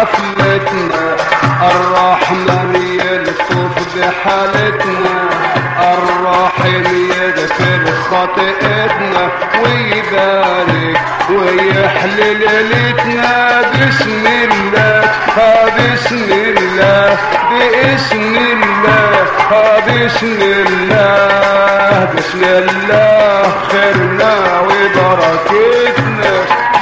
حفلتنا الرحمن يلطف بحالتنا الرحيم يغفر خطئتنا ويبارك ويحلل ليلتنا بسم الله ها بسم الله باسم الله ها بسم الله بسم الله خيرنا وبركتنا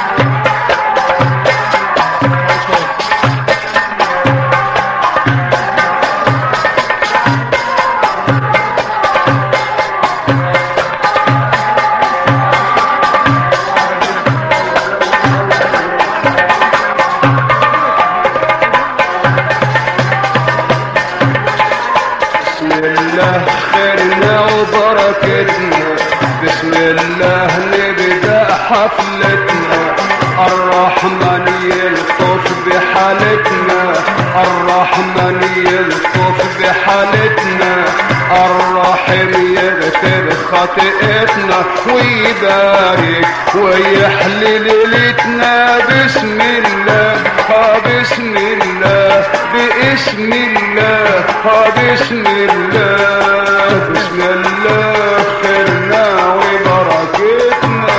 بسم الله خيرنا وبركتنا بسم الله نبدأ حفلتنا الرحمن يلطف بحالتنا الرحمن يلطف بحالتنا الرحيم يغفر خطئتنا ويبارك ويحلل ليلتنا بسم الله ها بسم الله باسم الله ها بسم الله بسم الله خيرنا وبركتنا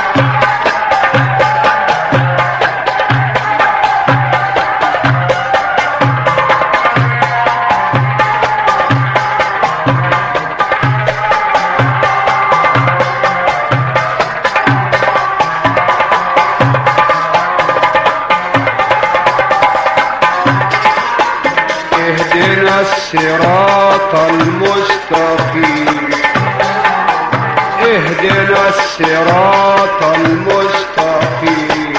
اهدنا الصراط المستقيم اهدنا الصراط المستقيم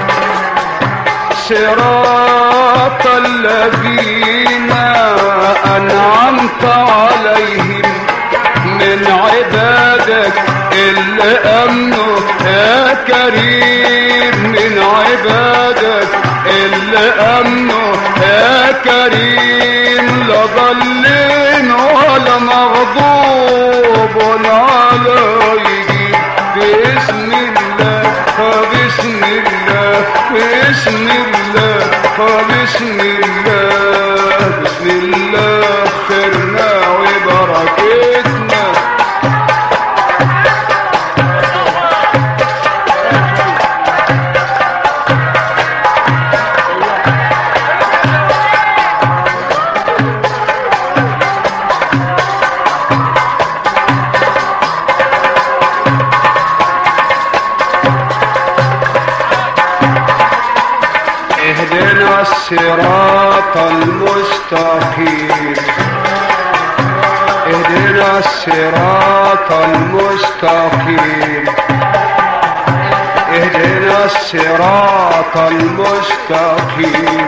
صراط الذين أنعمت عليهم من عبادك اللي أمنوا يا كريم من عبادك اللي أمنوا يا كريم لا ضلين ولا مغضوب عليهم باسم الله بسم الله بسم الله بسم الله بسم الله خيرنا وبركتنا اهدنا الصراط المستقيم اهدنا الصراط المستقيم اهدنا الصراط المستقيم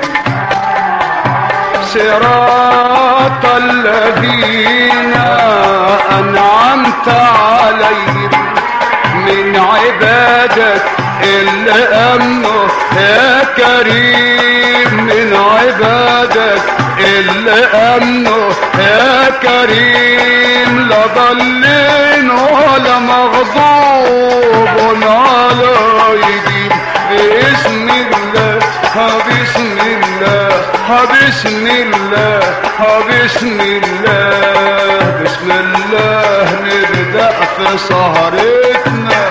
صراط الذين أنعمت عليهم من عبادك اللي أمنوا يا كريم من عبادك اللي أمنوا يا كريم لا ضلين ولا مغضوب عليهم باسم الله بسم الله بسم الله بسم الله بسم الله نبدأ في سهرتنا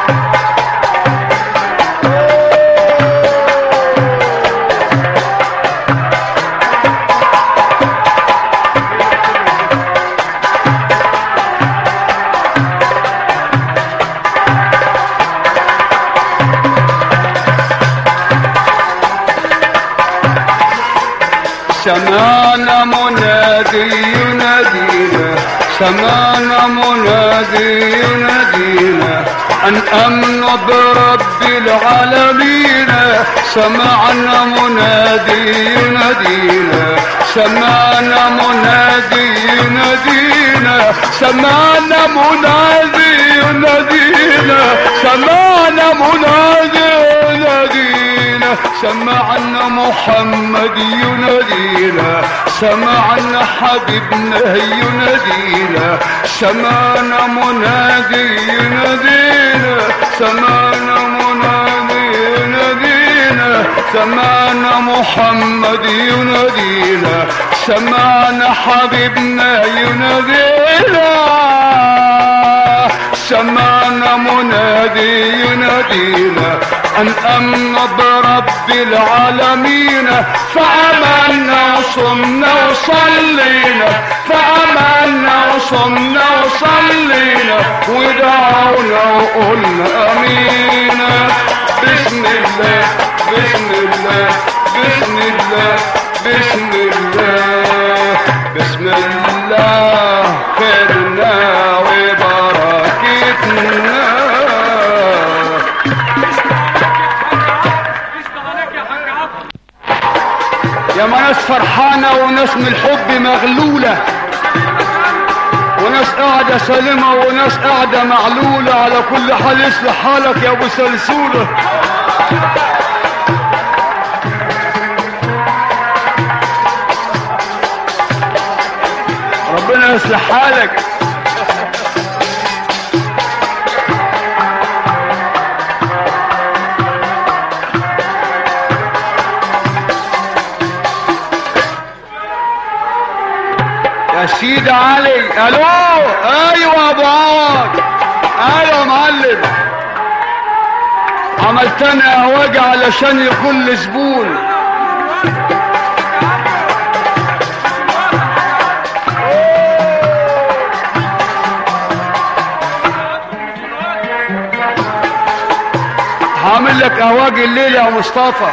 سمعنا منادي ينادينا سمعنا منادي ينادينا أن أمن برب العالمين سمعنا منادي ينادينا سمعنا منادي ينادينا سمعنا منادي ينادينا سمعنا منادي ينادينا سمعنا محمد ينادينا سمعنا حبيبنا ينادينا سمعنا منادي ينادينا سمعنا منادي ينادينا سمعنا محمد ينادينا سمعنا حبيبنا ينادينا سمعنا منادي ينادينا أن أمن برب العالمين فأمنا وصمنا وصلينا فأمنا وصمنا وصلينا ودعونا وقلنا أمين بسم الله بسم الله بسم الله بسم الله بسم الله خيرنا وبركتنا يا ما ناس فرحانة وناس من الحب مغلولة وناس قاعدة سالمة وناس قاعدة معلولة على كل حال يصلح حالك يا ابو سلسولة ربنا يصلح حالك يا سيدي علي الو ايوه ابو عوض ايوه يا معلم عملت انا قهوجي علشان يكون لي زبون هعمل لك قهوجي الليل يا مصطفى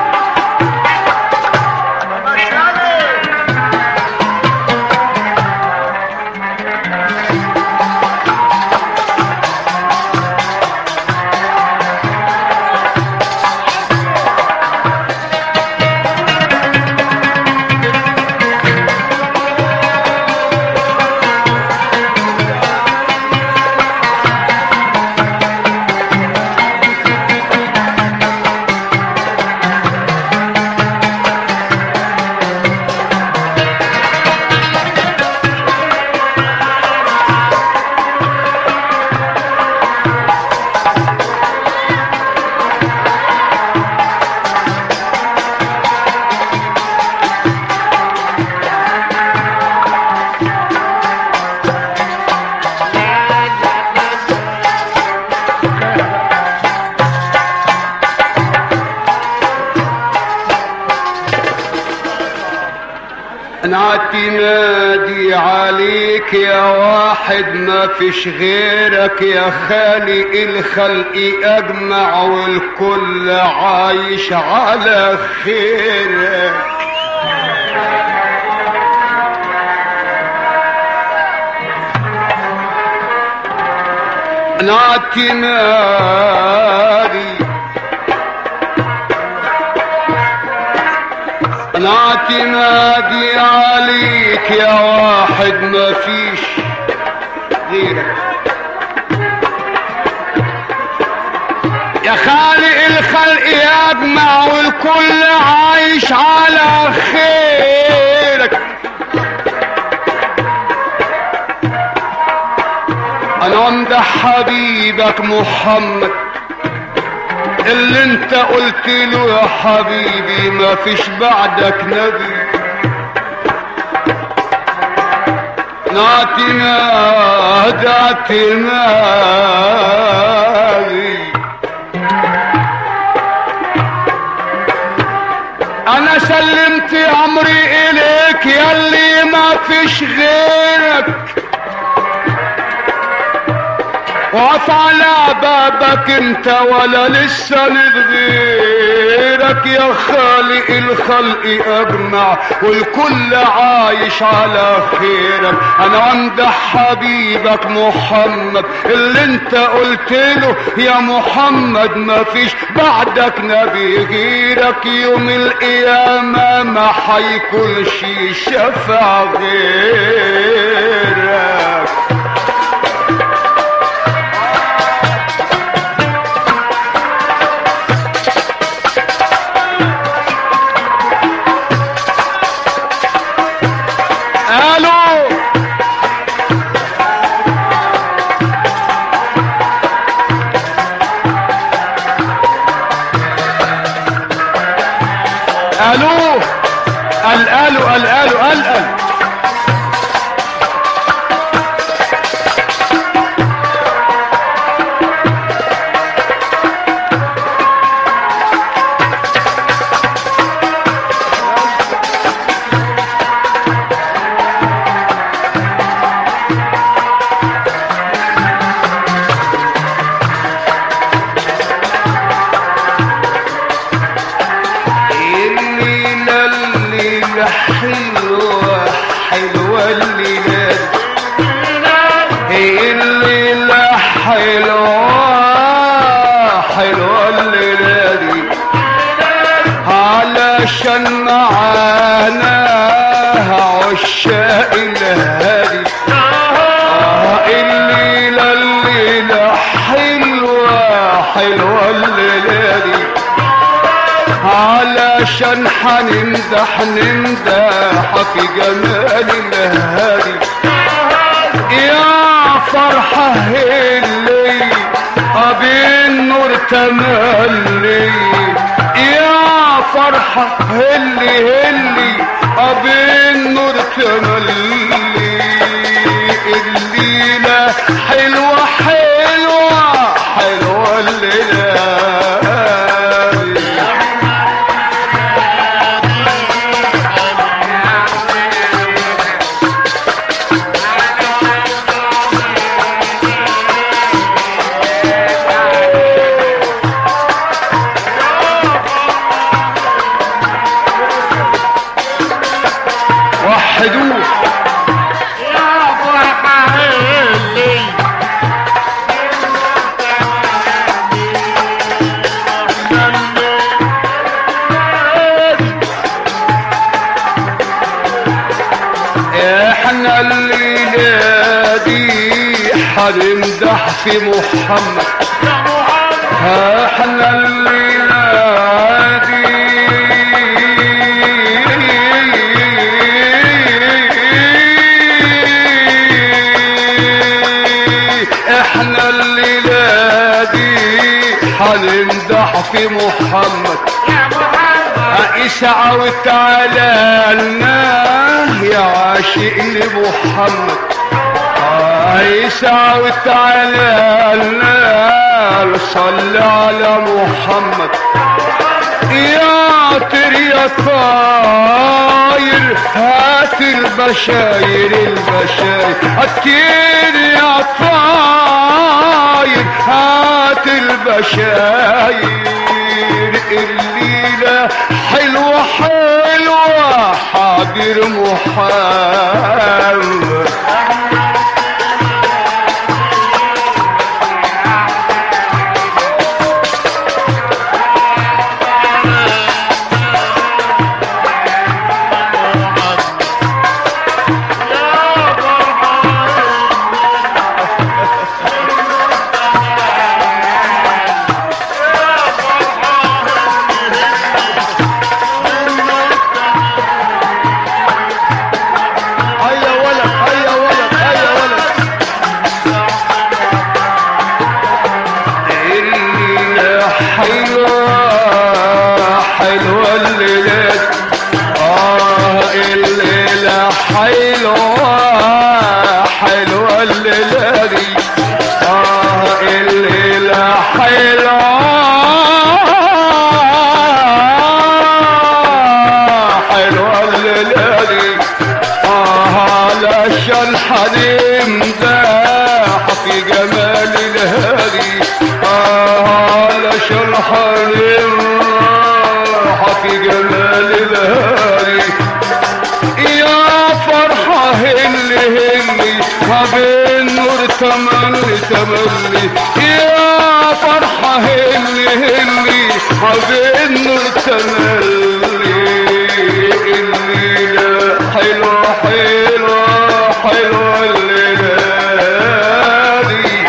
انا اعتمادي عليك يا واحد ما فيش غيرك يا خالق الخلق اجمع والكل عايش على خيرك انا اعتمادي انا اعتمادي عليك يا واحد ما فيش غيرك يا خالق الخلق يجمع والكل عايش على خيرك انا امدح حبيبك محمد اللي انت قلت له يا حبيبي ما فيش بعدك نبي نعتنا دعتنا انا سلمت امري اليك ياللي ما فيش غيرك وقف على بابك انت ولا لسه غيرك يا خالق الخلق اجمع والكل عايش على خيرك انا امدح حبيبك محمد اللي انت قلت له يا محمد ما فيش بعدك نبي غيرك يوم القيامة ما حيكونش شفع غيرك الو الليلة هي الليلة حلوة حلوة الليلة دي علشان معانا عشاق الهادي آه الليلة الليلة حلوة حلوة الليلة دي علشان حنمدح نمدح في جمال الهادي يا فرحة اللي أبين نور تملي يا فرحة اللي اللي أبين نور تملي الليلة حلوة حلوة حلوة الليلة وحدوه يا فرحة اللي احنا الليلة دي حنمدح في محمد يا محمد احنا الليلة دي احنا الليلة دي حنمدح في محمد يا محمد اسعى وتعالى لنا يا عاشق لمحمد اسعى وتعالى لنا صل على محمد يا طير يا طاير هات البشاير البشاير الطير يا طاير هات البشاير الليلة حلوة حلوة حاضر محمد هيا ولد هيا ولد هيا ولد الليلة حلوة حلوة الليلة آه الليلة حلوة حلوة الليلة دي آه الليلة حلوة حلوة الليلة دي علشان حليم داح في جمال الهادي علشان حليم راح في جمال الهادي يا فرحة هلي هلي ما بين نور تملي تملي يا فرحة هلي هلي ما بين نور تملي الليلة حلوة حلوة حلوة الليلة دي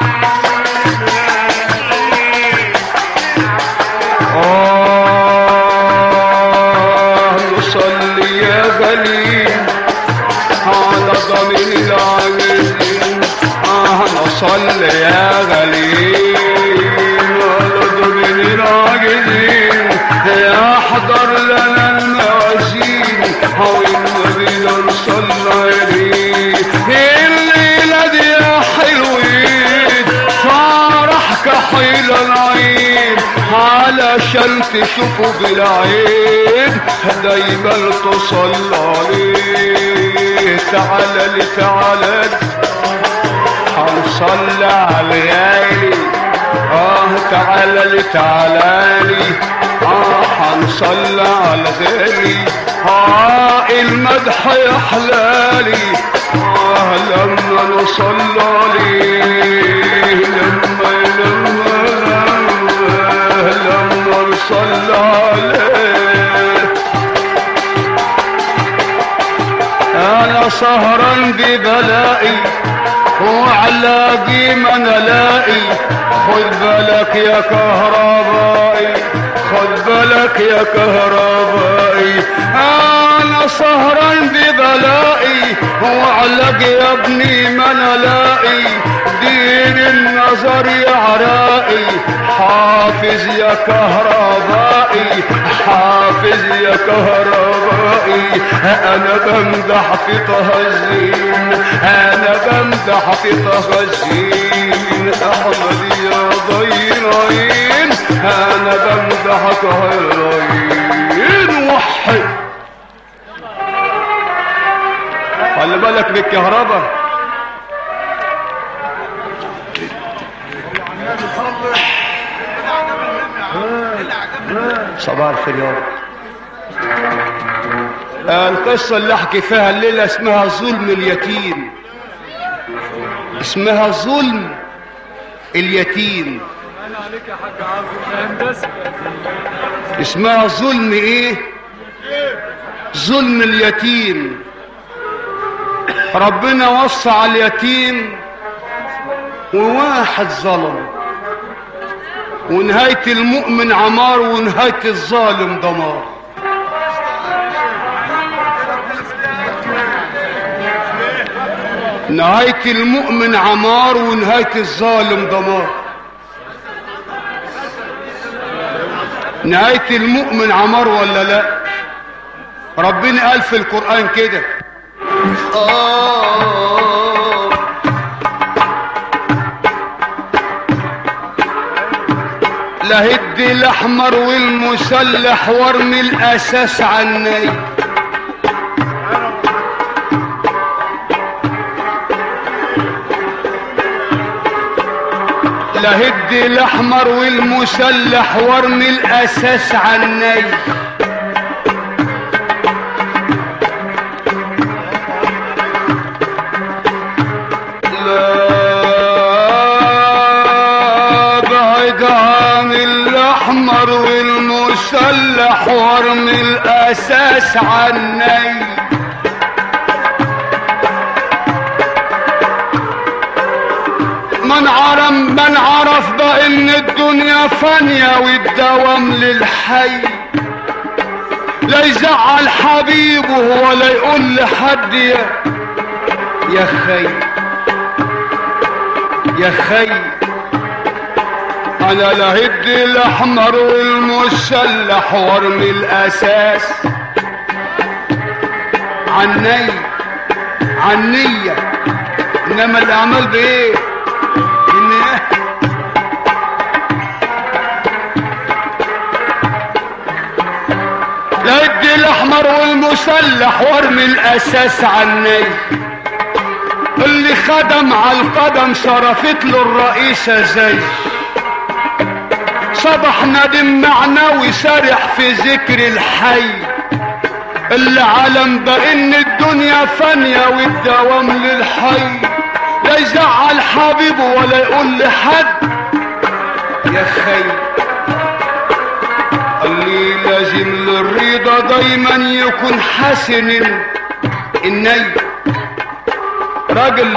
آه نصلي يا غليل على ضمن العاملين آه نصلي يا غليل على ضمن العاجزين يحضر لنا الموازين أو النبي نصلي عليه الليلة دي يا حلوين فرح كحيل العين علشان تشوفوا بالعين دايما تصلى عليه تعالى لي تعالى لي هنصلي على الغالي اه تعالى لي تعالى لي اه حنصلى على غالي اه المدح يحلالي اه لما نصلى عليه لما لما لما لما نصلى عليه انا سهران ببلائي وعلاقي ما انا لاقي خد بالك يا كهربائي خد بالك يا كهربائي انا سهران ببلائي وعلاق يا ابني ما انا لاقي دير النظر يا عرائي حافظ يا كهربائي حافظ يا كهربائي انا بمدح في تهزين انا بمدح في تهزين احمد يا ضيرين انا بمدحك هيرين وحي خلي بالك بالكهرباء صباح الخير يا رب القصة اللي احكي فيها الليلة اسمها ظلم اليتيم اسمها ظلم اليتيم اسمها ظلم ايه ظلم اليتيم ربنا وصى على اليتيم وواحد ظلم ونهاية المؤمن عمار ونهاية الظالم دمار نهاية المؤمن عمار ونهاية الظالم دمار نهاية المؤمن عمار ولا لا ربنا قال في القرآن كده آه لهد الاحمر والمسلح وارمي الاساس عني لهد الاحمر والمسلح وارمي الاساس عني لا بعد عن الاحمر والمسلح وارمي الاساس عني من عرف من عرف بان الدنيا فانية والدوام للحي لا يزعل حبيبه ولا يقول لحد يا يا خي يا خي انا لهد الاحمر والمسلح وارمي الاساس عني عنية انما الاعمال بايه بالنية لهد الاحمر والمسلح وارمي الاساس عني اللي خدم على القدم شرفت له الرئيسة زي صبح ندم معنوي سارح في ذكر الحي اللي علم بان الدنيا فانية والدوام للحي لا يزعل حبيبه ولا يقول لحد يا خي اللي لازم للرضا دايما يكون حسن النية راجل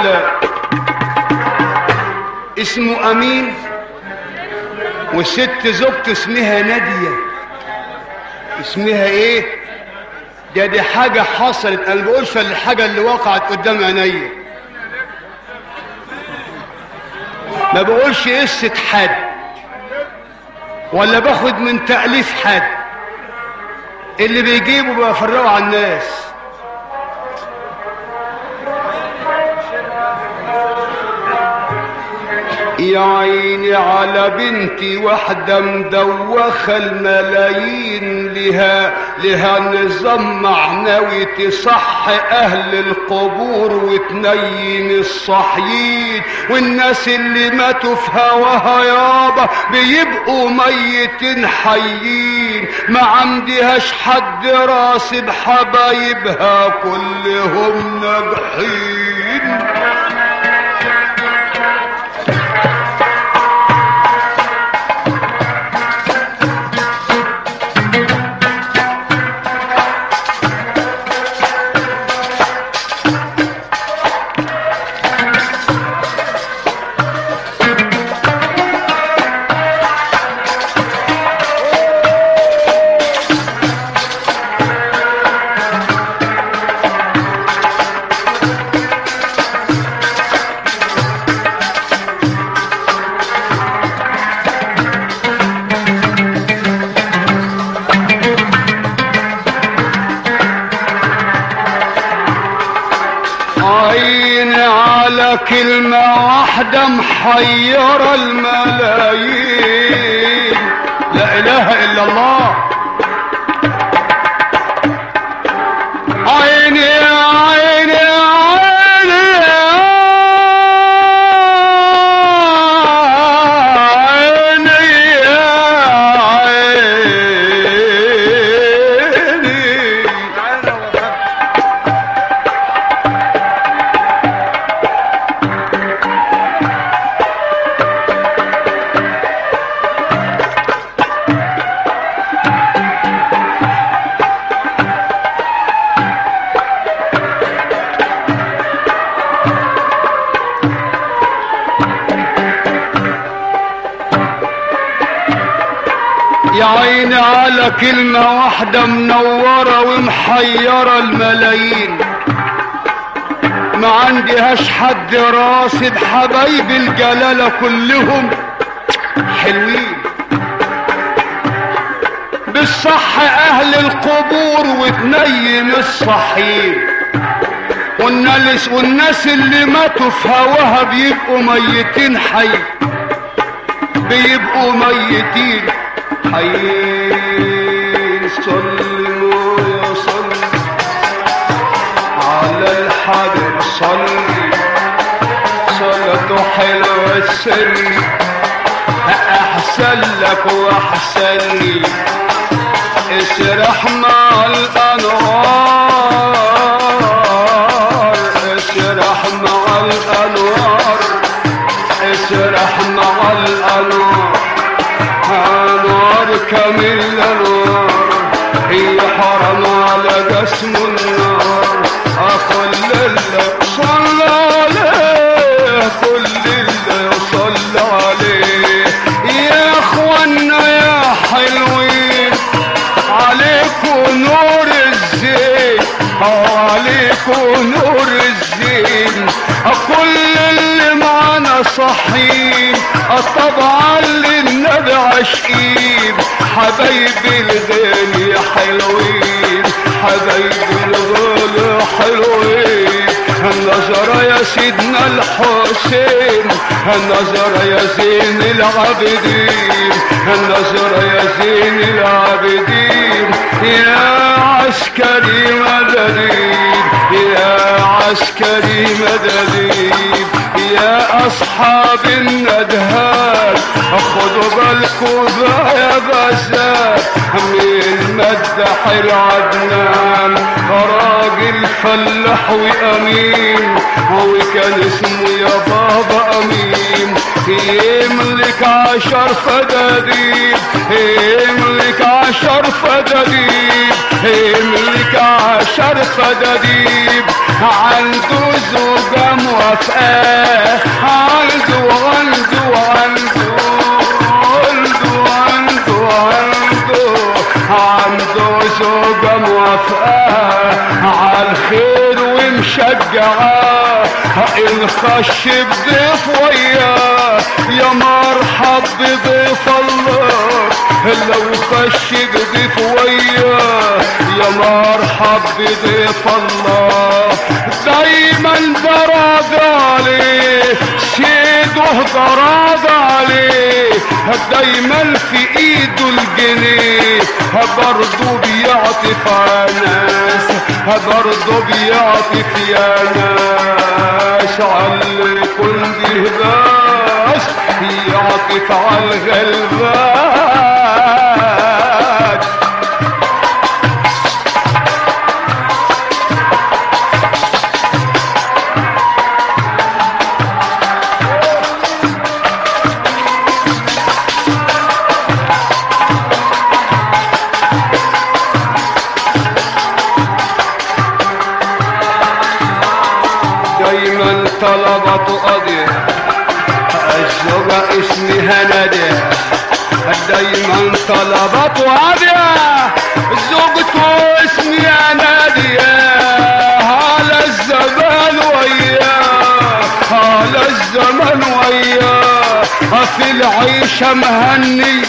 اسمه امين والست زوجته اسمها نادية اسمها ايه ده دي حاجة حصلت انا بقولش الحاجة اللي وقعت قدام عينيا ما بقولش قصة حد ولا باخد من تأليف حد اللي بيجيبه بفرقه على الناس يا عيني على بنتي واحدة مدوخة الملايين لها لها نظام معنوي تصح اهل القبور وتنيم الصحيين والناس اللي ماتوا في هواها يابا بيبقوا ميتين حيين ما عندهاش حد راسب حبايبها كلهم ناجحين عيني على كلمة واحدة محيرة الملايين لا إله إلا الله عيني عيني عيني عيني عيني يا عيني على كلمة واحدة منورة ومحيرة الملايين ما عندهاش حد راسب حبايب الجلالة كلهم حلوين بالصح اهل القبور وتنيم الصحيين والناس, والناس اللي ماتوا في هواها بيبقوا ميتين حي بيبقوا ميتين حيين صلوا يا صل على الحبيب صلي صلاته حلوة السر احسن لك واحسن لي اسرح مع الانوار اسرح مع الانوار اسرح مع الانوار انوار كامل انوار هي حرم على جسم النار كل اللي صلى عليه كل اللي صلى عليه يا اخوانا يا حلوين عليكم نور الزين عليكم نور الزين كل اللي معانا صحيين طبعا للنبي عاشقين حبايبي الغالي حلوين حبايبي الغالي حلوين النظرة يا سيدنا الحسين النظرة يا زين العابدين النظرة يا زين العابدين يا عسكري مددين يا عسكري مددين يا أصحاب الندهات خدوا بالكم يا بسات من مدح العدنان راجل فلاح وأمين وكان اسمه يا بابا أمين يملك عشر فدادين يملك عشر فدادين يملك عشر فدادين عنده زوجة موافقة عنده عنده عنده عنده عنده عنده عنده زوجة موافقة عالخير ومشجعة إن خش بضيف وياه يا مرحب بضيف الله لو خش بضيف وياه يا مرحب بضيف الله دايما براد عليه سيد عنده ضراب عليه دايما في ايده الجنيه برضه بيعطف على ناس برضه بيعطف يا ناس على اللي يكون بيهباس يعطف على الغلبان دايما طلبته قضية الزوجة اسمها نادية دايما طلبته قضية زوجته اسمها نادية على الزمان وياه على الزمان وياه في العيشة مهني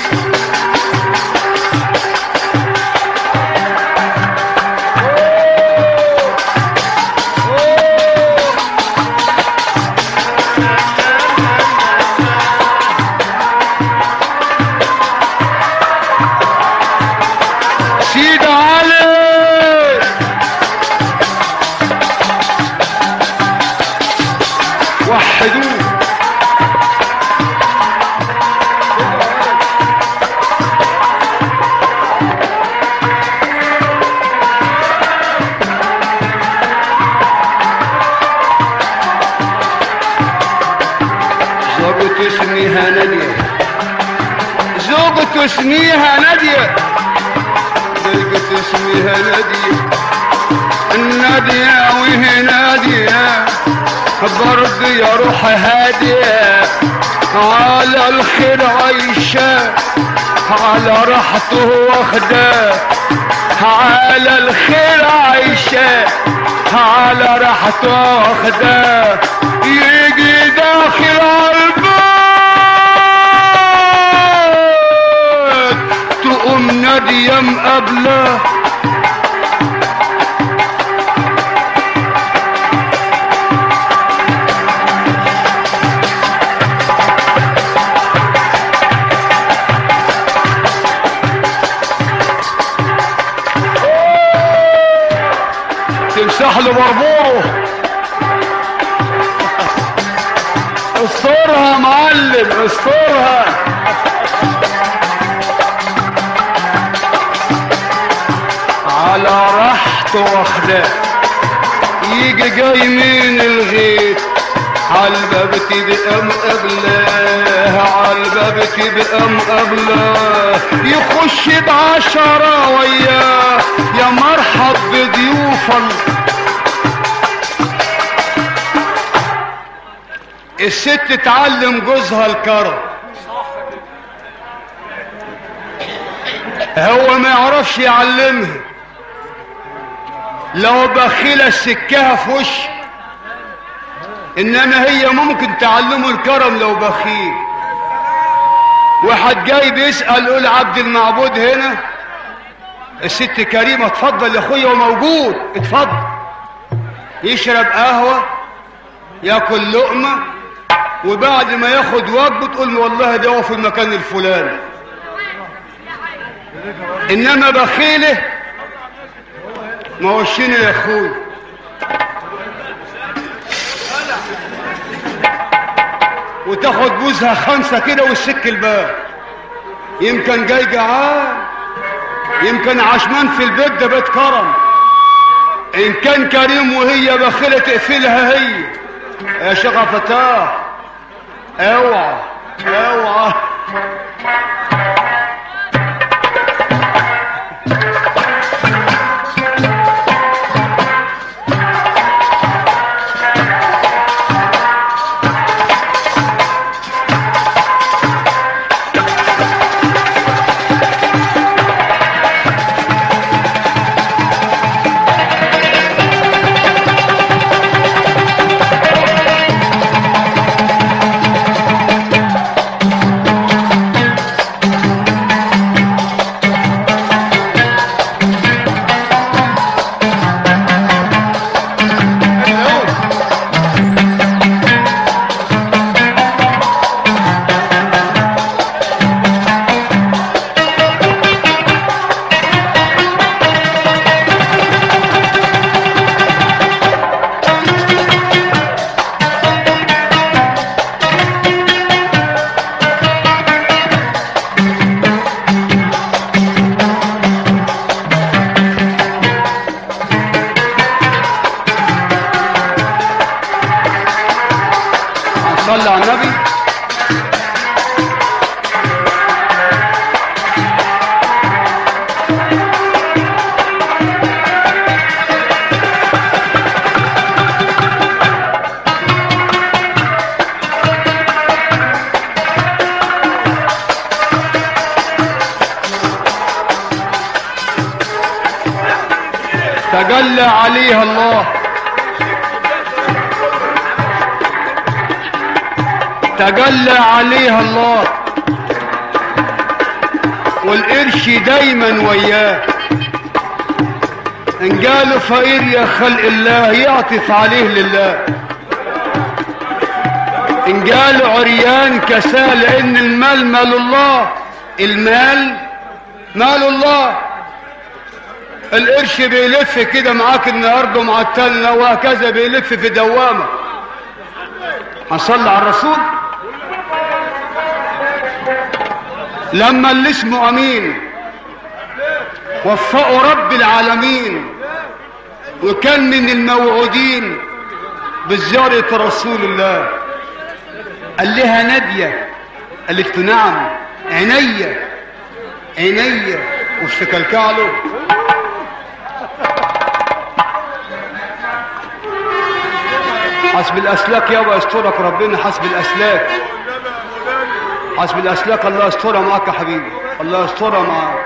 سيد علي وحدوه زوجته اسمها نادية زوجته اسمها نادية زوجته اسمها نادية النادية وهي نادية برضه يا روح هادية على الخير عايشة على راحته واخدة على الخير عايشة على راحته واخدة يجي داخل البيت تقوم نادية مقابله تمسح له بربوره استرها معلم استرها على راحته واخداه يجي جاي من الغيط عالباب تبقى مقابلاه عالباب تبقى مقابلاه يخش بعشرة وياه يا مرحب بضيوفا الست تعلم جوزها الكرم هو ما يعرفش يعلمها لو بخيلة السكها في وشه انما هي ممكن تعلمه الكرم لو بخيل واحد جاي بيسأل يقول عبد المعبود هنا الست كريمة اتفضل يا اخويا وموجود اتفضل يشرب قهوة ياكل لقمة وبعد ما ياخد وجبه تقول له والله ده هو في المكان الفلاني انما بخيله ما وشنا يا اخوي وتاخد بوزها خمسة كده والسك الباب يمكن جاي جعان يمكن عشمان في البيت ده بيت كرم ان كان كريم وهي بخيلة تقفلها هي يا شيخ فتاه اوعى اوعى صلى على النبي تجلى عليها الله تجلى عليها الله والقرش دايما وياه ان جاله فقير يا خلق الله يعطف عليه لله ان جاله عريان كساه لان المال مال الله المال مال الله القرش بيلف كده معاك النهارده ومع التانية وهكذا بيلف في دوامه هنصلي على الرسول لما اللي اسمه امين وفقوا رب العالمين وكان من الموعودين بزيارة رسول الله قال لها نادية قالت له نعم عينيا عينيا وفي كلكعله حسب الاسلاك يابا يسترك ربنا حسب الاسلاك حسب الاسلاك الله يسترها معاك يا حبيبي الله يسترها معاك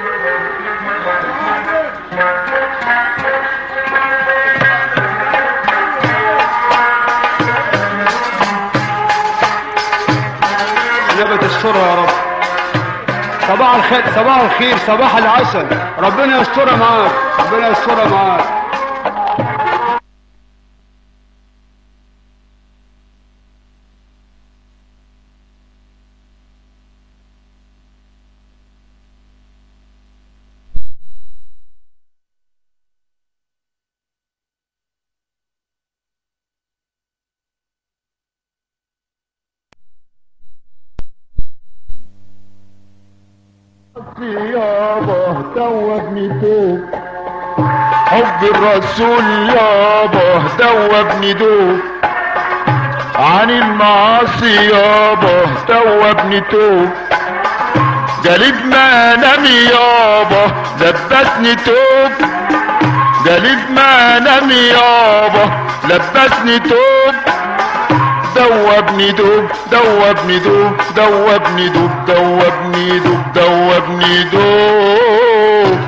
نبت استرها يا رب صباح الخير صباح الخير صباح العسل ربنا يسترها معاك ربنا يسترها معاك يابا دوبني دوب حب الرسول يابا دوبني دوب عن المعاصي يابا دوبني توب جليد ما نام يابا لبسني توب جليد ما نام يابا لبسني توب دوبني دوب دوبني دوب دوبني دوب دوبني دوب دوبني دوب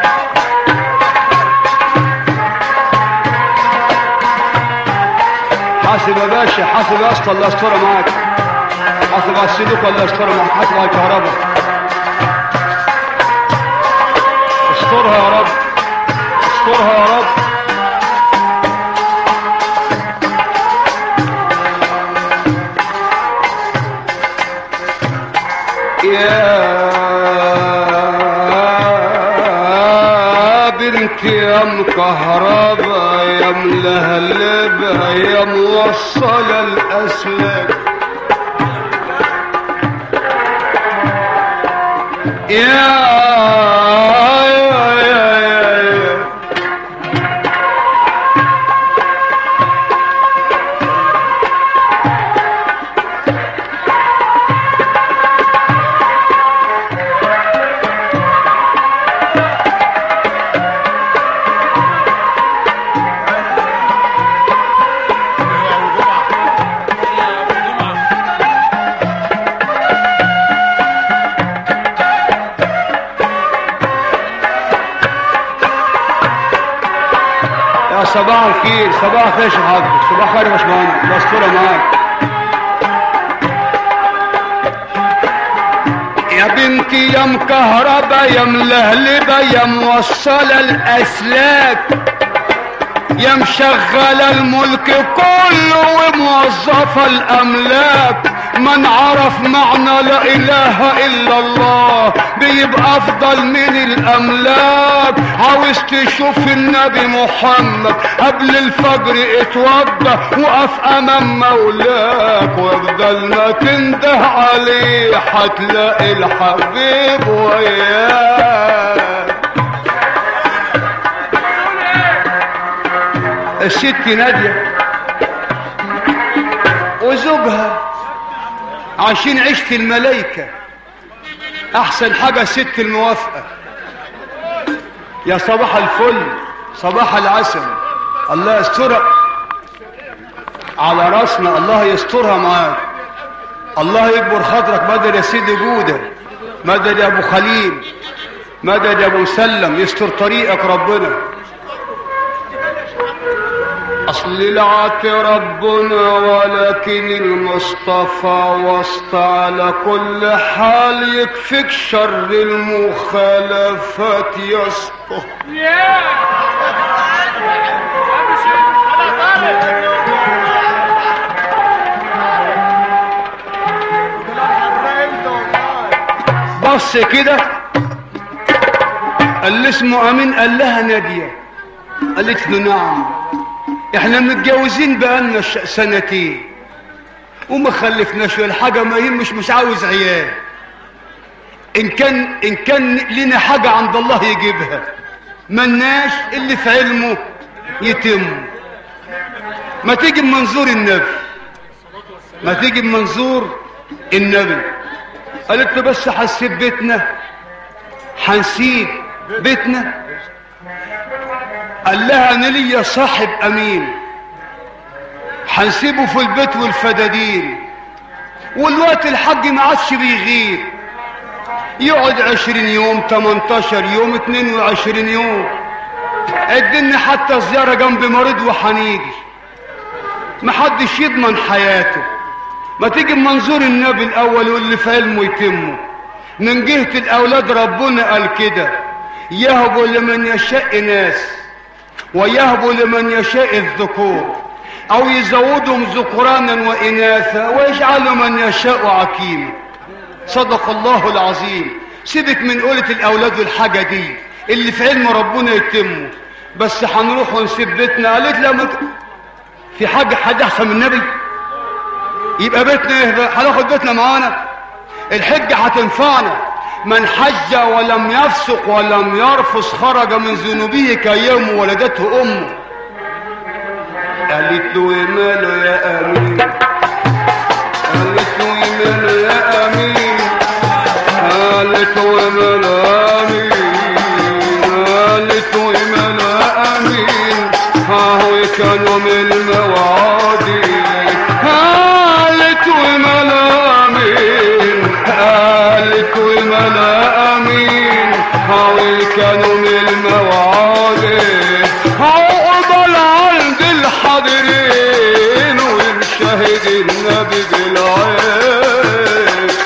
حاسب يا باشا حاسب يا اسطى الله يسترها معاك حاسب على السلوك الله يسترها معاك حاسب على الكهرباء استرها يا رب استرها يا رب يا بنتي يا مكهربة يا ملهلبة يا موصلة الأسلاك يا يا يا يا يا يا صباح الخير صباح الخير يا شيخ حافظ صباح الخير يا باشمهندس الله يسترها معاك يا بنتي يا مكهربة يا ملهلبة يا موصلة الأسلاك يا مشغلة الملك كله وموظفة الأملاك من عرف معنى لا إله إلا الله بيبقى أفضل من الأملاك عاوز تشوف النبي محمد قبل الفجر اتوضى وقف أمام مولاك وافضل ما تنده عليه هتلاقي الحبيب وياك الست نادية وزوج زوجها عايشين عيشة الملايكة احسن حاجة ست الموافقة يا صباح الفل صباح العسل الله يسترها على راسنا الله يسترها معاك الله يكبر خاطرك مدد يا سيدي جودة مدد يا ابو خليل مدد يا ابو مسلم يستر طريقك ربنا اصل العات ربنا ولكن المصطفى وسط على كل حال يكفيك شر المخالفات يا اسطى بص كده اللي اسمه امين قال لها ناديه قالت له نعم احنا متجوزين بقالنا ش- سنتين وما خلفناش ولا حاجه ما يهمش مش عاوز عيال ان كان ان كان لنا حاجه عند الله يجيبها مناش اللي في علمه يتم ما تيجي بمنظور النبي ما تيجي بمنظور النبي قالت له بس هنسيب بيتنا هنسيب بيتنا قال لها انا ليا صاحب امين هنسيبه في البيت والفدادين والوقت الحج ما عادش بيغير يقعد عشرين يوم تمنتاشر يوم اتنين وعشرين يوم ادني حتى زيارة جنب مريض وحنيجي محدش يضمن حياته ما تيجي بمنظور النبي الاول واللي في علمه يتمه من جهة الاولاد ربنا قال كده يهب لمن يشاء ناس ويهب لمن يشاء الذكور او يزودهم ذكرانا واناثا ويجعل من يشاء عقيما صدق الله العظيم سيبك من قولة الاولاد والحاجة دي اللي في علم ربنا يتمه بس هنروح ونسيب بيتنا قالت لا ما ت- في حاجة حد احسن من النبي يبقى بيتنا إيه بقى؟ هناخد بيتنا معانا الحجة هتنفعنا من حج ولم يفسق ولم يرفس خرج من ذنوبه كيوم ولدته امه قالت له ماله يا امين قالت له ماله يا امين قالت له ماله يا امين قالت له ماله يا امين ها هو كانوا من المواعيد قالت له ماله يا امين قالت له ماله يا امين ها هو كانوا من المواعيد عقبال عند الحاضرين ويشهد النبي بالعين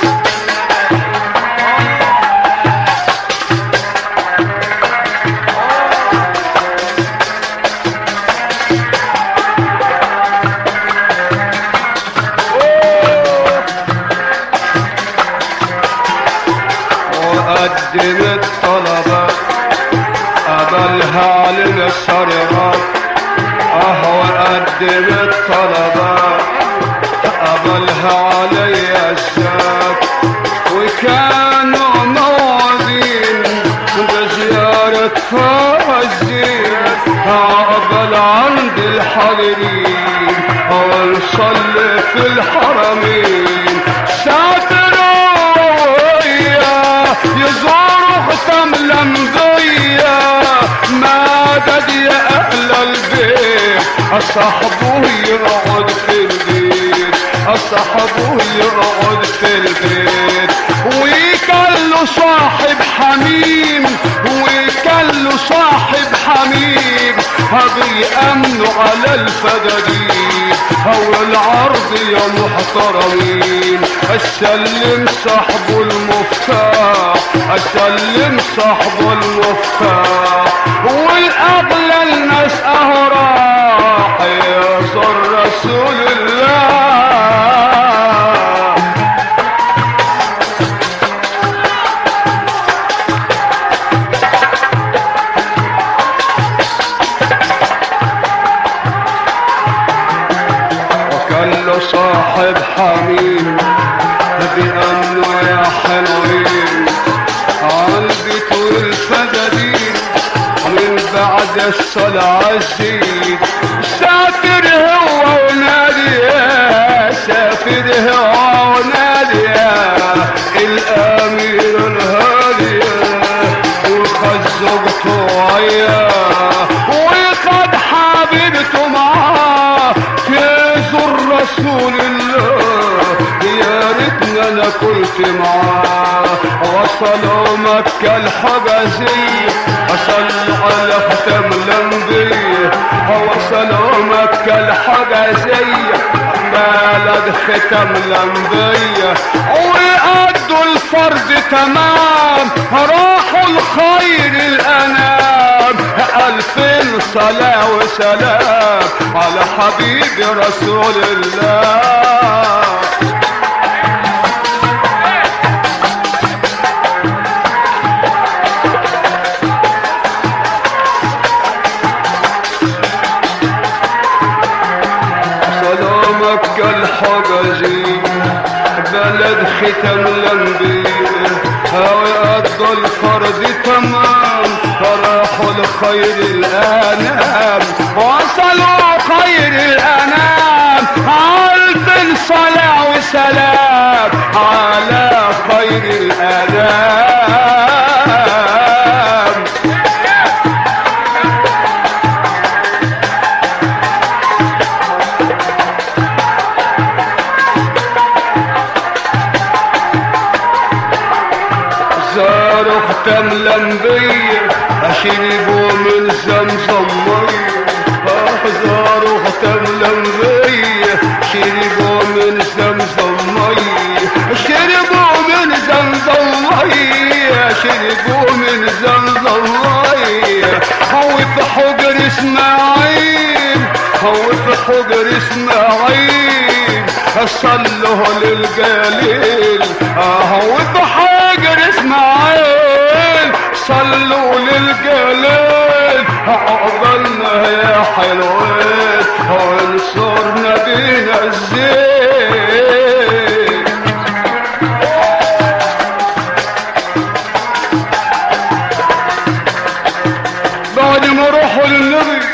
وقدمت طلبات قبلها علينا الشريرات اه وقدمت طلبات قبلها علي الشاك وكانوا موعدين بزيارة فوزين عقبل عند الحاضرين ونصلي في الحرمين ساتروا يزوروا ختم لمضية مدد يا أهل البيت أصحبه يقعد في البيت أصحبه يقعد في البيت ويكلوا صاحب حميم ويكلوا صاحب حميم هبي أمنوا على الفدادين هو العرض يا محترمين أسلم صاحبه المفتاح أسلم صاحبه المفتاح والأغلى الناس أهراح يزور رسول الله وكان له صاحب حميم بأنه يا حلوين عالبيت والفدادين من بعد الصلاة الزيد سافر هو ونادي يا سافر رسول الله يا ريتني انا كنت معاه وصلوا مكة الحجازية أصلوا على ختم الأنبياء وصلوا مكة الحجازية بلد ختم الأنبياء وأدوا الفرض تمام راحوا الخير الأنام ألفين صلاة وسلام على حبيبي رسول الله سلامك الحجزي بلد ختم الانبياء هاوي قضى الفرد تمام فراحوا لخير الانام وصلوا خير الانام الف صلاة وسلام على خير الانام زاروا ختم الانبياء اشربوا من زمزم ميه آه زاروا ختم الانبياء شربوا من زمزم ميه شربوا من زمزم ميه شربوا من زمزم ميه هو في حجر اسماعيل هو في حجر اسماعيل صلوا للجليل هو في حجر اسماعيل صلوا للجليل عقبالنا يا حلوين وانصرنا بينا الزين بعد ما روحوا للنبي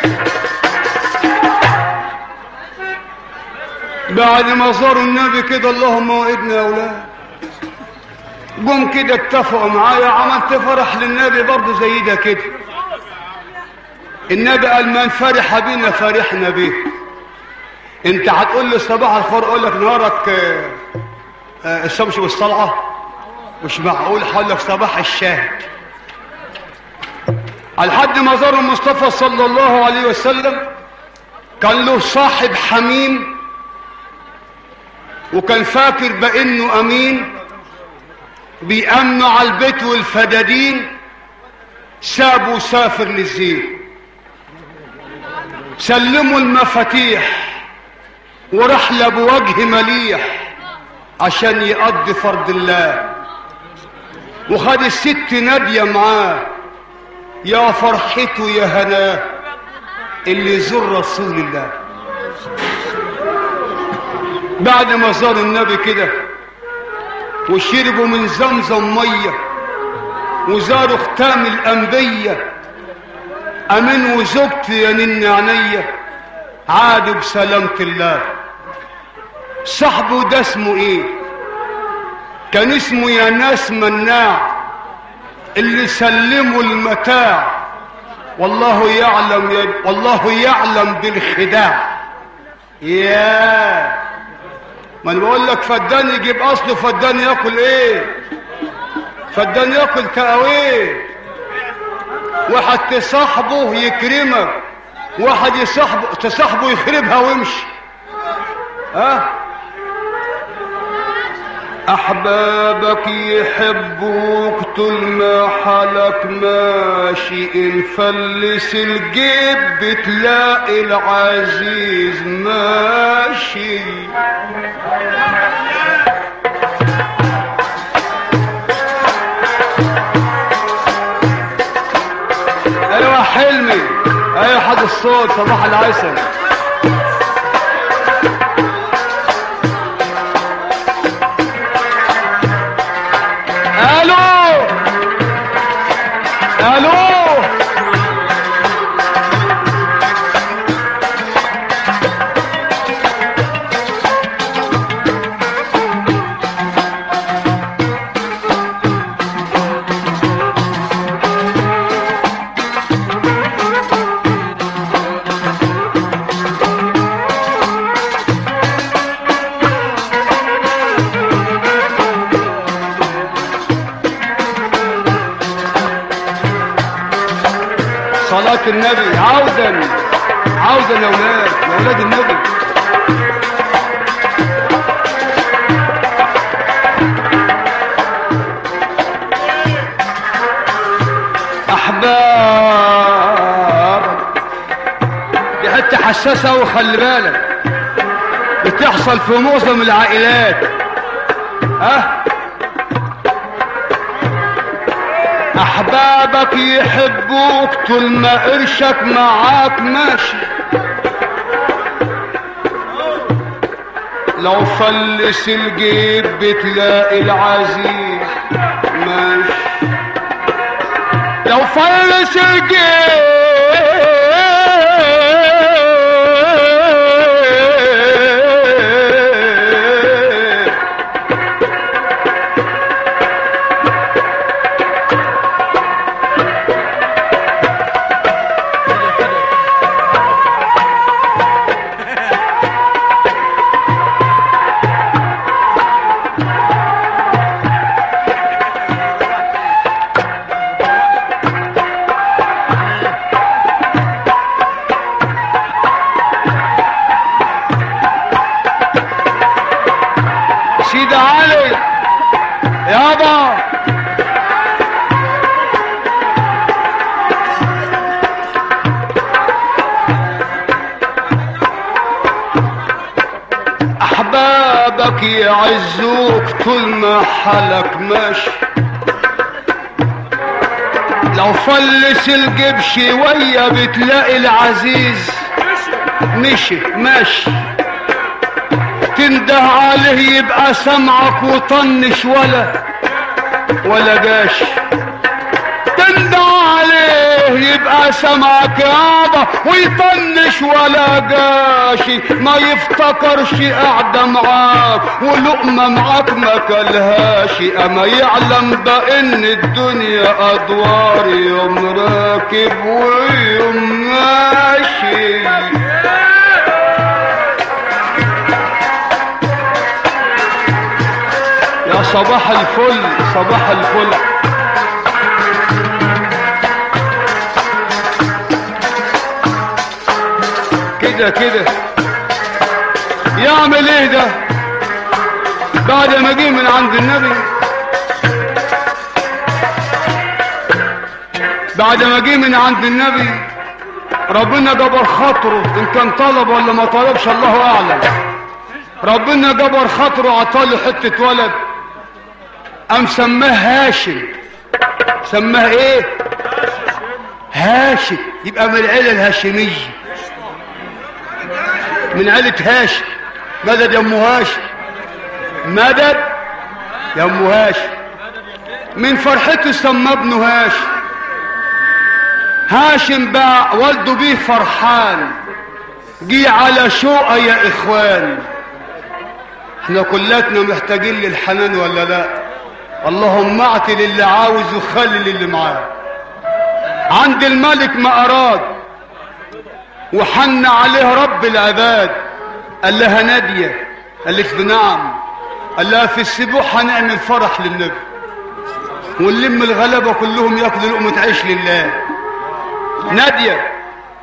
بعد ما زاروا النبي كده اللهم وعدنا يا اولاد قوم كده اتفقوا معايا عملت فرح للنبي برضه زي ده كده النبي قال من فرح بنا فرحنا به انت هتقول لي صباح الخير اقول لك نهارك آه، آه، الشمس والصلعه مش معقول هقول لك صباح الشاهد لحد ما زار المصطفى صلى الله عليه وسلم كان له صاحب حميم وكان فاكر بانه امين بيأمنوا على البيت والفدادين سابوا سافر للزين سلموا المفاتيح وراح له بوجه مليح عشان يقضي فرض الله وخد الست نادية معاه يا فرحته يا هناه اللي يزور رسول الله بعد ما زار النبي كده وشربوا من زمزم ميه وزاروا ختام الانبيه امين وزوجتي يا نن عينيا عادوا بسلامة الله صاحبه ده اسمه ايه كان اسمه يا ناس مناع اللي سلموا المتاع والله يعلم يا والله يعلم بالخداع يا ما انا بقول لك فدان يجيب اصله فدان ياكل ايه فدان ياكل تقاويه واحد تصاحبه يكرمك واحد يصاحبه تصاحبه يخربها ويمشي ها احبابك يحبوك طول ما حالك ماشي نفلس الجيب بتلاقي العزيز ماشي ايوه حلمي ايوه حد الصوت صباح العسل الو الو صلاة النبي عودا عودا يا ولاد يا ولاد النبي احباب دي حته حساسه وخلي بالك بتحصل في معظم العائلات ها احبابك يحبوك طول ما قرشك معاك ماشي لو فلس الجيب بتلاقي العزيز ماشي لو فلس الجيب سيدي علي يابا احبابك يعزوك طول ما حالك ماشي لو فلس الجيب شوية بتلاقي العزيز مشي ماشي تنده عليه يبقى سمعك وطنش ولا ولا جاش تنده عليه يبقى سمعك يابا ويطنش ولا جاشي ما يفتكرش قاعدة معاك ولقمة معاك ما كلهاش اما يعلم بان الدنيا ادوار يوم راكب ويوم ماشي يا صباح الفل صباح الفل كده كده يعمل ايه ده بعد ما جه من عند النبي بعد ما جه من عند النبي ربنا جبر خاطره ان كان طلب ولا ما طلبش الله اعلم ربنا جبر خاطره عطاله حته ولد قام سماه هاشم سماه ايه هاشم يبقى من العيله الهاشميه من عيله هاشم مدد يا ام هاشم مدد يا ام هاشم من فرحته سماه ابنه هاشم هاشم بقى والده بيه فرحان جه على شوقه يا اخوان احنا كلاتنا محتاجين للحنان ولا لا اللهم اعطي للي عاوز وخلي للي معاه عند الملك ما اراد وحن عليه رب العباد قال لها نادية قالت له نعم قال لها في السبوع هنعمل فرح للنبي ونلم الغلبة كلهم ياكلوا لقمة عيش لله نادية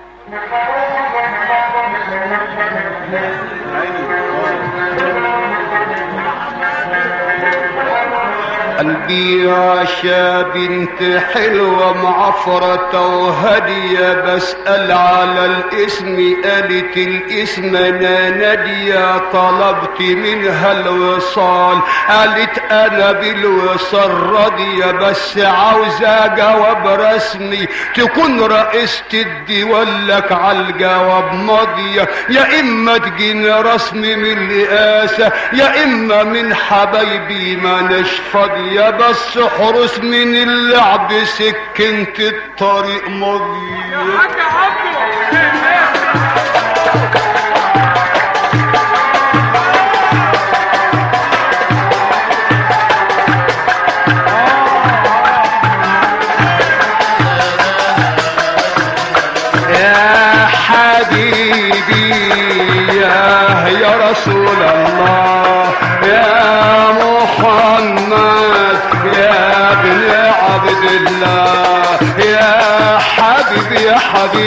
قلبي عشا بنت حلوة معفرة وهدية بسأل على الاسم قالت الاسم انا نادية طلبت منها الوصال قالت انا بالوصال راضية بس عاوزة جواب رسمي تكون رئيسة الديوان لك على الجواب ماضية يا اما تجيني رسمي من الرئاسة يا اما من حبايبي ما نش فاضية بس حرس من اللعب سكنة الطريق ماضية يا حبيبي يا يا رسول الله يا محمد يا ابن عبد الله يا حبيبي يا حبيبي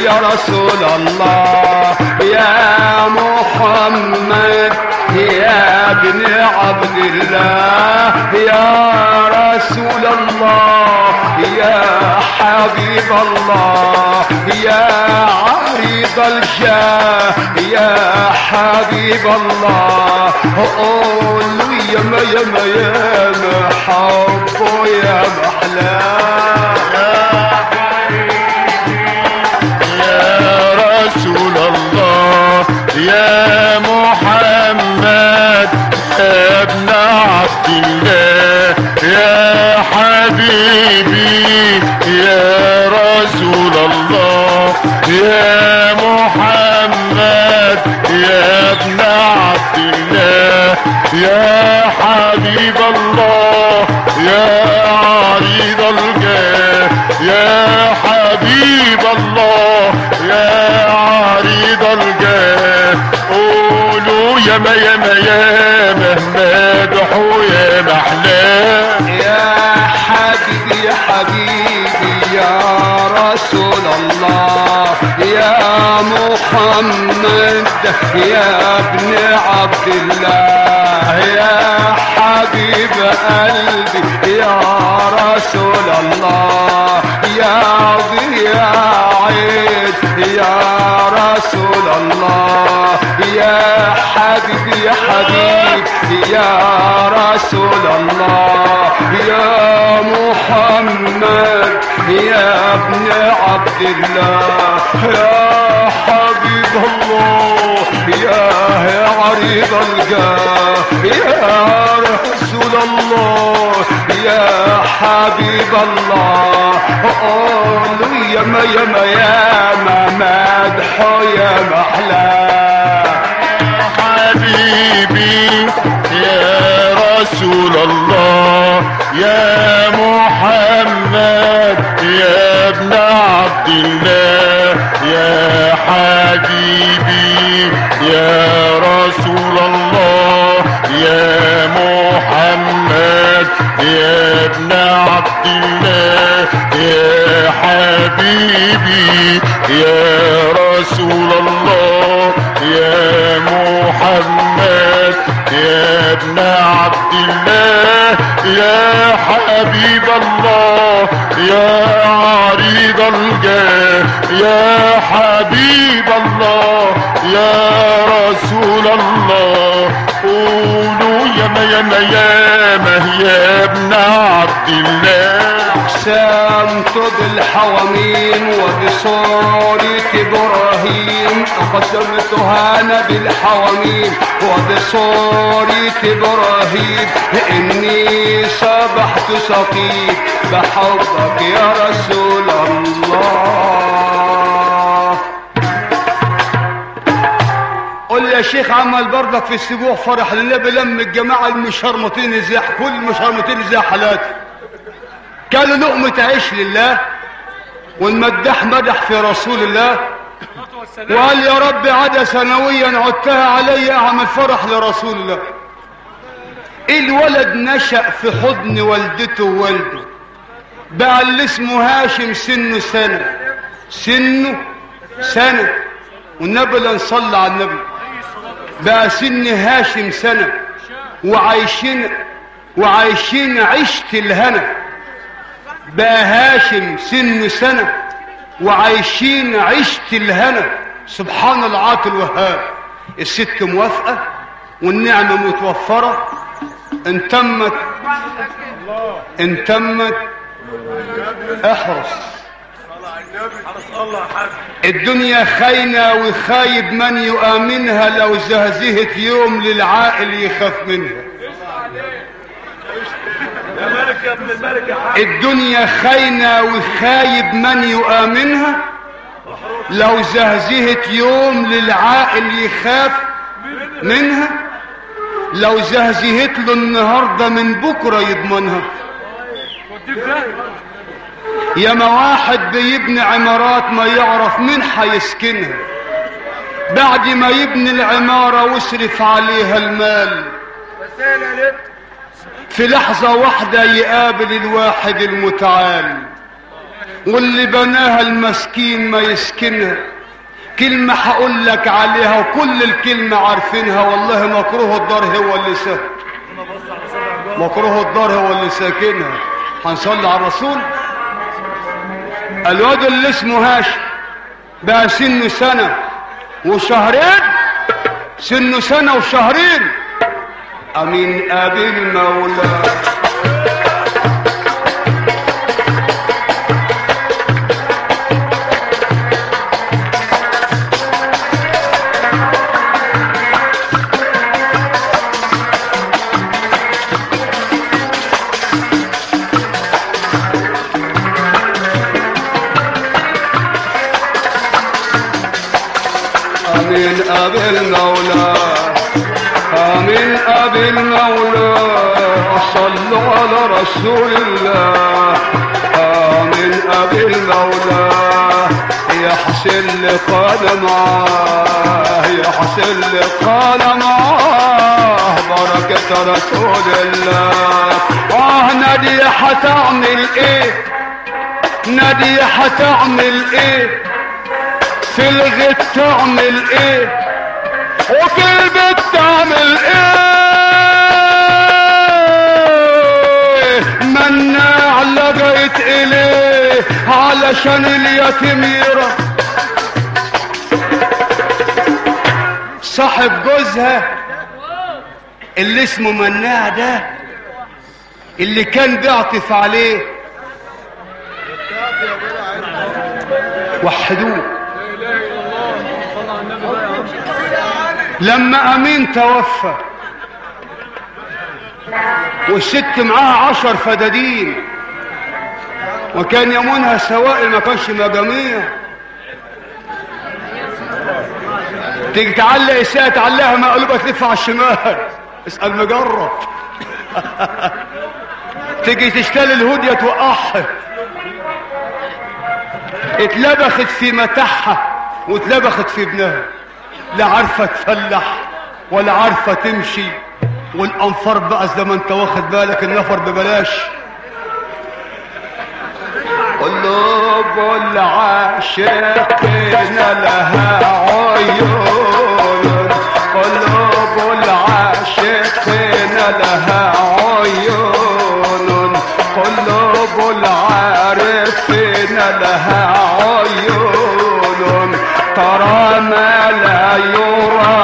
يا رسول الله يا محمد يا ابن عبد الله يا رسول الله يا حبيب الله يا عريض الجاه يا حبيب الله قولوا يا ما يا ما يا ما حبه يا محلاه يا رسول الله يا محمد يا ابن عبد الله يا حبيبي يا رسول الله يا محمد يا ابن عبد الله يا حبيب الله يا عريض الجاه يا حبيب الله يا عريض الجاه قولوا يا ما يا ما يا مدحوا يا محلاه يا حبيبي يا حبيبي يا رسول الله يا محمد يا ابن عبد الله يا حبيب قلبي يا رسول الله يا ضياء عيد يا رسول الله يا حبيبي يا حبيبي يا رسول الله يا محمد يا ابن عبد الله يا حبيب الله يا يا عريض الجاه يا رسول الله يا حبيب الله قولوا يا ما يا ما يا ما مدح يا محلاه حبيبي يا رسول الله يا محمد يا ابن عبد الله يا حبيبي يا رسول الله يا محمد يا ابن عبد الله يا حبيبي يا رسول الله يا محمد يا ابن عبد الله يا حبيب الله يا عريض الجاه يا حبيب الله يا رسول الله قولوا يا ما يا ما يا ما يا ابن عبد الله أقسمت بالحواميم وبصورة إبراهيم قسمتها أنا بالحواميم وبصورة إبراهيم إني صبحت سقيم بحبك يا رسول الله قل يا شيخ عمل برضك في السبوع فرح للنبي لم الجماعة المشرمطين زي كل المشرمطين زي حالاتي كانوا لقمة عيش لله والمدح مدح في رسول الله وقال يا رب عدا سنويا عدتها علي اعمل فرح لرسول الله الولد نشأ في حضن والدته ووالده بقى اللي اسمه هاشم سنه سنة سنه سنة والنبي لا نصلى على النبي بقى سن هاشم سنة وعايشين وعايشين عيشة الهنا بقى هاشم سنه سنة وعايشين عيشة الهنا سبحان العاطي الوهاب الست موافقة والنعمة متوفرة ان تمت ان تمت احرص الدنيا خاينة وخايب من يؤمنها لو زهزهت يوم للعاقل يخاف منها الدنيا خاينة وخايب من يؤمنها لو زهزهت يوم للعاقل يخاف منها لو زهزهت له النهاردة من بكرة يضمنها يا ما واحد بيبني عمارات ما يعرف مين حيسكنها بعد ما يبني العمارة ويصرف عليها المال في لحظة واحدة يقابل الواحد المتعال واللي بناها المسكين ما يسكنها كلمة هقول لك عليها وكل الكلمة عارفينها والله مكروه الدار هو اللي ساكن مكروه الدار هو اللي ساكنها هنصلي على الرسول الواد اللي اسمه هاشم بقى سنه سنة وشهرين سنه سنة وشهرين أمين أبي المولى أمين أبي المولى أمين أبي المولى صلوا على رسول الله آمين أبي المولى يا حسين لقانا معاه يا حسين لقانا معاه بركة رسول الله آه نادية هتعمل إيه نادية هتعمل إيه في الغد تعمل إيه وفي البيت تعمل ايه مناع لقيت اليه علشان اليتيم يرى صاحب جوزها اللي اسمه مناع ده اللي كان بيعطف عليه وحدوه لما امين توفى والست معاها عشر فدادين وكان يمونها سوائل ما كانش مجاميع تيجي تعلق الساعة تعلقها مقلوبة تلف على الشمال اسأل مجرب تيجي تشتري الهدية توقعها اتلبخت في متاحها واتلبخت في ابنها لا عارفة تفلح ولا عارفة تمشي والأنفار بقى زي ما انت واخد بالك النفر ببلاش قلوب العاشقين لها عيون قلوب العاشقين لها عيون قلوب العارفين لها عيون ترى ما لا يرى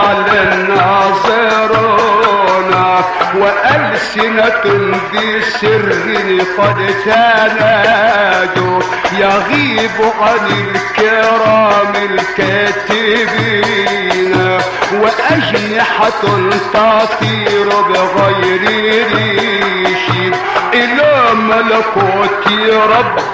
للناظرون وألسنة بسر قد تنادوا يغيب عن الكرام الكاتبين وأجنحة تطير بغير ريش إلى ملكوت رب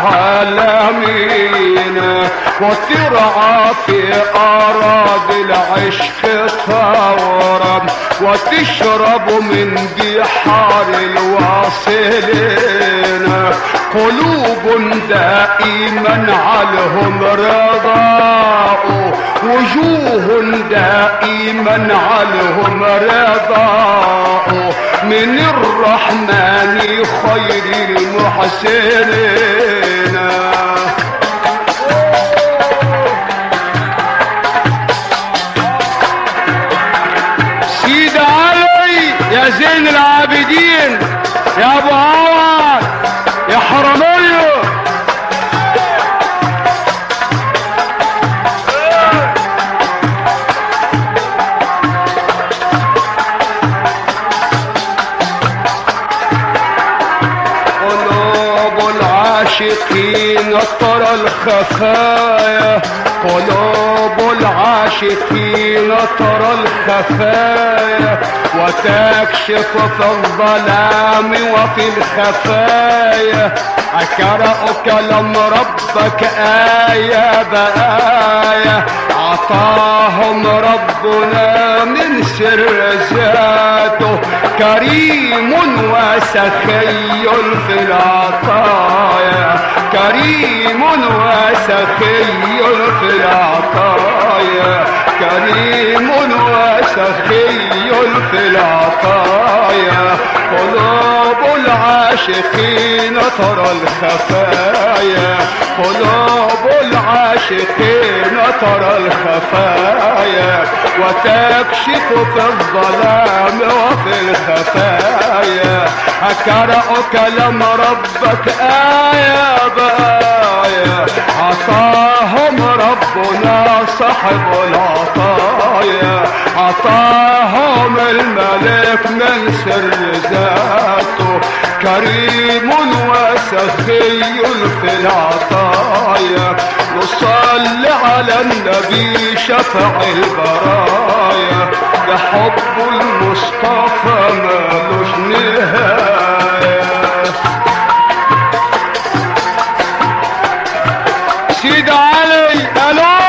العالمين وترعى في أراضي العشق ثورا وتشرب من بحار الواصلين قلوب دائما عليهم رضاء وجوه دائما عليهم رضاء من الرحمن خير المحسنين سيد علي يا زين العابدين يا ابو عوض يا حراميه قلوب العاشقين ترى الخفايا قلوب العاشقين ترى الخفايا وتكشف في الظلام وفي الخفايا أقرأ كلام ربك آية بآية عطاهم ربنا من سر ذاته كريم وسخي في العطايا كريم وسخي في العطايا كريم وسخي في العطايا قلوب العاشقين العاشقين ترى الخفايا قلوب العاشقين ترى الخفايا وتكشف في الظلام وفي الخفايا أقرأ كلام ربك آية بآية عطاهم ربنا صاحب العطايا عطاهم الملك من سر ذاته كريم وسخي في العطايا نصلي على النبي شفع البرايا ده حب المصطفى مالوش نهايه سيد علي الو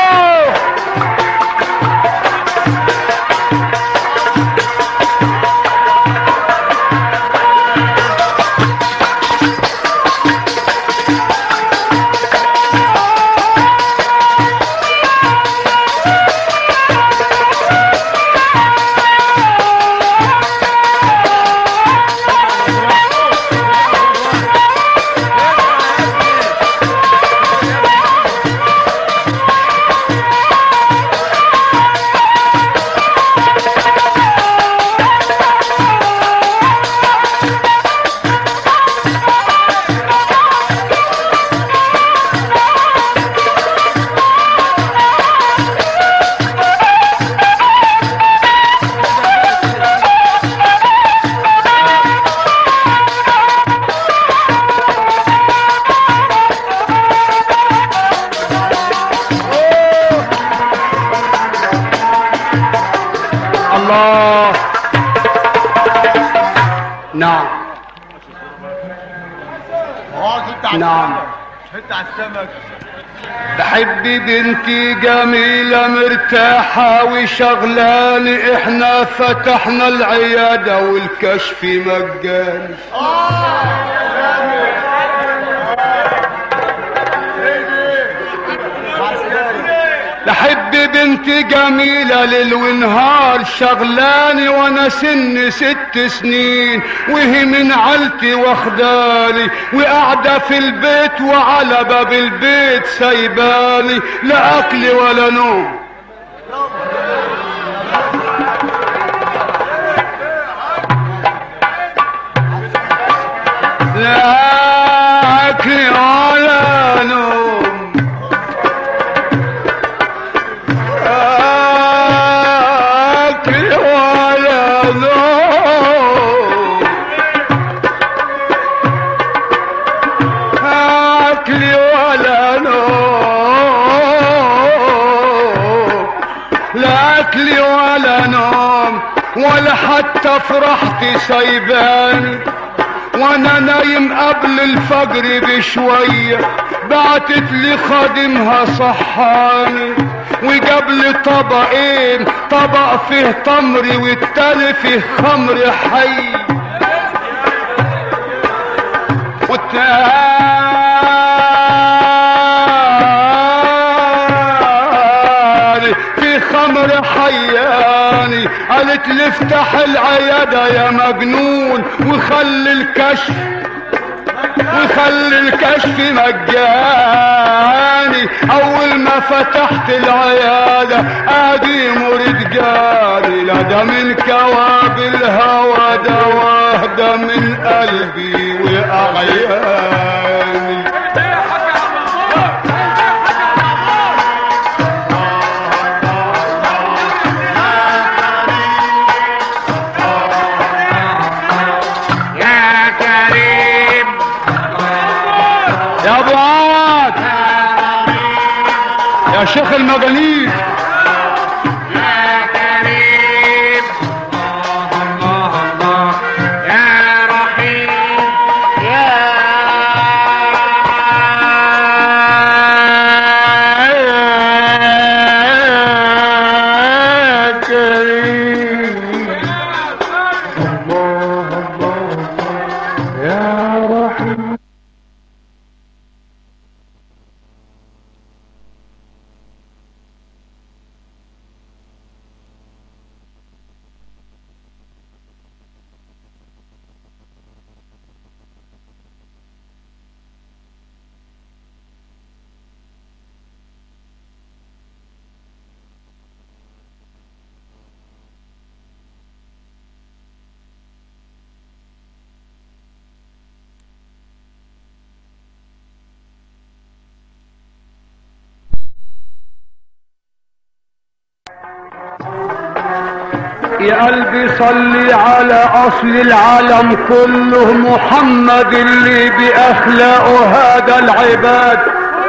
الله نعم نعم حتى على السمك بحب بنتي جميلة مرتاحة وشغلاني احنا فتحنا العيادة والكشف مجاني بحب بنتي جميلة ليل ونهار شغلاني وانا سن ست سنين وهي من عيلتي واخداني وقاعدة في البيت وعلى باب البيت سايباني لا اكل ولا نوم لا اكل ولا نوم اكل ولا نوم اكل ولا نوم لا اكل ولا نوم ولا حتى فرحتي سايباني وانا نايم قبل الفجر بشوية بعتت لي خادمها صحاني وجاب لي طبقين طبق فيه تمر والتاني فيه خمر حي والتاني في خمر حياني قالت لي افتح العيادة يا مجنون وخلي الكشف وخلي الكشف مجاني اول ما فتحت العيادة ادي مريد جاني لا ده من كواب الهوى ده واهدى من قلبي واعياني يا كريم يا ابو عوض يا شيخ المجانين يا كريم الله الله يا رحيم يا كريم الله الله يا رحيم يا قلبي صلي على اصل العالم كله محمد اللي باخلاقه هذا العباد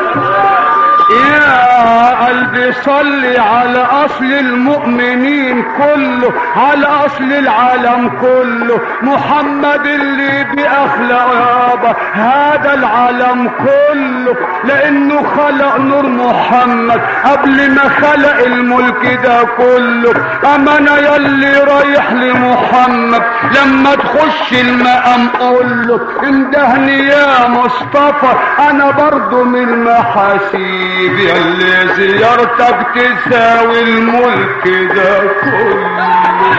يا قلبي صلي على اصل المؤمنين كله على اصل العالم كله محمد اللي باخلاقه يابا هذا العالم كله لانه خلق نور محمد قبل ما خلق الملك ده كله اما انا يلي رايح لمحمد لما تخش المقام قول له اندهني يا مصطفى انا برضو من المحاسيب يلي زيارتك تساوي الملك ده كله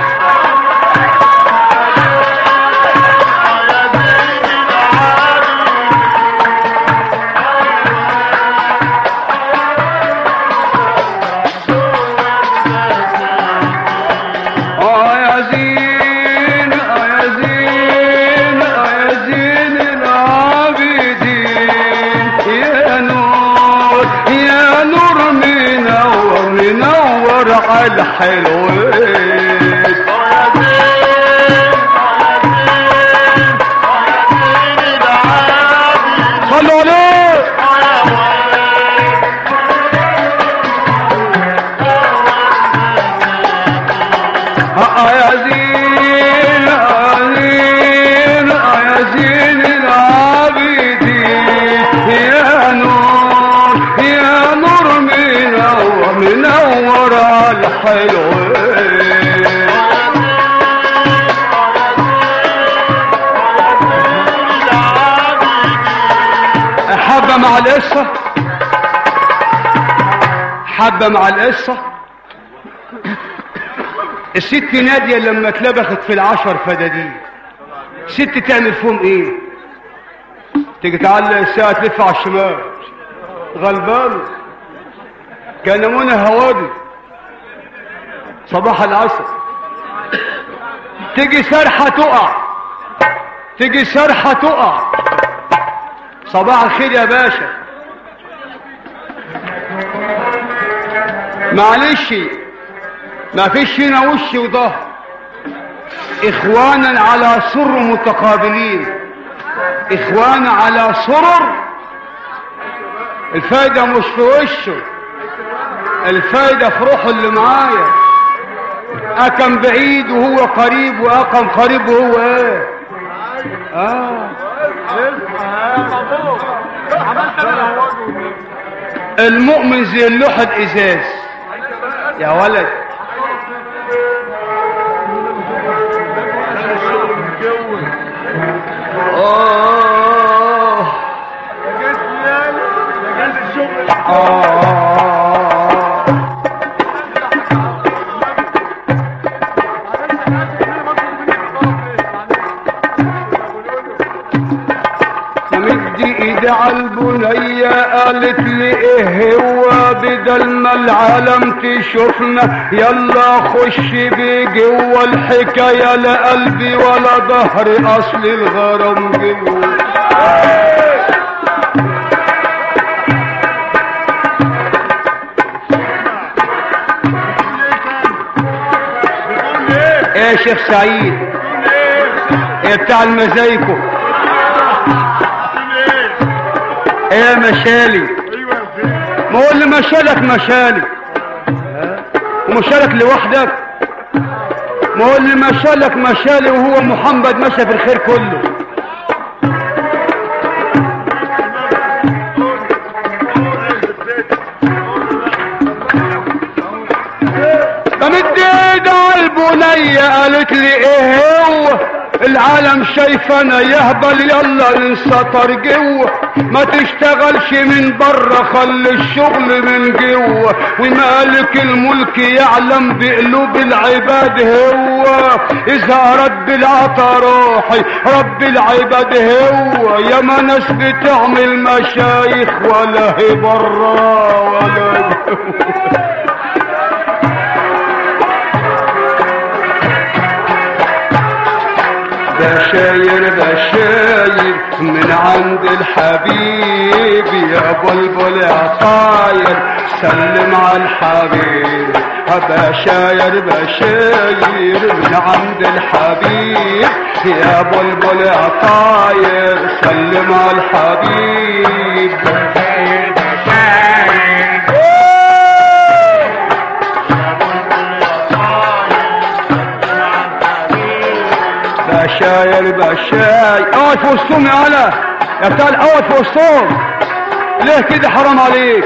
آه يا زين آه يا زين آه يا زين العابدين يا نور يا نور منور منور على الحلوين صلوا عليه آه يا زين آه زين آه يا زين العابدين يا نور يا نور منور منور على الحلوين حبة مع القصة حبة مع القصة الست نادية لما اتلبخت في العشر فدادين ست تعمل فيهم ايه تيجي تعلق الساعة تلف على الشمال غلبان كان منى هوادي صباح العصر تيجي سرحة تقع تيجي سرحة تقع صباح الخير يا باشا معلش ما فيش هنا وش وظهر اخوانا على سر متقابلين اخوانا على سرر الفايدة مش في وشه الفايدة في روحه اللي معايا أكم بعيد وهو قريب وأكم قريب وهو ايه آه. المؤمن زي اللوحة الإزاز يا ولد آه آه مد ايدي عالبنية قالت لي ايه هو بدل ما العالم تشوفنا يلا خش بي جوا الحكاية لا قلبي ولا ظهري اصل الغرام جوا ايه يا شيخ سعيد ايه بتاع المزايكو ايه يا مشالي ما هو اللي مشالك مشالي ومشالك لوحدك ما هو اللي مشالك مشالي وهو محمد مشى في الخير كله قامت ايد البنية قالت لي ايه هو العالم شايفنا يهبل يلا انسطر جوه ما تشتغلش من بره خلي الشغل من جوه ومالك الملك يعلم بقلوب العباد هو اذا رد العطا روحي رب العباد هو يا ما ناس بتعمل مشايخ ولا هي برا ولا جوه بشاير بشاير شاير من عند الحبيب يا بلبل يا طاير سلم على الحبيب بشاير بشاير من عند الحبيب يا بلبل يا طاير سلم على الحبيب بشاير بشاير اقعد في وسطهم يا هلا يا بتاع اقعد في وسطهم ليه كده حرام عليك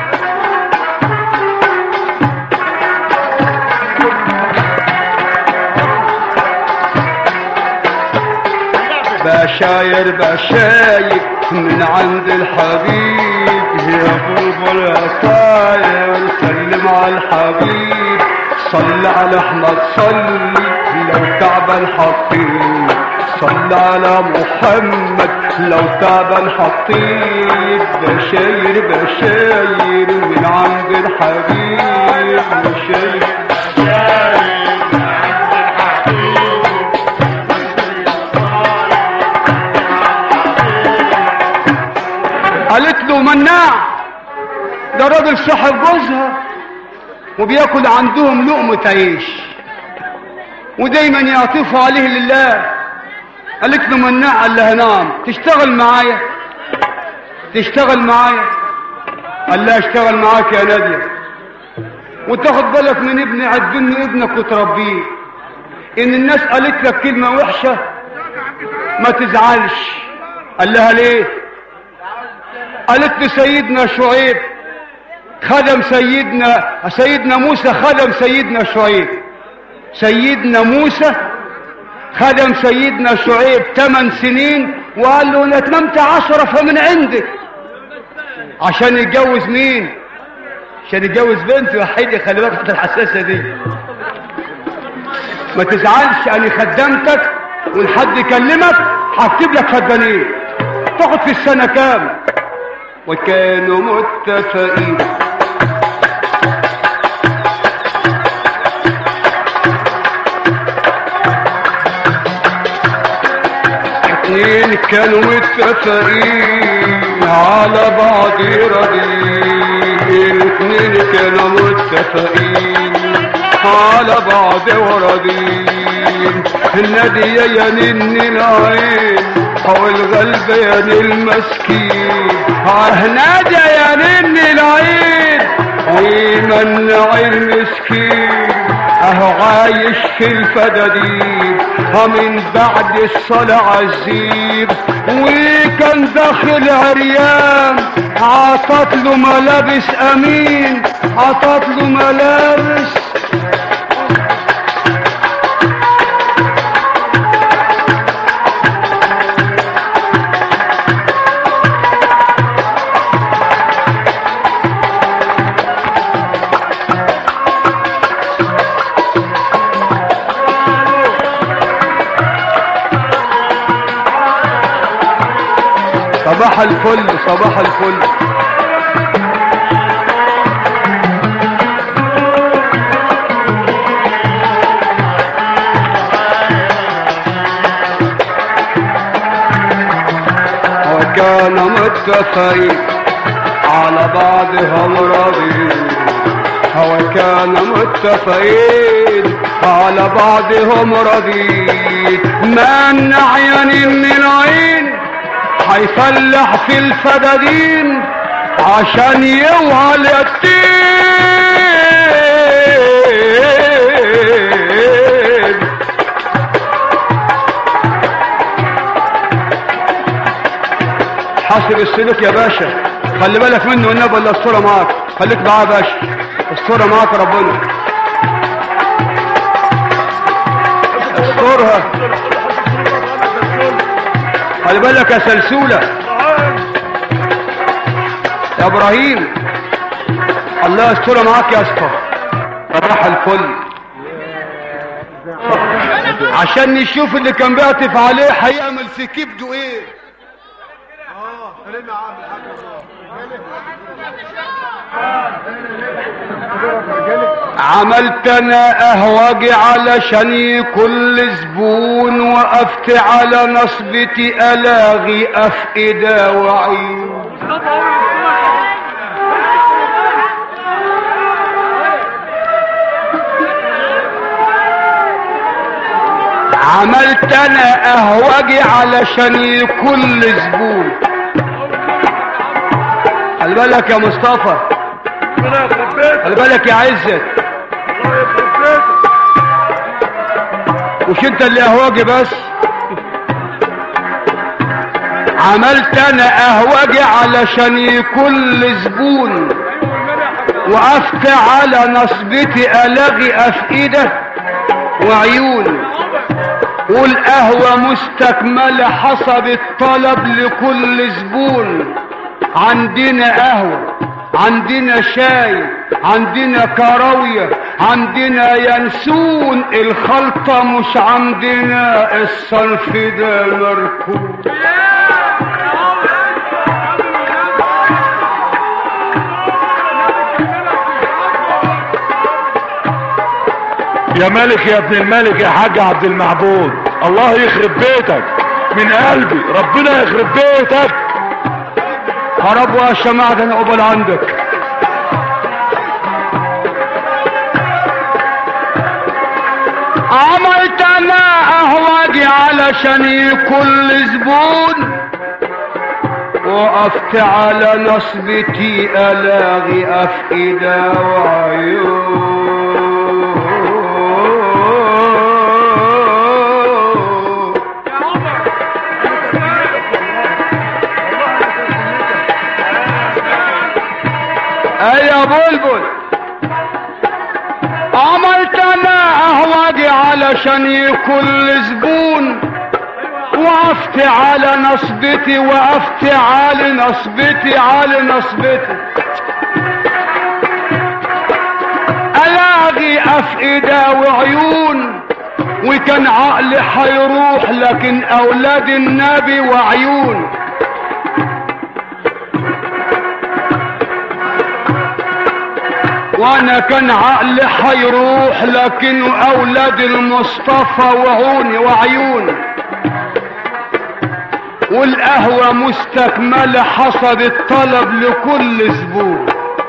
بشاير بشاير من عند الحبيب يا بلبل يا طاير سلم على الحبيب صل على احمد صلي لو تعبان حطيب صل على محمد لو تعبان حطيب بشاير بشاير من عند الحبيب بشاير قالت له مناع ده راجل صاحب جوزها وبياكل عندهم لقمة عيش ودايما يعطفوا عليه لله قالت له مناع قال لها نعم تشتغل معايا تشتغل معايا قال لها اشتغل معاك يا نادية وتاخد بالك من ابني عدني ابنك وتربيه ان الناس قالت لك كلمة وحشة ما تزعلش قال لها ليه قالت له سيدنا شعيب خدم سيدنا سيدنا موسى خدم سيدنا شعيب سيدنا موسى خدم سيدنا شعيب ثمان سنين وقال له انا اتممت عشرة فمن عندك عشان يتجوز مين عشان يتجوز بنت وحيدة خلي بالك حتى الحساسة دي ما تزعلش انا خدمتك وان حد يكلمك هكتب لك خدامين تاخد في السنة كام وكانوا متفقين اتنين كانوا متفقين على بعض راضيين اتنين كانوا متفقين على بعض وراضيين النادي يا نن العين او الغلب يا نن المسكين اه نادي يا نن العين ويمنع المسكين اهو عايش في الفدادين من بعد الصلاة عزيب وكان داخل عريان عطت له ملابس امين عطت له ملابس صباح الفل صباح الفل وكان متفقين على بعضهم راضين وكان متفقين على بعضهم راضين من عين من العين هيفلح في الفدادين عشان يوعى اليتيم حاسب السلوك يا باشا خلي بالك منه والنبي ولا الصورة معاك خليك معاه يا باشا الصورة معاك ربنا استرها خلي بالك يا سلسولة يا ابراهيم الله يستر معاك يا اسطى صباح الفل عشان نشوف اللي كان بيعطف عليه هيعمل في كبده ايه عملت انا قهوجي علشان كل زبون وقفت على نصبتي الاغي افئدة وعيون عملت انا قهوجي علشان كل زبون خلي بالك يا مصطفى ربنا يخرب بيتك خلي بالك يا عزت الله يخرب بيتك مش انت اللي قهوجي بس عملت انا قهوجي علشان كل زبون وقفت على نصبتي الغي افئده وعيون والقهوة مستكملة حسب الطلب لكل زبون عندنا قهوة عندنا شاي عندنا كراوية عندنا ينسون الخلطة مش عندنا الصنف ده مركوب يا ملك يا ابن الملك يا حاج عبد المعبود الله يخرب بيتك من قلبي ربنا يخرب بيتك خرب والشماعة ده انا قبل عندك عملت انا قهوجي علشان كل زبون وقفت على نصبتي الاغي افئدة وعيون اي يا بلبل عملت انا قهوجي علشان كل زبون وقفت على نصبتي وقفت على نصبتي على نصبتي الاقي افئدة وعيون وكان عقلي حيروح لكن اولاد النبي وعيون وانا كان عقلي حيروح لكن اولاد المصطفى وعوني وعيون والقهوة مستكملة حسب الطلب لكل زبون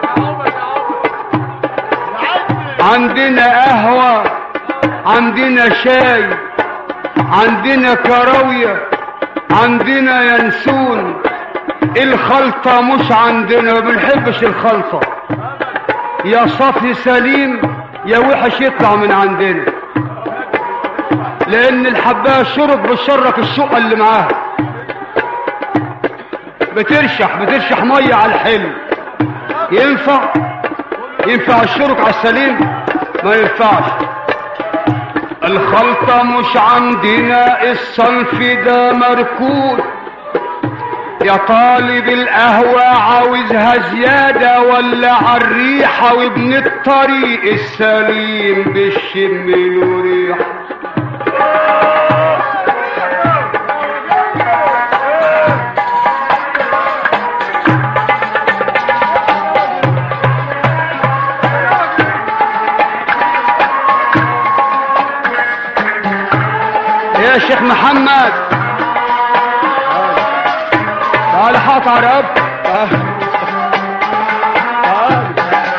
عندنا قهوة عندنا شاي عندنا كراوية عندنا ينسون الخلطة مش عندنا ما بنحبش الخلطة يا صافي سليم يا وحش يطلع من عندنا لان الحبايه شرب بتشرك الشقه اللي معاها بترشح بترشح ميه على الحلو ينفع ينفع الشرك على السليم ما ينفعش الخلطة مش عندنا الصنف ده مركون يا طالب القهوة عاوزها زيادة ولا عالريحة وابن الطريق السليم بالشم له ريحة يا شيخ محمد تعال حاط على رقبتك تعال. تعال.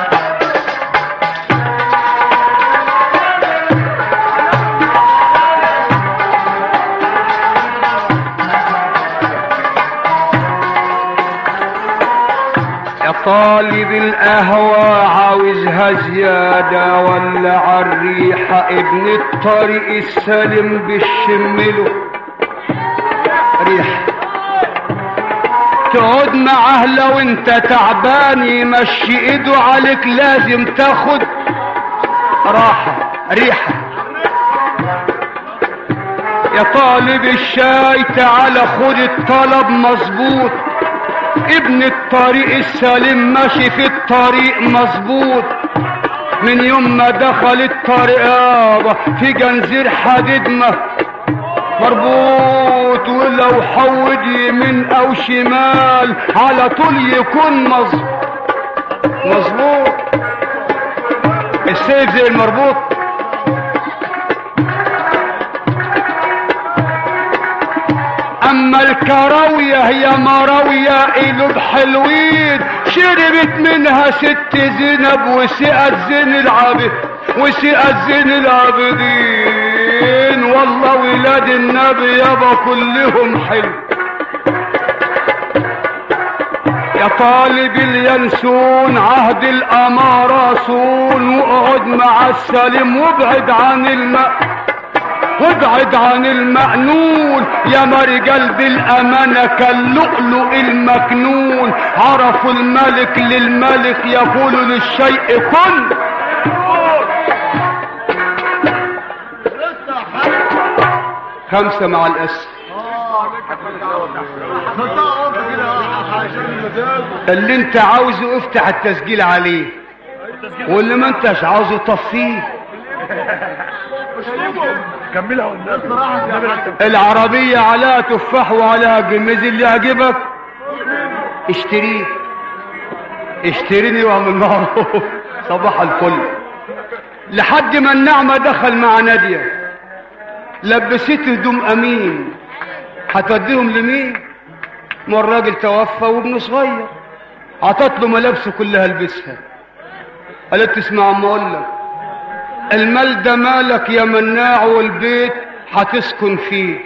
يا طالب القهوة عاوزها زيادة ولا عالريحة ابن الطريق السالم بالشمله ريحة تقعد معاه لو انت تعبان يمشي ايده عليك لازم تاخد راحة ريحة يا طالب الشاي تعال خد الطلب مظبوط ابن الطريق السليم ماشي في الطريق مظبوط من يوم ما دخل الطريق يابا في جنزير حديد ما مربوط ولو حود يمين او شمال على طول يكون مظبوط مظبوط السيف زي المربوط اما الكراوية هي مراوية قلوب حلوين شربت منها ست زينب وسقت زين العابد وسقت زين العابدين والله ولاد النبي يابا كلهم حلو يا طالب الينسون عهد الأمارة صون واقعد مع السليم وابعد عن الماء وابعد عن المأنون يا مرجل بالأمانة كاللؤلؤ المكنون عرفوا الملك للملك يقول للشيء كن خمسة مع الأسف اللي انت عاوزه افتح التسجيل عليه واللي ما انتش عاوزه طفيه كملها والناس العربية عليها تفاح وعليها جميز اللي يعجبك اشتريه اشتريني واعمل معروف صباح الفل لحد ما النعمة دخل مع نادية لبسته هدوم امين هتوديهم لمين ما الراجل توفى وابنه صغير عطت له ملابسه كلها البسها قالت تسمع اما اقول لك المال ده مالك يا مناع والبيت هتسكن فيه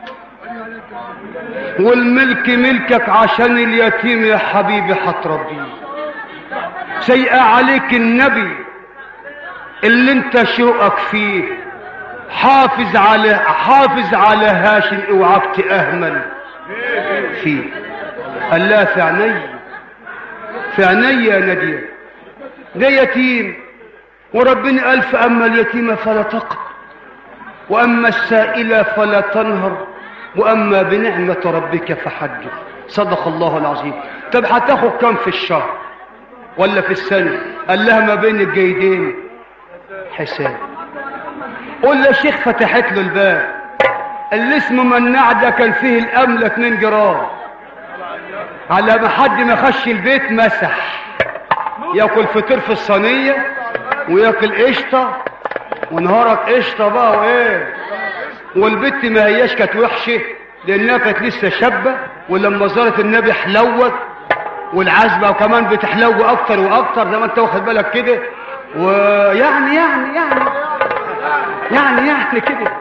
والملك ملكك عشان اليتيم يا حبيبي هتربيه سيئة عليك النبي اللي انت شوقك فيه حافظ على حافظ على هاشم اوعاك تأهمل فيه قال لا في عيني في عيني يا نادية ده يتيم وربنا قال فأما اليتيم فلا تقر وأما السائل فلا تنهر وأما بنعمة ربك فحدث صدق الله العظيم طب هتاخد كم في الشهر ولا في السنة قال لها ما بين الجيدين حساب قول له شيخ فتحت له الباب اللي اسمه مناع ده كان فيه الأملة 2 جرام على ما حد ما يخش البيت مسح ياكل فطير في الصينيه وياكل قشطه ونهارك قشطه بقى وايه والبت ما هياش كانت وحشه لانها كانت لسه شابه ولما زارت النبي حلوت والعزبه وكمان بتحلو اكتر واكتر زي ما انت واخد بالك كده ويعني يعني يعني يعني يعني كده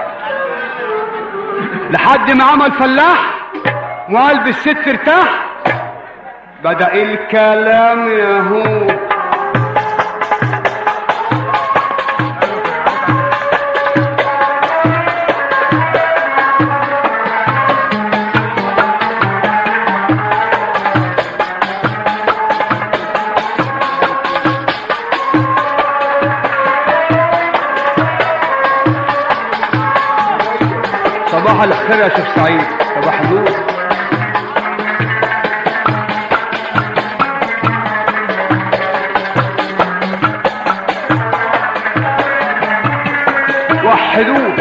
لحد ما عمل فلاح وقلب الست ارتاح بدأ الكلام يهو صباح الخير يا شيخ سعيد صباح النور وحدوه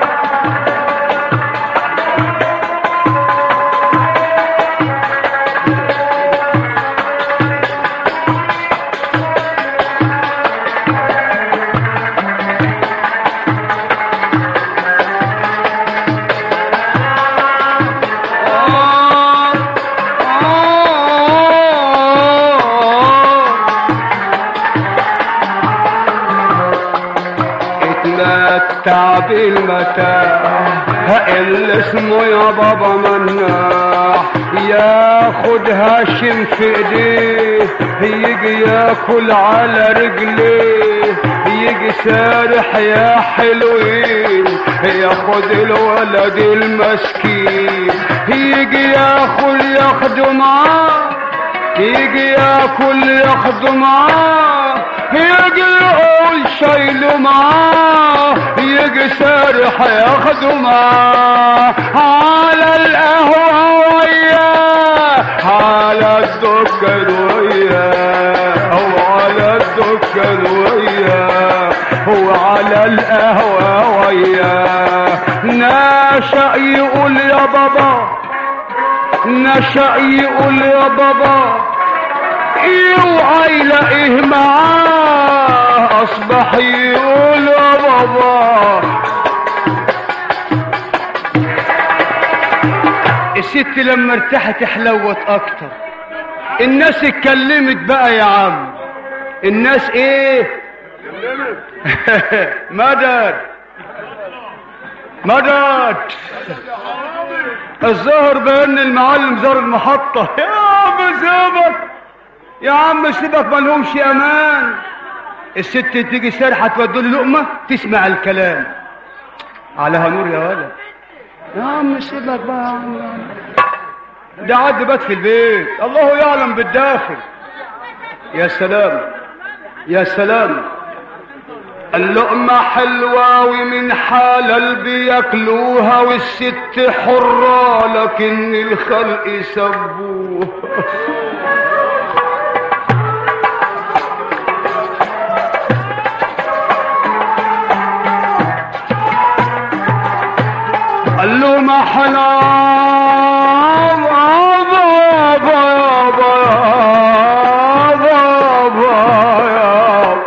اتمتع بالمتاع اللي اسمه يا بابا مناع ياخد هاشم في ايديه يجي ياكل على رجليه يجي سارح يا حلوين ياخد الولد المسكين يجي ياكل ياخده معاه يجي ياكل ياخده معاه يجي يقول شايله معاه يجي سارح ياخده معاه على القهوة وياه على الدكان وياه أو على الدكان وياه وعلى القهوة وياه ناش بابا نشأ يقول يا بابا اوعى يلاقيه معاه اصبح يقول يا بابا الست لما ارتاحت حلوت اكتر الناس اتكلمت بقى يا عم الناس ايه مدد مدد الظاهر بان المعلم زار المحطة يا عم سيبك يا عم سيبك ملهمش امان الست تيجي سارحة تودي له لقمة تسمع الكلام عليها نور يا ولد يا عم سيبك بقى يا عم ده عد بات في البيت الله يعلم بالداخل يا سلام يا سلام اللقمة حلوة ومن حلال بياكلوها والست حرة لكن الخلق سبوها اللقمة حلال يابا يابا يابا يابا يابا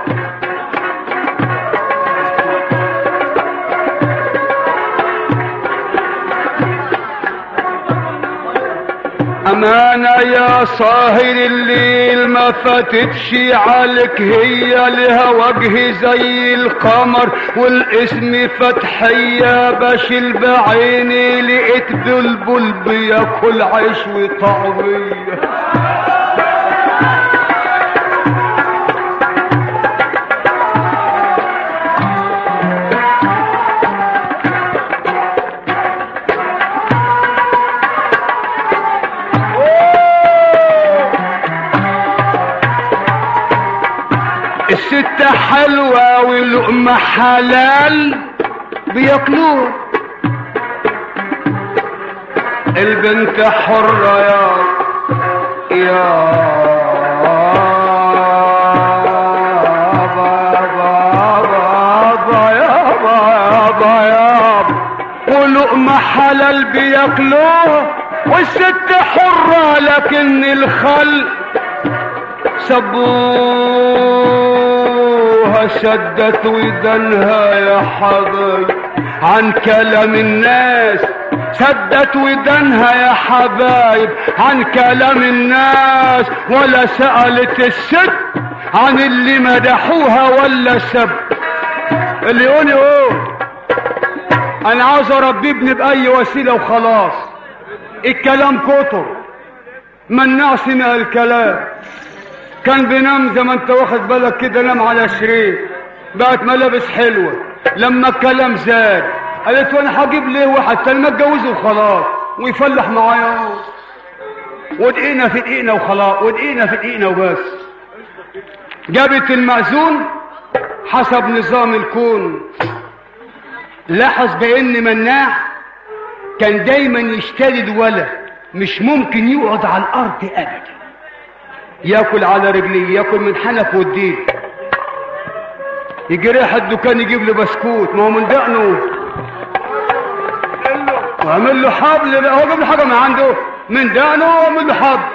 أمانة يا صاهر الليل ما فاتتش عليك هي لها وجه زي القمر والاسم فتحية بشيل بعيني لقيت بلبل بياكل عيش وطعمية الستة حلوة واللقمة حلال بياكلوها البنت حرة يا يا بابا يابا يابا يابا ولقمة حلال بياكلوها والست حرة لكن الخلق سبوها شدت ودنها يا حبايب عن كلام الناس سدت ودنها يا حبايب عن كلام الناس ولا سألت الست عن اللي مدحوها ولا سب اللي يقول يقول انا عاوز اربي ابني باي وسيله وخلاص الكلام كتر مناع سمع الكلام كان بينام زي ما انت واخد بالك كده نام على شريط بقت ملابس حلوه لما الكلام زاد قالت له انا هجيب ليه واحد تاني ما اتجوزه وخلاص ويفلح معايا ودقينا في دقيقنا وخلاص ودقينا في دقيقنا وبس جابت المأذون حسب نظام الكون لاحظ بان مناع كان دايما يشتري الولد مش ممكن يقعد على الارض ابدا ياكل على رجليه ياكل من حنك والدين يجي رايح الدكان يجيب له بسكوت ما هو من دقنه وعمل له حبل بقى هو جاب له حاجه من عنده من دقنه وعمل له حبل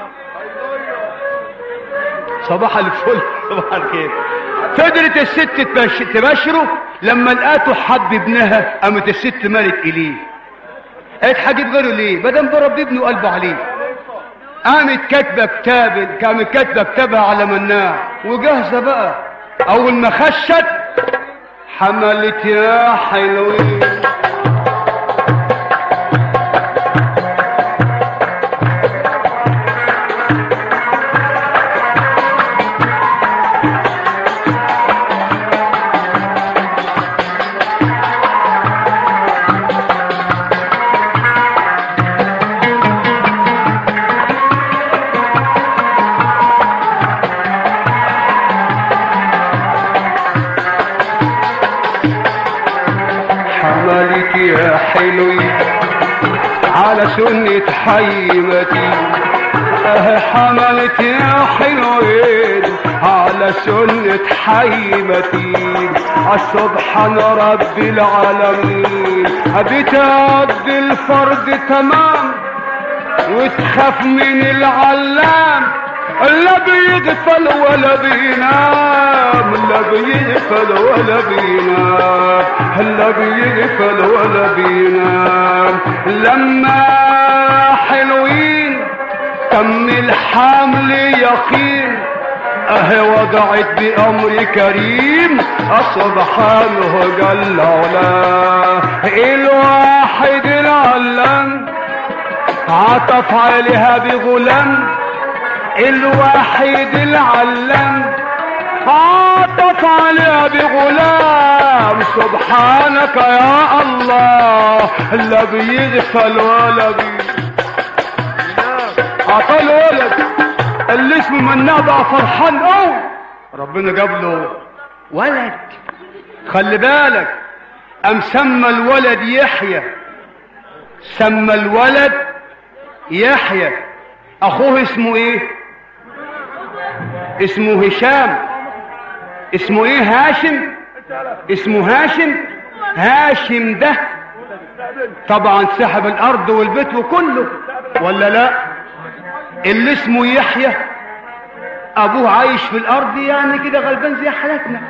صباح الفل صباح الخير فضلت الست تبش- تبشره لما لقاته حب ابنها قامت الست مالت اليه قالت هجيب غيره ليه بدل بربي ابنه قلبه عليه قامت كاتبه كتاب قامت كاتبه كتابها على مناع وجاهزه بقى اول ما خشت حملت يا حلوين حملت يا حلوين على سنة حيمتي اه حملت يا حلوين على سنة حيمتي سبحان رب العالمين بتقضي الفرد تمام وتخاف من العلام لا بيغفل ولا بينام لا بيغفل ولا بينام لا بيغفل ولا بينام لما حلوين تم الحمل يقين اهي وضعت بامر كريم سبحانه جل علاه الواحد العلام عطف عليها بغلام الوحيد العلام عطف عليها بغلام سبحانك يا الله لا بيغفل ولا بي عطى ولد اللي اسمه مناع بقى فرحان قوي ربنا جاب له ولد خلي بالك ام سمى الولد يحيى سمى الولد يحيى اخوه اسمه ايه اسمه هشام اسمه ايه هاشم اسمه هاشم هاشم ده طبعا سحب الارض والبيت وكله ولا لا اللي اسمه يحيى ابوه عايش في الارض يعني كده غلبان زي حالتنا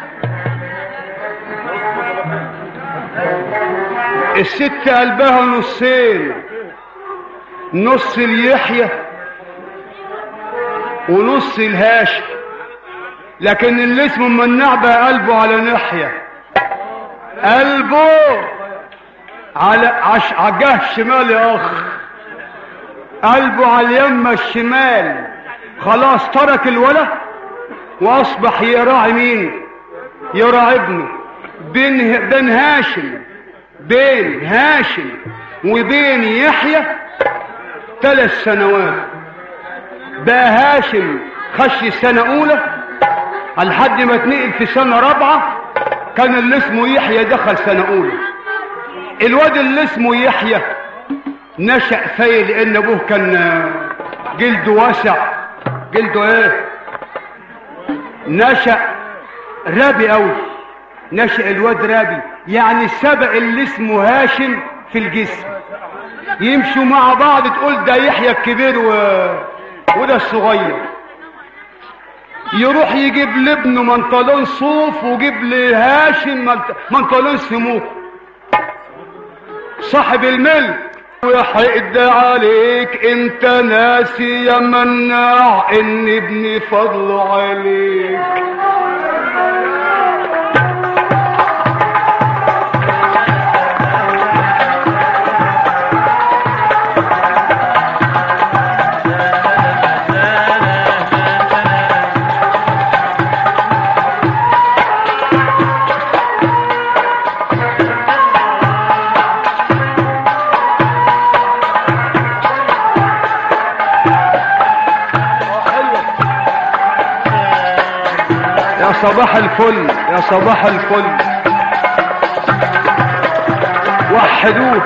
الست قلبها نصين نص اليحيى ونص الهاشم لكن اللي اسمه مناع بقى قلبه على ناحية قلبه على عش عجاه الشمال يا اخ قلبه على اليمة الشمال خلاص ترك الولد واصبح يراعي مين يراعي ابنه بين بين هاشم بين هاشم وبين يحيى ثلاث سنوات بقى هاشم خش السنة أولى لحد ما اتنقل في سنة رابعة كان اللي اسمه يحيى دخل سنة أولى الواد اللي اسمه يحيى نشأ فايل لأن أبوه كان جلده واسع جلده إيه؟ نشأ رابي أوي نشأ الواد رابي يعني سبق اللي اسمه هاشم في الجسم يمشوا مع بعض تقول ده يحيى الكبير و... وده الصغير يروح يجيب لابنه منطلون صوف ويجيب لهاشم منط- منطلون سموك صاحب الملك وحقد عليك انت ناسي يا مناع ان ابني فضله عليك يا صباح الفل يا صباح الفل وحدوه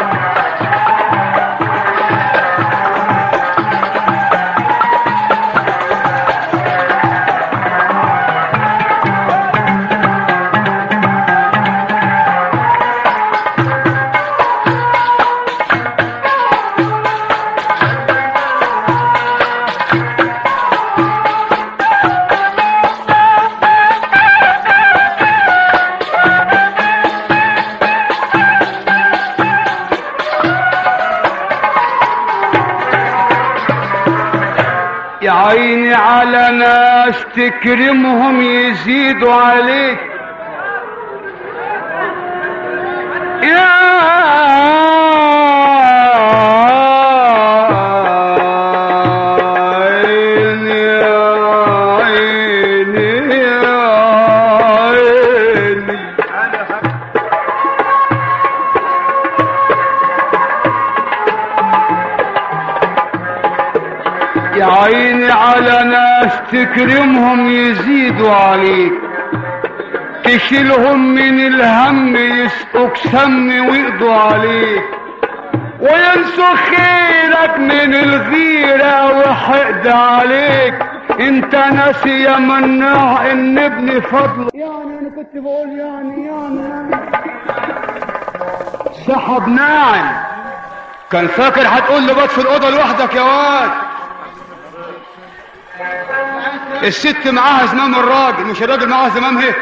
يا عيني على ناس تكرمهم يزيدوا عليك يا عيني يا عيني يا عيني يا عيني على ناس تكرمهم يزيدوا عليك تشيلهم من الهم يسقوك سم ويقضوا عليك وينسوا خيرك من الغيرة وحقد عليك انت ناسي يا مناع ان ابني فضله يعني انا كنت بقول يعني يعني, يعني السحب ناعم كان فاكر هتقول له بات في الاوضه لوحدك يا واد الست معاها زمام الراجل مش الراجل معاها زمام هي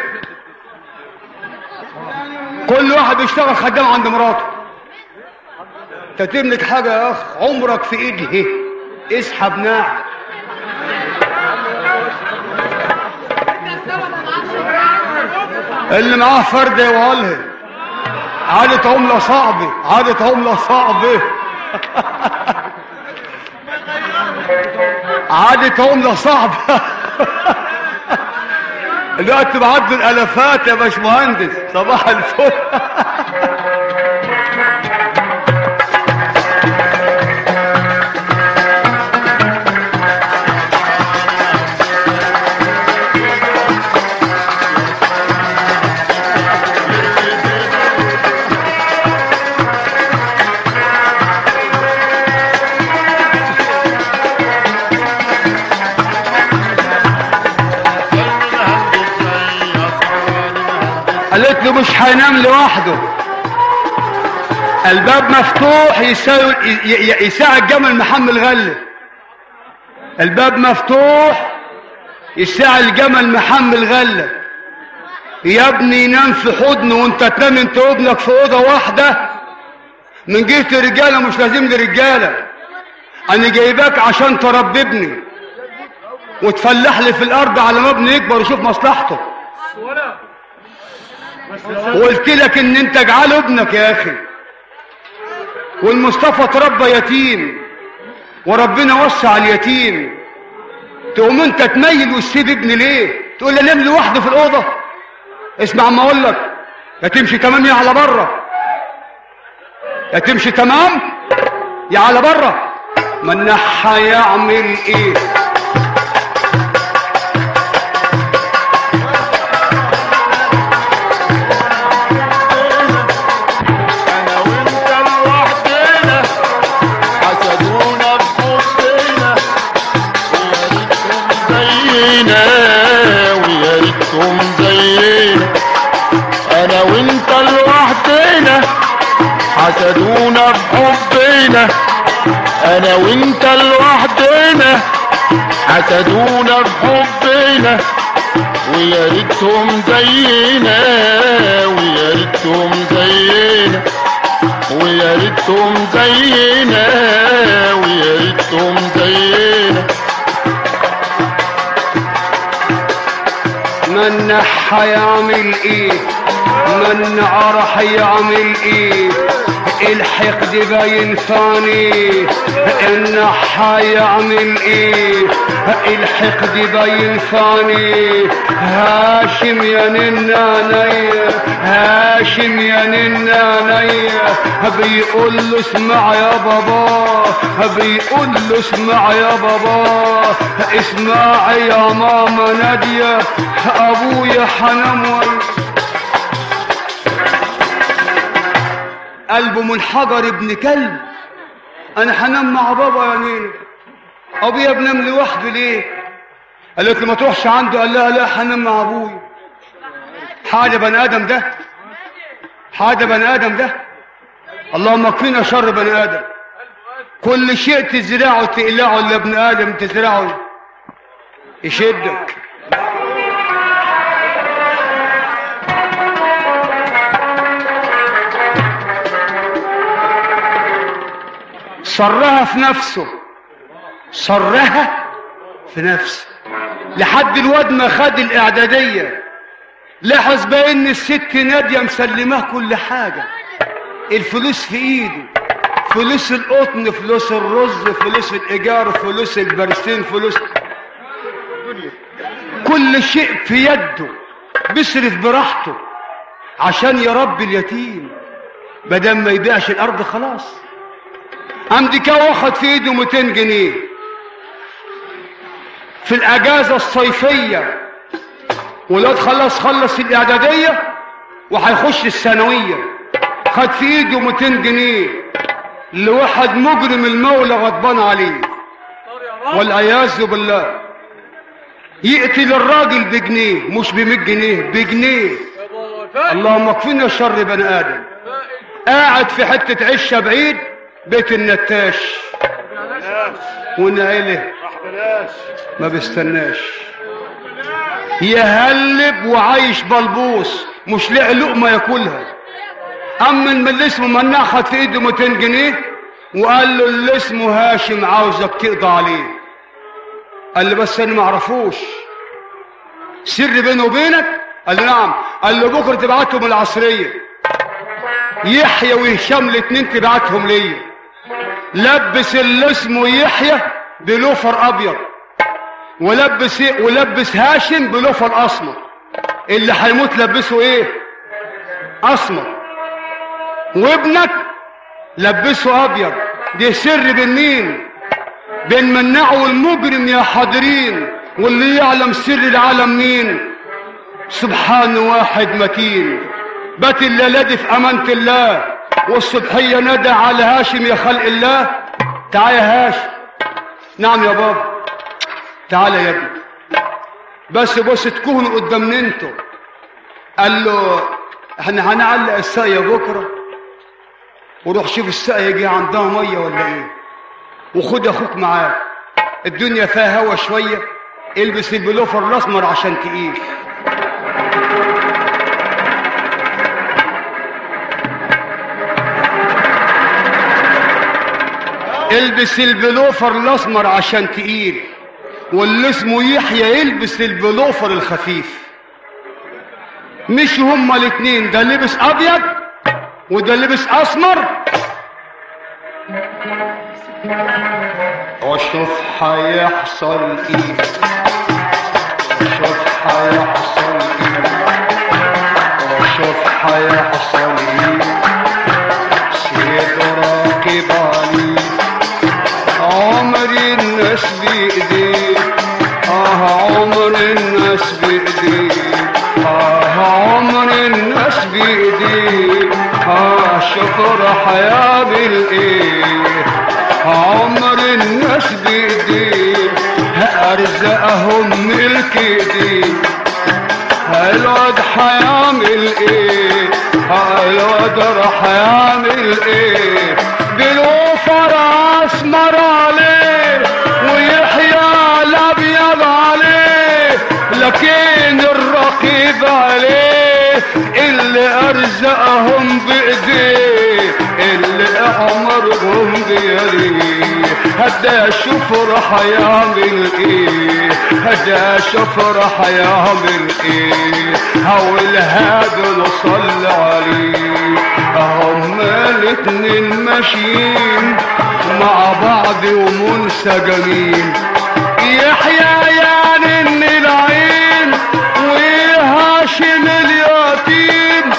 كل واحد بيشتغل خدام عند مراته تتملك حاجه يا اخ عمرك في ايدي اسحب ناعم اللي معاه فرد يوالها عادة عملة صعبة عادة عملة صعبة عادة عملة صعبة الوقت بعد الالافات يا باشمهندس صباح الفل قالت له مش هينام لوحده الباب مفتوح يساوي ي- ي- يساعد جمل محمل غله الباب مفتوح يساعد الجمل محمل غله يا ابني نام في حضنه وانت تنام انت وابنك في اوضه واحده من جهه الرجاله مش لازم لي رجاله انا جايباك عشان تربي ابني وتفلح لي في الارض على ما ابني يكبر ويشوف مصلحته وقلت لك ان انت اجعله ابنك يا اخي والمصطفى تربى يتيم وربنا وسع اليتيم تقوم انت تميل وتسيب ابني ليه تقول لي نام لوحده في الاوضه اسمع ما اقول لك يا تمشي تمام يا على بره يا تمشي تمام يا على بره من هيعمل ايه انا وانت لوحدنا حسدونا بحبنا ويا ريتهم زينا ويا ريتهم زينا انا وانت لوحدنا حسدونا بحبنا انا وانت لوحدنا حسدونا بحبنا ويا ريتهم زينا ويا ريتهم زينا ويا ريتهم زينا ويا ريتهم زينا من هيعمل ايه من عرح يعمل ايه الحقد باين ثاني ان هيعمل ايه الحقد باين ثاني هاشم يا نناني هاشم يا نناني بيقول له اسمع يا بابا بيقول له اسمع يا بابا اسمع يا ماما نادية ابويا حنم وال- قلبه منحجر ابن كلب انا هنام مع بابا يا نينا ابويا بنام لوحده ليه قالت له ما تروحش عنده قال لها لا هنام مع ابويا حاجه بني ادم ده حاجه بني ادم ده اللهم اكفينا شر بني ادم كل شيء تزرعه تقلعه اللي ابن ادم تزرعه يشدك صرها في نفسه صرها في نفسه لحد الواد ما خد الاعداديه لاحظ بقى ان الست ناديه مسلماه كل حاجه الفلوس في ايده فلوس القطن فلوس الرز فلوس الايجار فلوس البرسين فلوس كل شيء في يده بيصرف براحته عشان يربي اليتيم بدل ما يبيعش الارض خلاص عندي كان واخد في ايده 200 جنيه في الاجازه الصيفيه ولاد خلص خلص الاعداديه وهيخش الثانويه خد في ايده 200 جنيه لواحد مجرم المولى غضبان عليه والعياذ بالله يقتل الراجل بجنيه مش ب 100 جنيه بجنيه اللهم اكفينا شر بني ادم قاعد في حتة عشة بعيد بيت النتاش ونعيله ما بيستناش يهلب وعايش بلبوس مش لاقي لقمة ياكلها اما اللي اسمه مناع خد في ايده 200 جنيه وقال له اللي اسمه هاشم عاوزك تقضى عليه قال له بس انا ما اعرفوش سر بينه وبينك قال له نعم قال له بكره تبعتهم العصريه يحيى وهشام الاثنين تبعتهم ليا لبس اللي اسمه يحيى بلوفر ابيض ولبس ولبس هاشم بلوفر اسمر اللي هيموت لبسه ايه اسمر وابنك لبسه ابيض دي سر بين مين بين مناع والمجرم يا حاضرين واللي يعلم سر العالم مين سبحان واحد متين بات الليلة دي في امانة الله والصبحية ندى على هاشم يا خلق الله تعال يا هاشم نعم يا بابا تعال يا ابني بس بص تكونوا قدام انتوا قال له احنا هنعلق الساقية بكرة وروح شوف الساقية جه عندها مية ولا ايه وخد اخوك معاك الدنيا فيها هوا شوية البس البلوفر الاسمر عشان تقيل البس البلوفر الاسمر عشان تقيل واللي اسمه يحيى يلبس البلوفر الخفيف مش هما الاتنين ده لبس ابيض وده لبس اسمر وشوف هيحصل ايه وشوف هيحصل ايه وشوف هيحصل ايه سيد راكب عليه عمر الناس بايديه اه عمر الناس بايديه اه عمر الناس بايديه اه شكر هيعمل ايه عمر الناس بايديه ارزقهم ملك ايديه الواد هيعمل ايه الواد راح يعمل ايه بالوفر اسمر عليه ويحيى الابيض عليه لكن الرقيب عليه اللي ارزقهم بايديه اللي امرهم بيديه هدا شوف راح يعمل ايه هدا شوف راح يعمل ايه هول هذا نصلي عليه هم الاتنين ماشيين مع بعض ومنسجمين يحيى يعني ان العين وهاشم اليتيم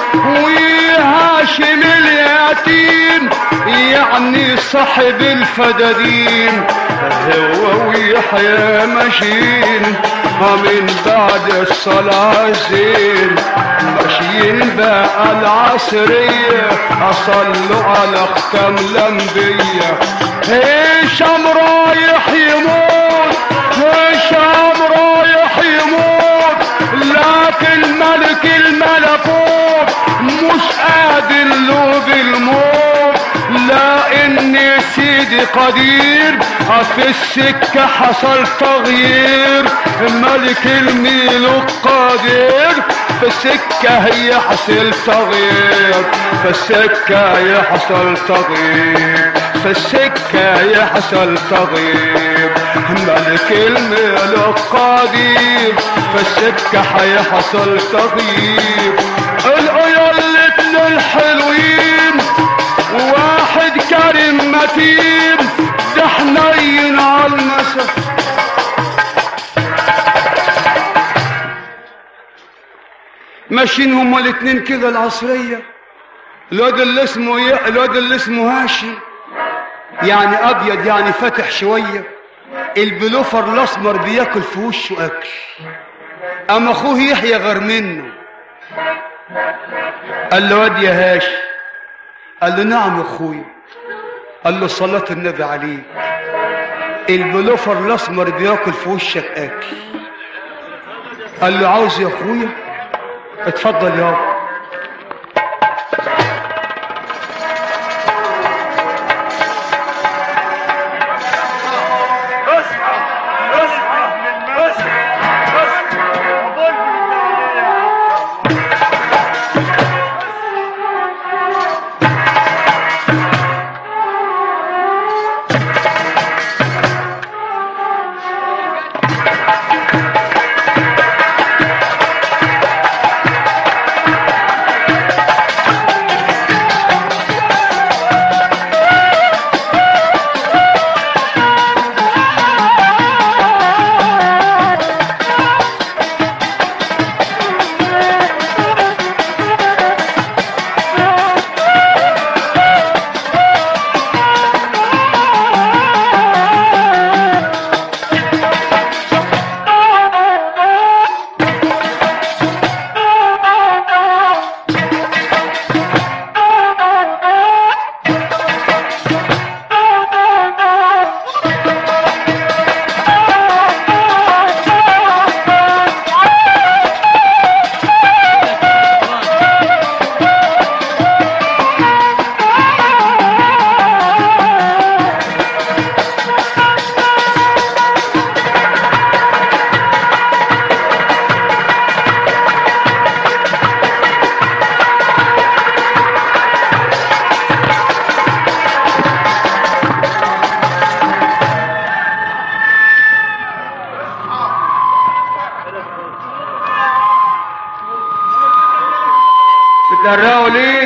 وهاشم اليتيم يعني صاحب الفدادين هو ويحيى ماشيين من بعد الصلاة الزين ماشيين بقى العصرية أصلوا على ختم الأنبياء هشام رايح يموت هشام رايح يموت لكن ملك الملكوت مش قادر له بالموت لا ان سيدي قدير في السكة حصل تغيير ملك الملوك قادر في السكة هي حصل تغيير في السكة يحصل تغيير في السكة يحصل تغيير ملك الملوك قدير في السكة حيحصل تغيير العيال الاتنين الحلوين واحد كريم متين ده حنين على المسا ماشيين هما الاتنين كده العصرية الواد اللي اسمه ي... الواد اللي اسمه هاشم يعني ابيض يعني فاتح شوية البلوفر الاسمر بياكل في وشه اكل اما اخوه يحيى غير منه قال له واد يا هاشم قال له نعم يا اخويا قال له صلاة النبي عليه البلوفر الاسمر بياكل في وشك اكل قال له عاوز يا اخويا اتفضل يابا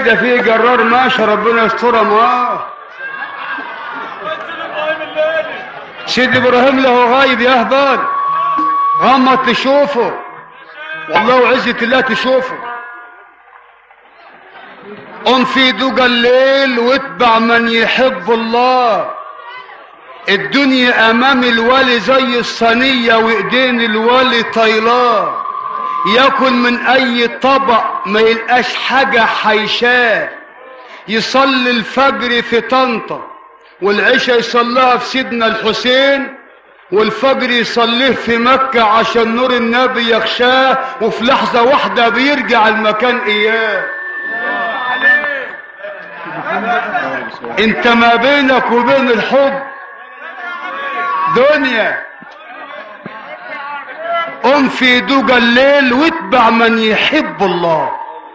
ده فيه جرار ماشي ربنا يسترها معاه سيد ابراهيم له غايب يا اهبال غمض تشوفه والله وعزة الله تشوفه قم في دجى الليل واتبع من يحب الله الدنيا امام الولي زي الصينية وايدين الولي طيلاه ياكل من اي طبق ما يلقاش حاجة حيشاه يصلي الفجر في طنطا والعشاء يصليها في سيدنا الحسين والفجر يصليه في مكة عشان نور النبي يخشاه وفي لحظة واحدة بيرجع المكان اياه انت ما بينك وبين الحب دنيا قم في دجى الليل واتبع من يحب الله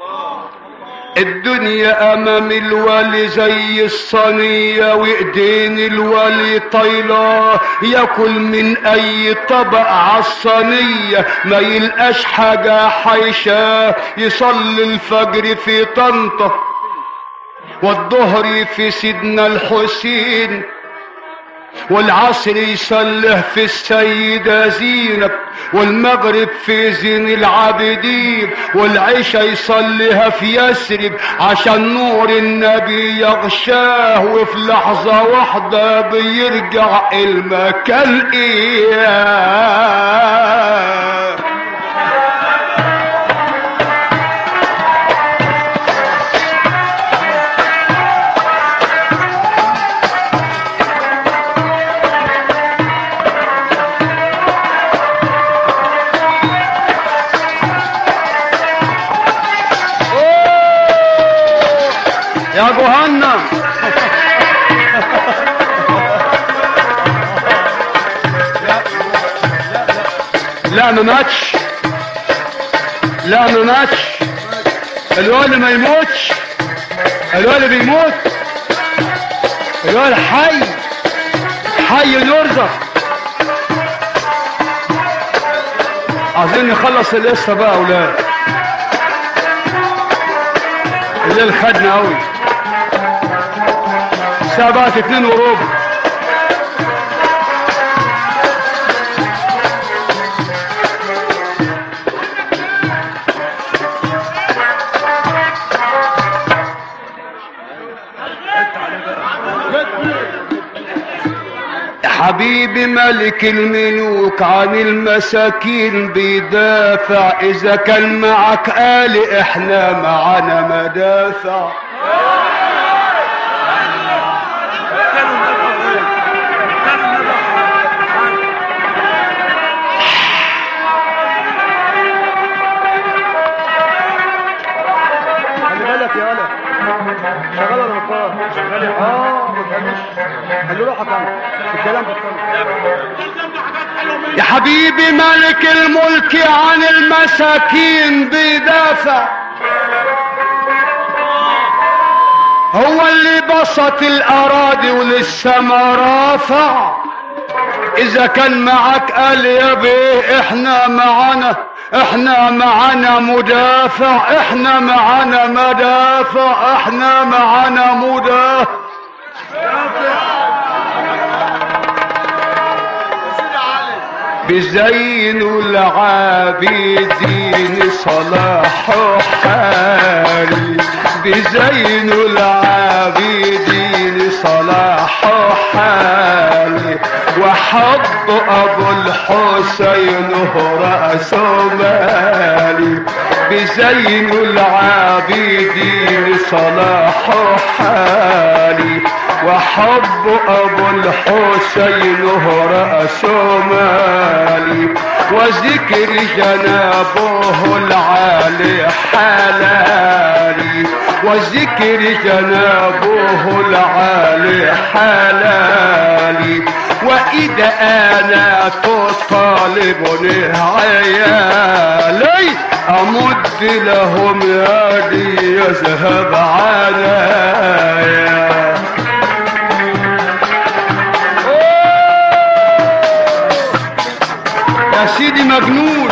الدنيا امام الولي زي الصينية وايدين الولي طايلة ياكل من اي طبق عالصينية ما يلقاش حاجة حيشاه يصلي الفجر في طنطا والظهر في سيدنا الحسين والعصر يصلح في السيدة زينب والمغرب في زين العابدين والعشاء يصليها في يسرب عشان نور النبي يغشاه وفي لحظة واحدة بيرجع المكان إياه يا جهنم لا ما ماتش لا ما ماتش الولي ما يموتش الولي بيموت الولي حي حي يرزق عايزين نخلص القصه بقى يا اولاد الليل خدنا قوي الساعة بقت اتنين وربع يا حبيبي ملك الملوك عن المساكين بيدافع اذا كان معك آل احنا معنا مدافع خلي بالك يا ولد شغال ولا بطال شغال اه ما تقلقش خلي روحك انا الكلام بطال يا حبيبي ملك الملك عن المساكين بيدافع هو اللي بسط الاراضي وللسما رافع اذا كان معك قال يا بيه احنا معانا احنا معانا مدافع احنا معانا مدافع احنا معانا مدافع بزين العابدين صلاح حالي بزين العابدين صلاح حالي وحب ابو الحسين رأس مالي بزين العابدين صلاح حالي وحب ابو الحسين رأس مالي وذكر جنابه العالي حلالي وذكر جنابه العالي حلالي وإذا أنا تطالبني عيالي أمد لهم يدي يذهب عنايا يا سيدي مجنون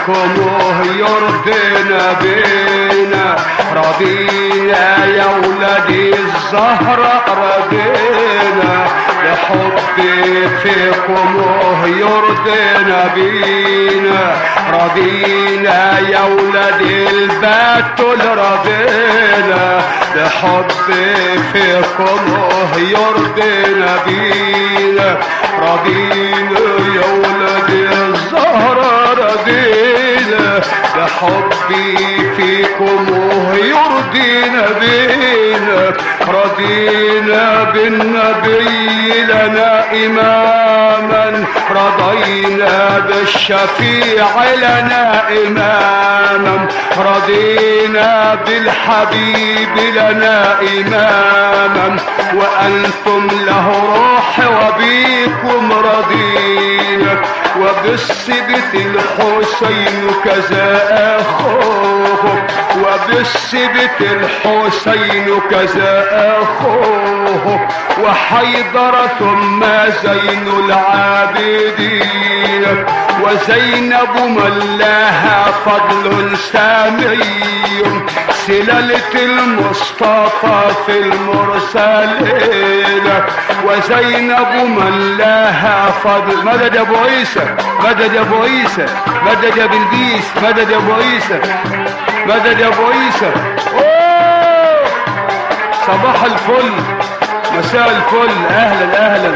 فيكم يرضينا بينا رضينا يا ولدي الزهرة رضينا لحبي فيكم يرضينا بينا رضينا يا ولدي البتول رضينا لحبي فيكم يرضينا بينا رضينا يا ولدي الزهرة رضينا لحبي فيكم يرضينا بينا رضينا بالنبي لنا إماما رضينا بالشفيع لنا إماما رضينا بالحبيب لنا إماما وأنتم له روح وبيكم رضينا وبالسبت الحسين كذا أخوه وبالسبت الحسين كذا أخوه وحيدر ثم زين العابدين وزينب من لها فضل سامي سلالة المصطفى في المرسلين وزينب من لها فضل مدد يا ابو عيسى مدد يا ابو عيسى مدد يا بلبيس مدد يا ابو عيسى مدد يا ابو عيسى أوه! صباح الفل مساء الفل اهلا اهلا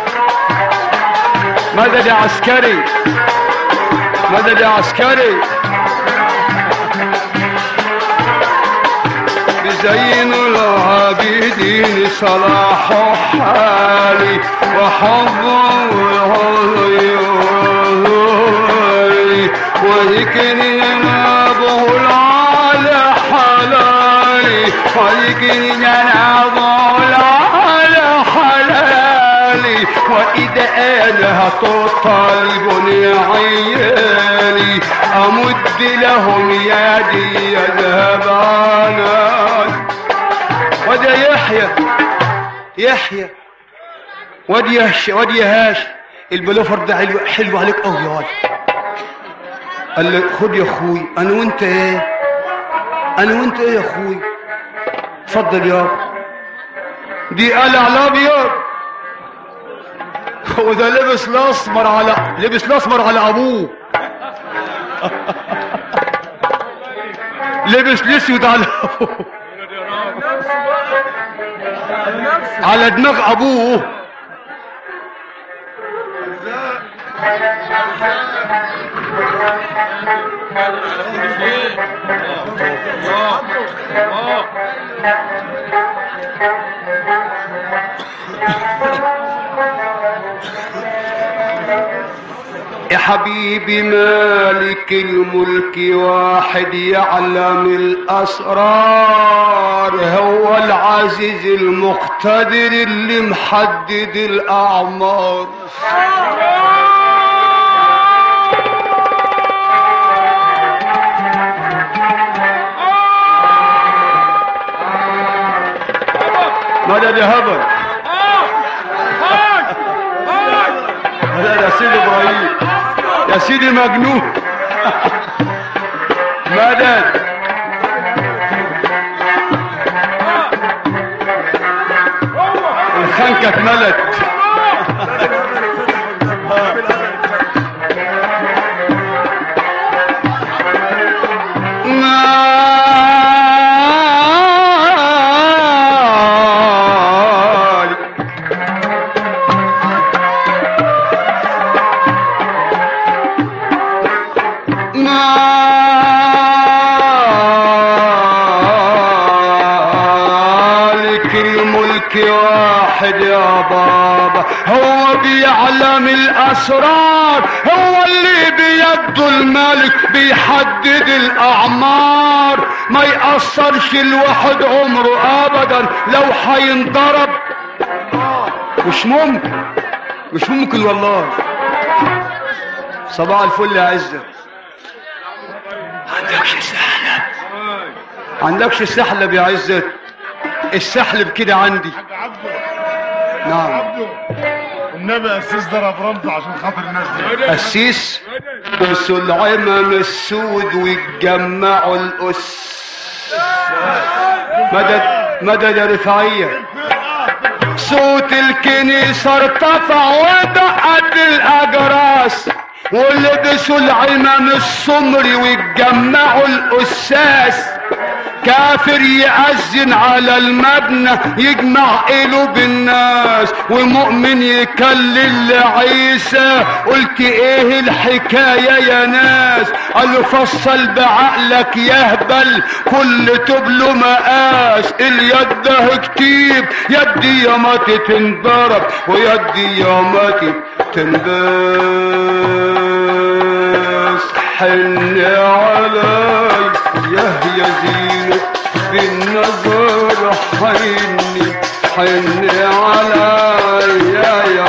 مدد يا عسكري مدد يا عسكري بزين العابدين صلاح حالي وحظه وذكري نابه العالى حلالي وذكري نابه العالى حلالي وإذا أنا تطالبني عيالي أمد لهم يدي يذهب عنان وده يحيى يحيى واد يهش واد يهاش البلوفر ده حلو, حلو عليك قوي يا واد قال له خد يا اخوي انا وانت ايه انا وانت ايه يا اخوي اتفضل يا دي قلع الابيض هو ده لبس الاسمر على لبس الاسمر على ابوه لبس الاسود على ابوه على دماغ ابوه يا حبيبي مالك الملك واحد يعلم الأسرار هو العزيز المقتدر اللي محدد الأعمار مدد يا هبل مدد يا سيدي ابراهيم يا سيدي مجنون مدد الخنكة اتملت مالك مالك الملك واحد يا بابا هو بيعلم الاسرار هو اللي بيده الملك بيحدد الاعمار ما يأثرش الواحد عمره ابدا لو هينضرب مش ممكن مش ممكن والله صباح الفل يا عزة عندكش سحلب عندكش سحلب يا عزة السحلب كده عندي نعم عبده النبي اسيس ضرب رمزه عشان خاطر الناس دي قسيس يلبسوا العمم السود ويتجمعوا الأس مدد مدد يا رفاعية صوت الكنيسة ارتفع ودقت الأجراس ولبسوا العمم السمر ويتجمعوا الأساس كافر يأذن على المبنى يجمع قلوب الناس ومؤمن يكلل لعيسى قلت ايه الحكاية يا ناس قال له فصل بعقلك يهبل كل تبله مقاس اليد ده كتيب يدي يا ما تنضرب ويدي يا ما تنباس حن علي يا يزيد بالنظر حني حن علي يا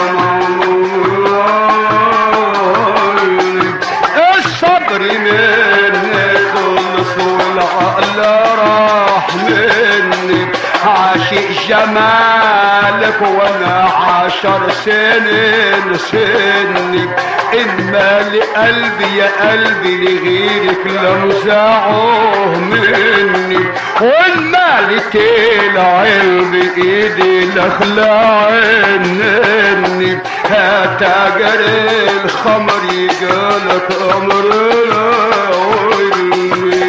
مامون الصبر مني خلص والعقل راح مني عاشق جمالك وانا عشر سنين سني إما لقلبي يا قلبي لغيرك لمزعوه مني وإما لتلعب بإيدي لخلع عنني هتاجر الخمر يجالك أمر ويلني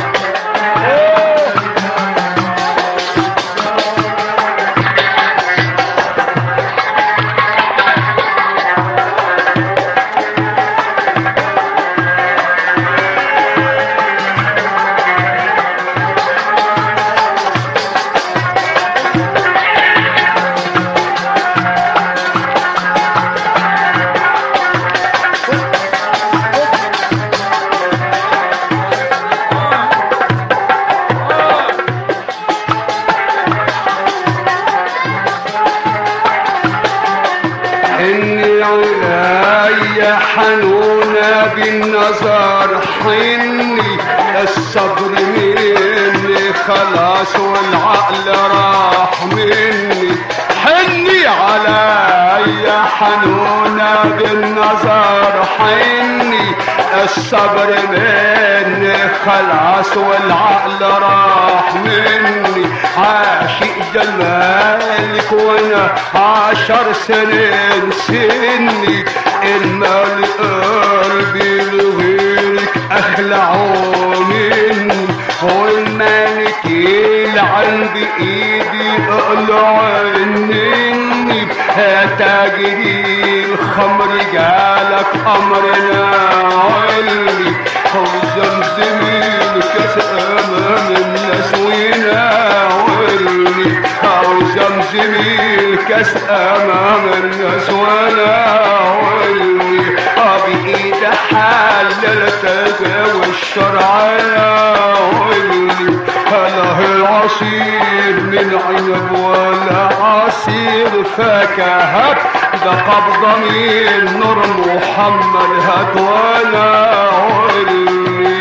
إني عيني حنونة بالنظر حني الصبر مني خلاص والعقل راح مني حني علي حنونة بالنظر حني الصبر مني خلاص والعقل راح مني عاشق جمالك وانا عشر سنين سني المال قلبي لغيرك اخلعه مني والمال يلعن بايدي اقلع عنني تاجري الخمر جالك امرنا علي وزمزمي الكاس امام الناس ويناولني او زمزمي الكاس امام الناس وناولني بايد حللت والشرع ياولني هلا العصير من عنب ولا عصير فاكهة ده قبضة من نور محمد هات ولا علي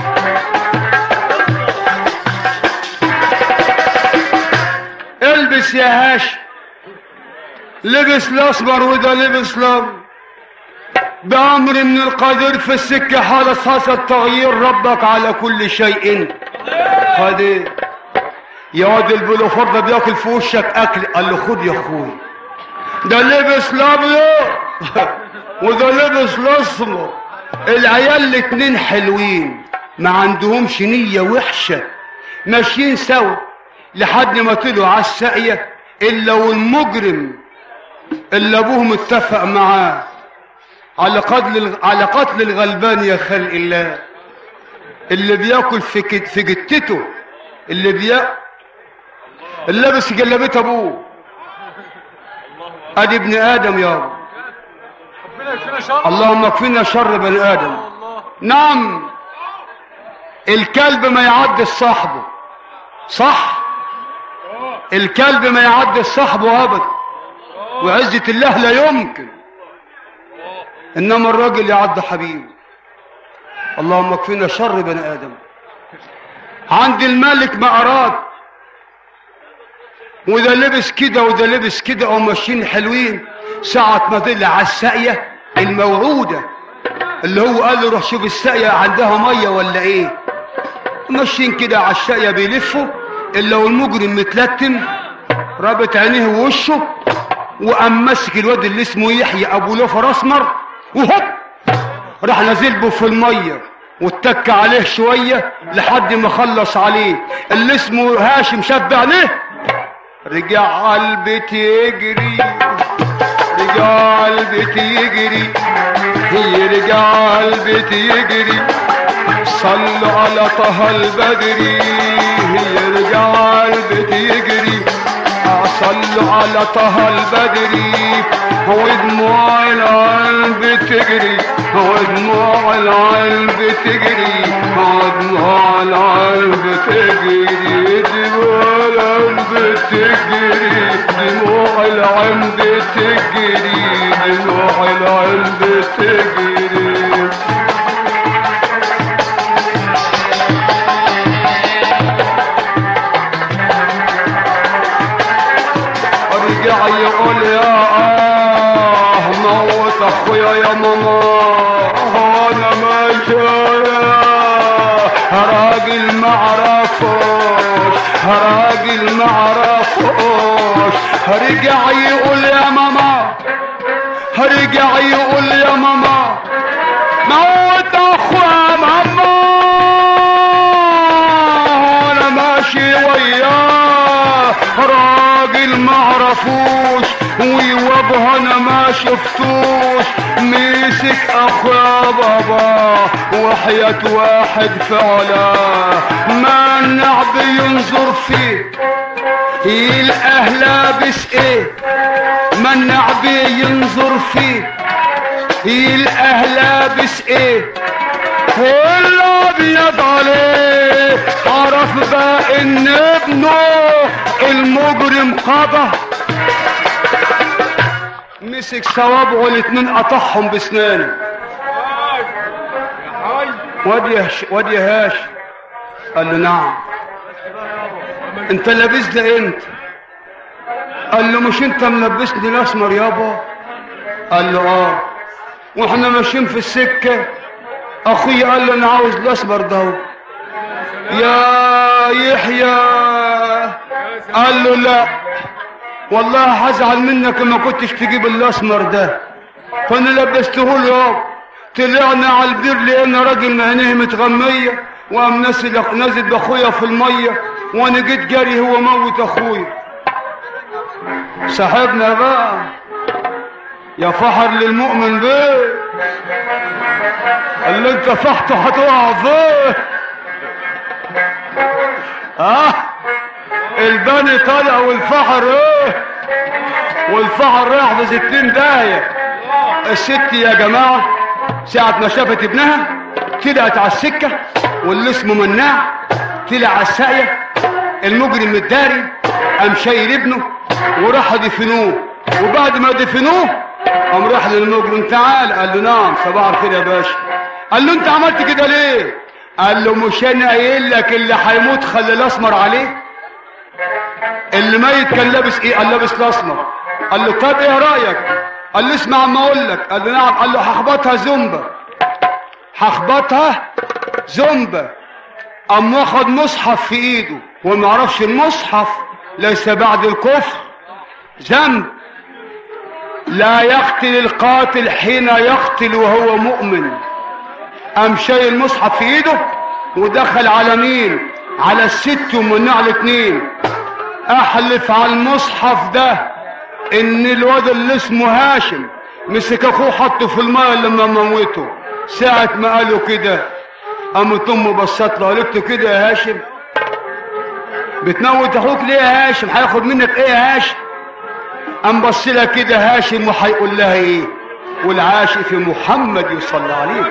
البس يا هاشم لبس الاسمر وده لبس الابيض بأمر من القدير في السكة حال حصل تغيير ربك على كل شيء قدير يا واد البلوفر ده بياكل في وشك اكل قال له خد يا اخوي ده لبس الابيض وده لبس الاسمر العيال الاتنين حلوين ما عندهمش نية وحشة ماشيين سوا لحد ما طلعوا على الساقية الا والمجرم اللي ابوه متفق معاه على قتل على قتل الغلبان يا خلق الله اللي بياكل في كت- في جتته اللي بيا اللي لابس جلابيه ابوه ادي ابن ادم يابا اللهم اكفنا شر بني ادم نعم الكلب ما يعدي صاحبه صح الكلب ما يعدي صاحبه ابدا وعزة الله لا يمكن انما الراجل يعد حبيبه اللهم اكفنا شر بني ادم عند الملك ما اراد وده لبس كده وده لبس كده وماشيين حلوين ساعة ما طلع على الساقية الموعودة اللي هو قال له روح شوف الساقية عندها مية ولا ايه ماشيين كده على الشاقية بيلفوا الا والمجرم متلتم رابط عينيه ووشه وقام ماسك الواد اللي اسمه يحيى ابو لوفر اسمر وهوب راح نازل به في الميه واتك عليه شويه لحد ما خلص عليه اللي اسمه هاشم شد عليه رجع قلبي يجري رجع قلبي يجري هي رجع قلبي يجري صلوا على طه البدري هي رجع قلبي يجري صلوا على طه البدري ودموع القلب تجري ودموع القلب تجري ودموع القلب تجري دموع القلب تجري دموع القلب تجري دموع القلب تجري رجع يقول يا اه موت اخويا يا ماما انا ماشي راجل معرفوش راجل معرفوش رجع يقول يا ماما رجع يقول يا ماما موت اخويا ماما انا ماشي وياه راجل معرفوش ويوابه انا ما شفتوش مسك اخويا بابا وحياة واحد فعلا منع بينظر فيه يلقاه لابس ايه منع بينظر فيه يلقاه لابس ايه والابيض عليه عرف بقى ان ابنه المجرم قضى مسك صوابعه الاتنين قطعهم بسنانه واد يهش واد يهاش قال له نعم انت لابس ده انت قال له مش انت ملبسني الاسمر يابا قال له اه واحنا ماشيين في السكه اخويا قال له انا عاوز الاسمر ده هو. يا يحيى قال له لا والله هزعل منك ما كنتش تجيب الاسمر ده فانا لبسته له يابا طلعنا على البير لقينا راجل مهنيه متغميه وقام نازل نازل باخويا في الميه وانا جيت جري هو موت اخويا صاحبنا بقى يا فحر للمؤمن بيه اللي انت فحته هتقع فيه اه البني طالع والفحر ايه والفحر رايح في ستين داهية الست يا جماعة ساعة ما شافت ابنها طلعت على السكة واللي اسمه مناع طلع على الساقية المجرم الداري قام شايل ابنه وراح دفنوه وبعد ما دفنوه قام راح للمجرم تعال قال له نعم صباح الخير يا باشا قال له انت عملت كده ليه قال له مش انا قايل لك اللي هيموت خلي الاسمر عليه اللي ميت كان لابس ايه قال لابس الاسمر قال له طب ايه رايك قال له اسمع ما اقول لك قال له نعم قال له هخبطها زومبا هخبطها زومبا قام واخد مصحف في ايده وما يعرفش المصحف ليس بعد الكفر ذنب لا يقتل القاتل حين يقتل وهو مؤمن قام شايل المصحف في ايده ودخل على مين على الست ومنع الاثنين احلف على المصحف ده ان الواد اللي اسمه هاشم مسك اخوه حطه في الماء لما موته ساعة ما قالوا كده قامت امه بصت له قالت له كده يا هاشم بتموت اخوك ليه يا هاشم هياخد منك ايه يا هاشم قام بص لها كده هاشم وهيقول لها ايه والعاشق في محمد يصلى عليه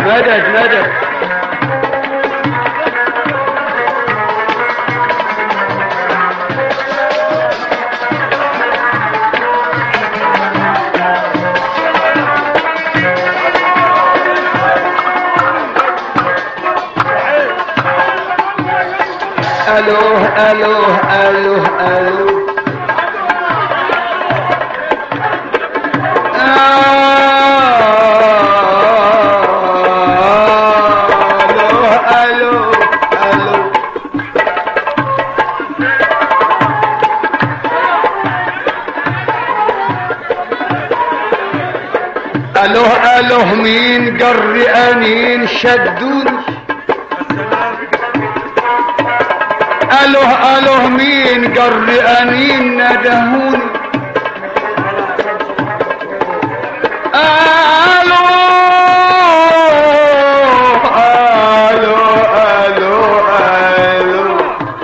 مدد مدد الو الو الو الو الو الو الو الو الو مين جر انين شدوني اله اله مين جر انين ندهوني الو الو الو الو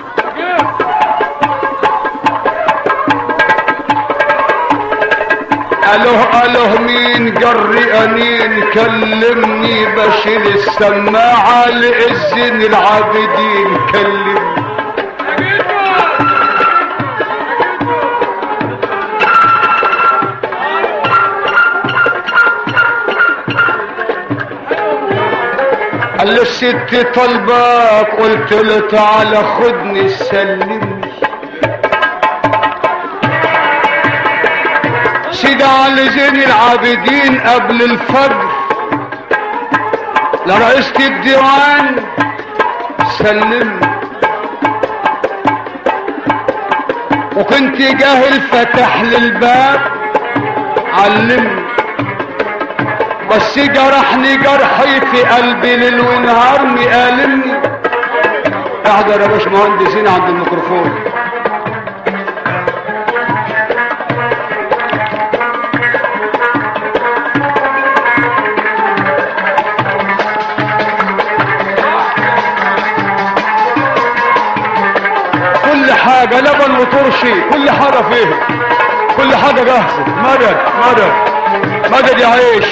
اله اله مين جر انين كلمني بشيل السماعه لإذن العابدين كلمني قال لي الست طلبك قلت له تعالى خدني سلمني سيدي علي زين العابدين قبل الفجر لرئيسة الديوان سلمني وكنت جاهل فتح لي الباب علمني بس جرحني جرحي في قلبي ليل ونهار مقالمني احضر يا باشمهندسين عند الميكروفون كل حاجة لبن وترشي كل حاجة فيه كل حاجة جاهزة مدد مدد مدد يا عيش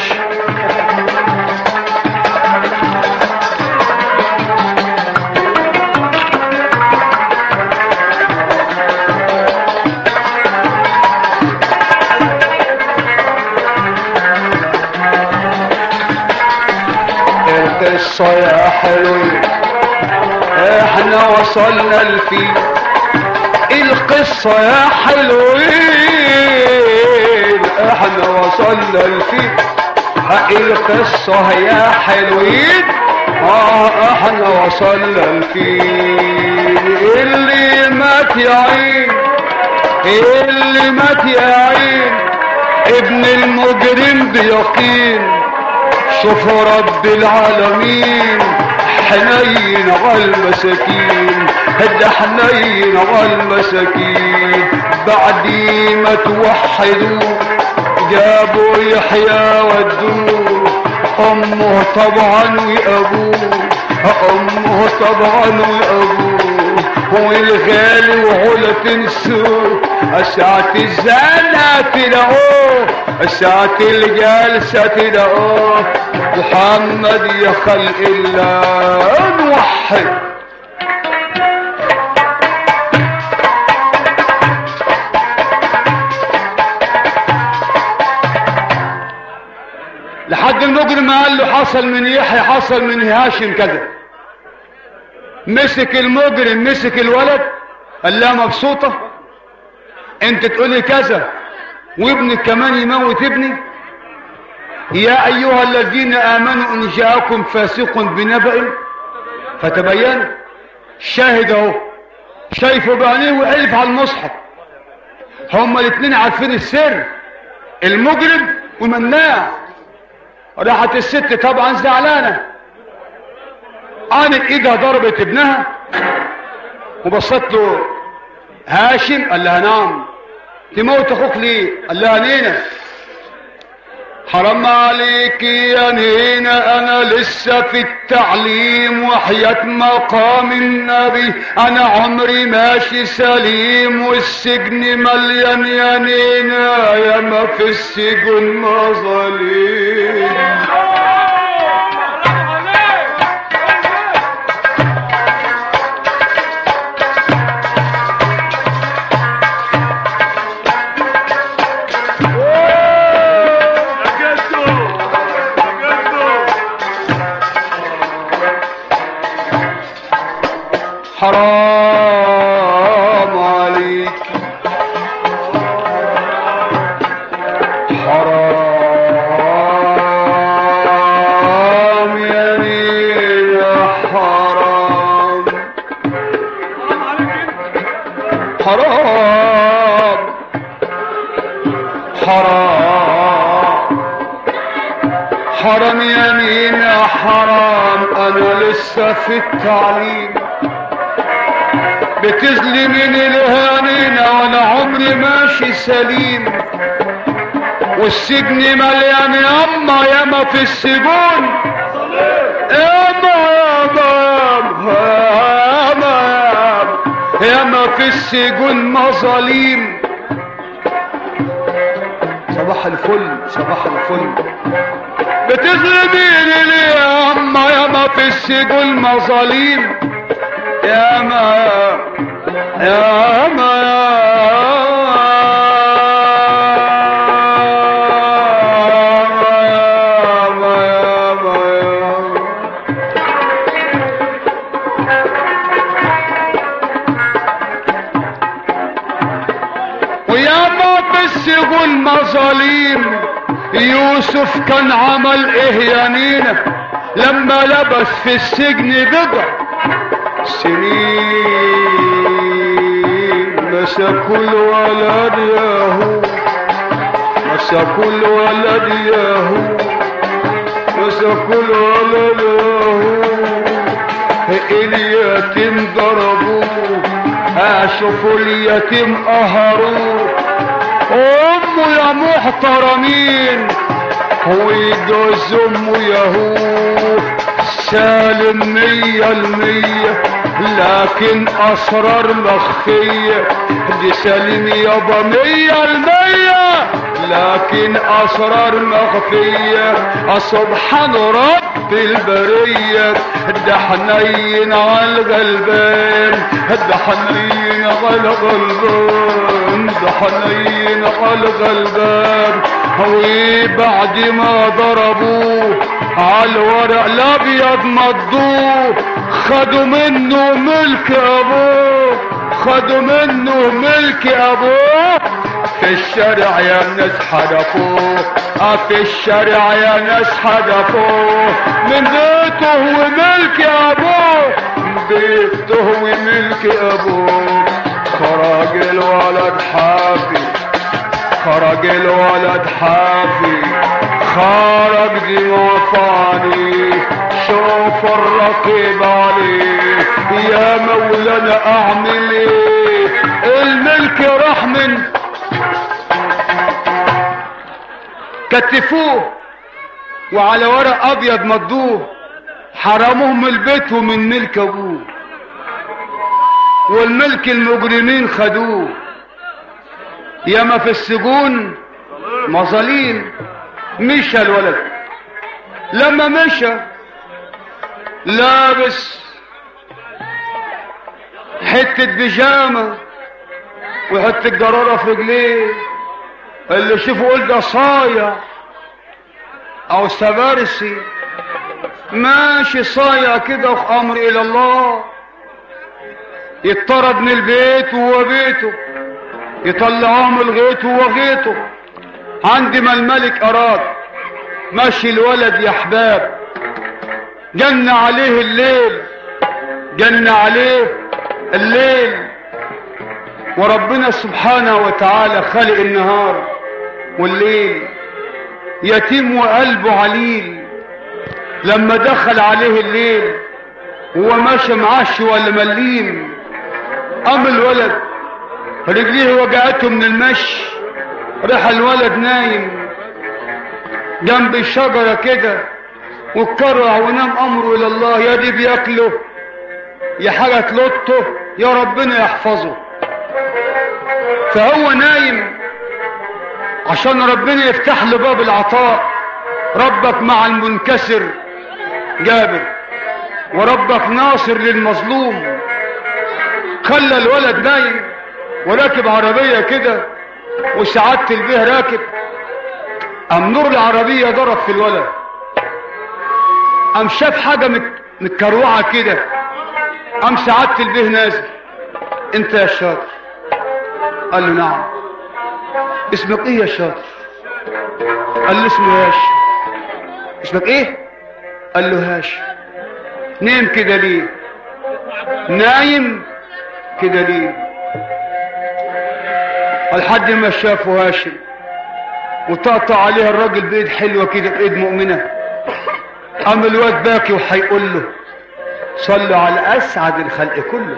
القصة يا حلوين احنا وصلنا لفين القصة يا حلوين احنا وصلنا لفين حق القصة يا حلوين اه احنا وصلنا لفين اللي مات يا عين اللي مات يا عين ابن المجرم بيقين شوفوا رب العالمين حنين على المساكين هد حنين على المساكين بعد ما توحدوا جابوا يحيى ودوه امه طبعا وابوه امه طبعا وابوه والغالي ولا تنسوه ساعة الزنة تلاقوه ساعة الجلسة تلاقوه محمد يا خلق الله نوحد لحد المجرم قال له حصل من يحيى حصل من هاشم كذا مسك المجرم مسك الولد قال لها مبسوطة انت تقولي كذا وابنك كمان يموت ابني يا ايها الذين امنوا ان جاءكم فاسق بنبأ فتبينوا شاهد اهو شايفه بعينيه وحلف على المصحف هما الاثنين عارفين السر المجرم والمناع راحت الست طبعا زعلانه قامت ايدها ضربت ابنها وبصت له هاشم قال لها نعم تموت اخوك ليه قال لها نينا حرام عليك يا نينا انا لسه في التعليم وحياة مقام النبي انا عمري ماشي سليم والسجن مليان يا نينا يا ما في السجن مظالم حرام عليك حرام يا نينا حرام حرام حرام حرام يمين يا حرام انا لسه في التعليم بتظلمني الهانينا وانا عمري ماشي سليم والسجن مليان ياما ياما في السجون ياما ياما ياما ياما ياما في السجون مظاليم صباح الفل صباح الفل بتظلميني ليه يا اما ياما في السجون مظاليم ياما ياما ياما ياما ياما وياما في السجون مظاليم يوسف كان عمل ايه يا نينا لما لبس في السجن بضع سنين مسكوا الولد ياهو مسكوا الولد ياهو مسكوا الولد ياهو اليتيم ضربوه اشوفوا اليتيم قهروه امه يا محترمين وجوز امه ياهو سالم مية المية لكن اسرار مخفية دي سالم يابا مية المية لكن اسرار مخفية سبحان رب البرية ده حنين على الغلبان ده حنين على الغلبان ده حنين على الغلبان وبعد ما ضربوه على الورق الابيض مضوه خدوا منه ملك ابوه خدوا منه ملك ابوه في الشارع يا ناس حدفوه اه في الشارع يا ناس حدفوه من بيته وملك ابوه من بيته وملك ابوه خرج الولد حافي خرج الولد حافي خرج دموع فاني شوف الرقيب عليه يا مولانا اعمل ايه الملك راح من كتفوه وعلى ورق ابيض مضوه حرموه من البيت ومن ملك ابوه والملك المجرمين خدوه ياما في السجون مظاليم مشى الولد لما مشى لابس حتة بيجامة وحتة جرارة في رجليه اللي شوفه قول ده صايع او سبارسي ماشي صايع كده وفي امر الى الله يطرد من البيت وهو بيته يطلعوه من الغيط وهو غيطه عند ما الملك اراد ماشي الولد يا احباب جن عليه الليل جن عليه الليل وربنا سبحانه وتعالى خلق النهار والليل يتيم وقلبه عليل لما دخل عليه الليل هو ماشي معاش ولا مليم قام الولد رجليه وجعته من المشي راح الولد نايم جنب الشجرة كده واتكرع ونام امره الى الله يا دي بياكله يا حاجة تلطه يا ربنا يحفظه فهو نايم عشان ربنا يفتح له باب العطاء ربك مع المنكسر جابر وربك ناصر للمظلوم خلى الولد نايم وراكب عربية كده وسعادة البيه راكب قام نور العربية ضرب في الولد قام شاف حاجة مت- متكروعة كده قام سعادة البيه نازل انت يا شاطر قال له نعم اسمك ايه يا شاطر قال له اسمه هاشم اسمك ايه قال له هاشم نام كده ليه نايم كده ليه لحد ما شافه هاشم وطقطع عليها الراجل بايد حلوه كده بايد مؤمنه قام الواد باكي وهيقول له صلوا على اسعد الخلق كله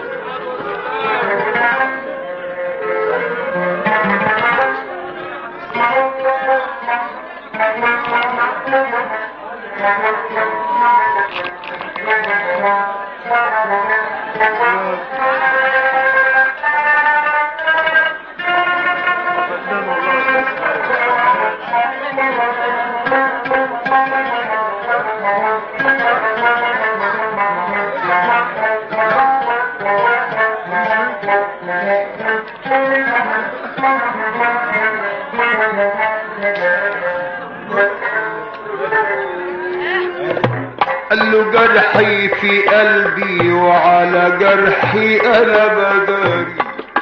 قال له جرحي في قلبي وعلى جرحي انا بداري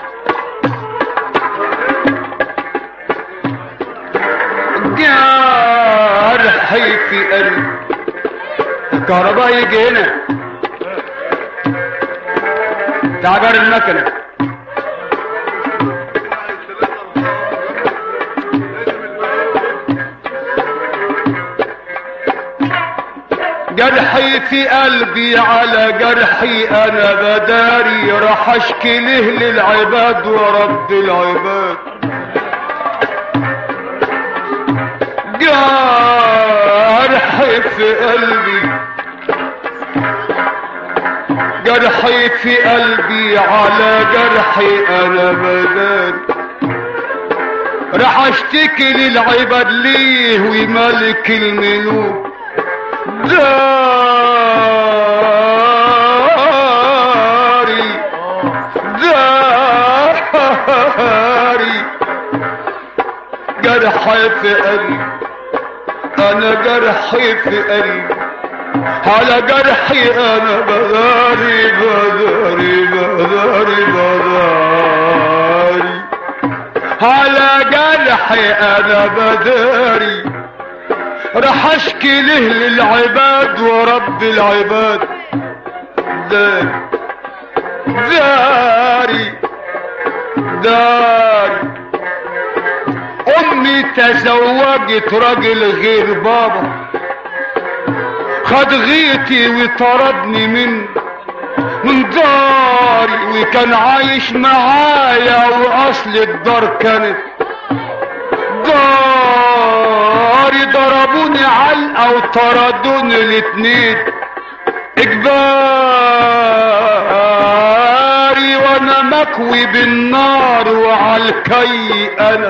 جرحي في قلبي الكهرباء يجي هنا تعبر المكنه جرحي في قلبي على جرحي انا بداري راح اشكي له للعباد ورب العباد جرحي في قلبي جرحي في قلبي على جرحي انا بداري راح اشتكي للعباد ليه وملك الملوك داري داري جرحي في قلبي انا جرحي في قلبي على جرحي انا بداري بداري بداري بداري على جرحي انا بداري راح اشكي له للعباد ورب العباد داري داري داري امي تزوجت راجل غير بابا خد غيتي وطردني من من داري وكان عايش معايا واصل الدار كانت داري ضربوني علقة وطردوني الاتنين اجباري وانا مكوي بالنار وعالكي انا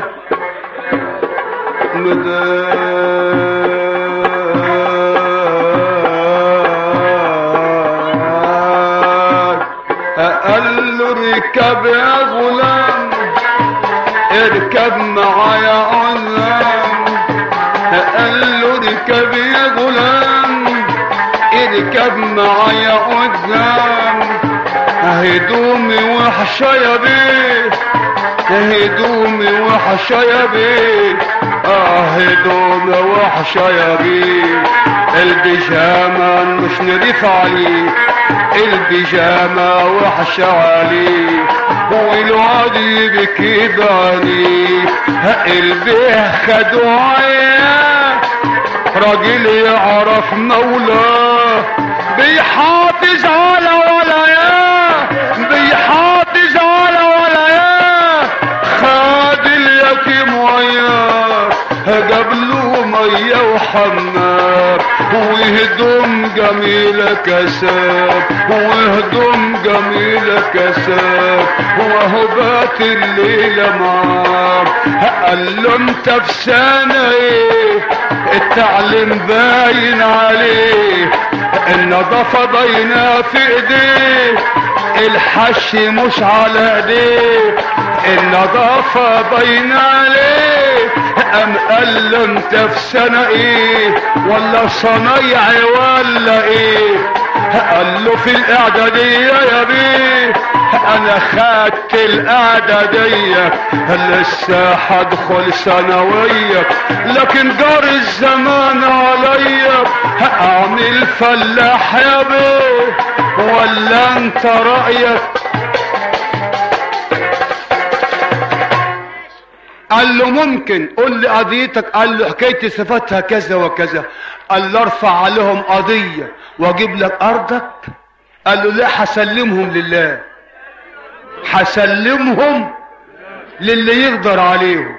مدار قال له اركب يا غلام اركب معايا غلام قال له اركب يا غلام اركب معايا قدام هدومي وحشة يا بيه هدومي وحشة يا بيه اه هدومي وحشة يا بيه البيجامة مش نضيف عليه البيجامة وحشة عليه والواد يبكي بعليه البيه خدوا عياه راجل يعرف مولاه بيحافظ على ولاياه بيحافظ على ولاياه خد اليتيم وياه جاب له ميه وحمام وهدوم جميلة كساب وهدوم جميلة كساب وهو بات الليلة معاه قال له انت في سنة ايه التعليم باين عليه النظافة باينة في ايديه الحش مش على ايديه النظافة باينة عليه ام قال له انت في سنة ايه ولا صنايعي ولا ايه قال له في الاعدادية يا بيه انا خدت الاعدادية لسه هدخل ثانوية لكن جار الزمان عليا اعمل فلاح يا بيه ولا انت رأيك قال له ممكن قول لي قضيتك قال له حكايتي صفاتها كذا وكذا قال له ارفع عليهم قضية واجيب لك ارضك قال له لا هسلمهم لله هسلمهم للي يقدر عليهم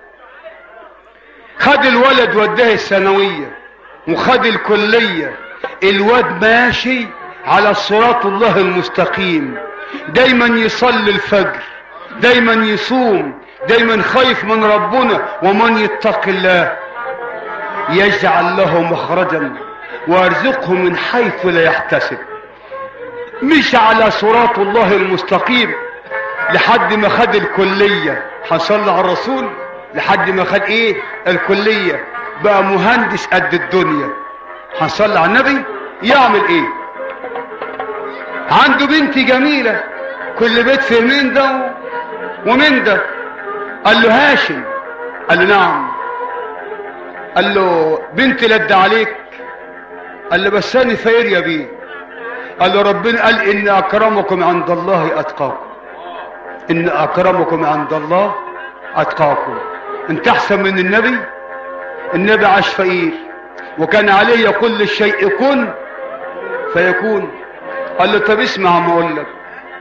خد الولد وداه الثانوية وخد الكلية الواد ماشي على صراط الله المستقيم دايما يصلي الفجر دايما يصوم دايما خايف من ربنا ومن يتقي الله يجعل له مخرجا ويرزقه من حيث لا يحتسب مش على صراط الله المستقيم لحد ما خد الكلية هنصلي على الرسول لحد ما خد ايه الكلية بقى مهندس قد الدنيا هنصلي على النبي يعمل ايه عنده بنت جميلة كل بيت في مين ده ومين ده قال له هاشم قال له نعم قال له بنتي لد عليك قال له بس انا فقير يا بيه قال له ربنا قال ان اكرمكم عند الله اتقاكم ان اكرمكم عند الله اتقاكم انت احسن من النبي النبي عاش فقير وكان عليه يقول للشيء كن فيكون قال له طب اسمع ما اقول لك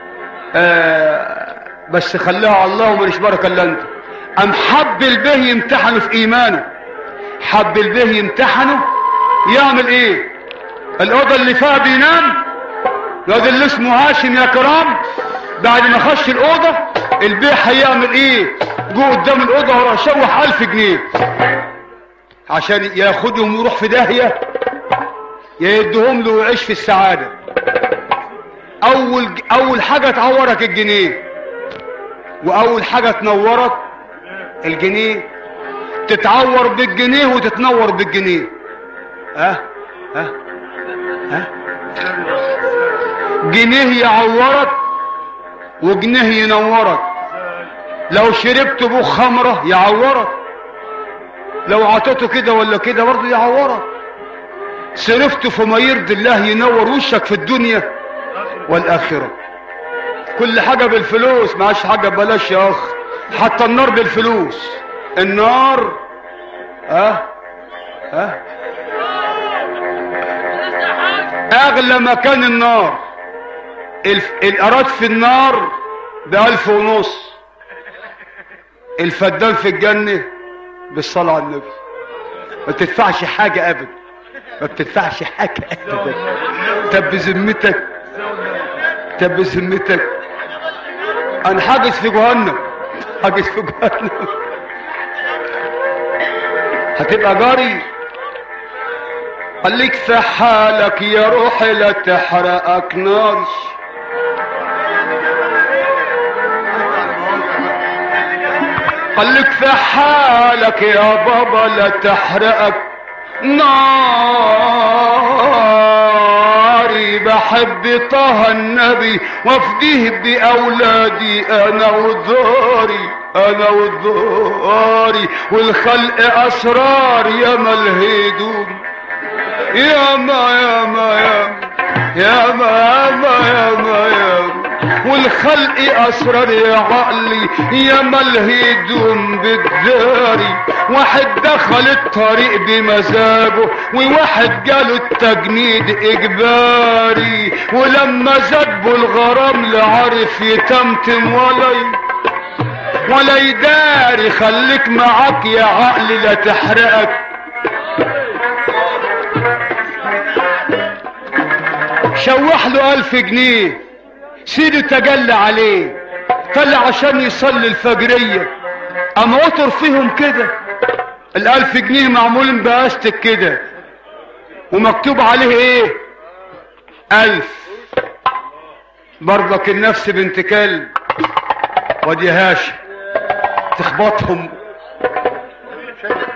آه بس خليها على الله وماليش بركه الا انت ام حب البه يمتحنه في ايمانه حب البه يمتحنه يعمل ايه الاوضه اللي فيها بينام الواد اللي اسمه هاشم يا كرام بعد ما خش الاوضه البيه هيعمل ايه جوه قدام الاوضه وراح شوح الف جنيه عشان ياخدهم ويروح في داهيه يا يديهم له ويعيش في السعاده اول اول حاجه تعورك الجنيه واول حاجه تنورك الجنيه تتعور بالجنيه وتتنور بالجنيه ها ها ها جنيه يعورك وجنيه ينورك لو شربت بو خمرة يعورك لو عطيته كده ولا كده برضه يعورك صرفت في ما يرضي الله ينور وشك في الدنيا والآخرة كل حاجة بالفلوس معاش حاجة ببلاش يا أخ حتى النار بالفلوس النار ها ها أغلى مكان النار الف... الأراد في النار بألف ونص الفدان في الجنة بالصلاة على النبي ما تدفعش حاجة أبدا ما بتدفعش حاجة أبدا طب بذمتك طب بذمتك أنا حاجز في جهنم حاجز في جهنم هتبقى جاري خليك في حالك يا روحي لا تحرقك نار خليك في حالك يا بابا لا تحرقك ناري بحب طه النبي وافديه بأولادي أنا وذاري أنا وذاري والخلق أسرار يا ملهدون يا ما يا ما يا يا ما يا ما يا ما يا والخلق اسرار يا عقلي يا ملهدون بالداري واحد دخل الطريق بمزاجه وواحد جاله التجنيد اجباري ولما زبوا الغرام لعرف يتمتم ولا ي... ولا يداري خليك معاك يا عقلي لا تحرقك شوح له ألف جنيه سيده تجلى عليه طلع عشان يصلي الفجرية اما وطر فيهم كده الألف جنيه معمولين بأستك كده ومكتوب عليه ايه ألف برضك النفس بنت كلب ودي هاشم تخبطهم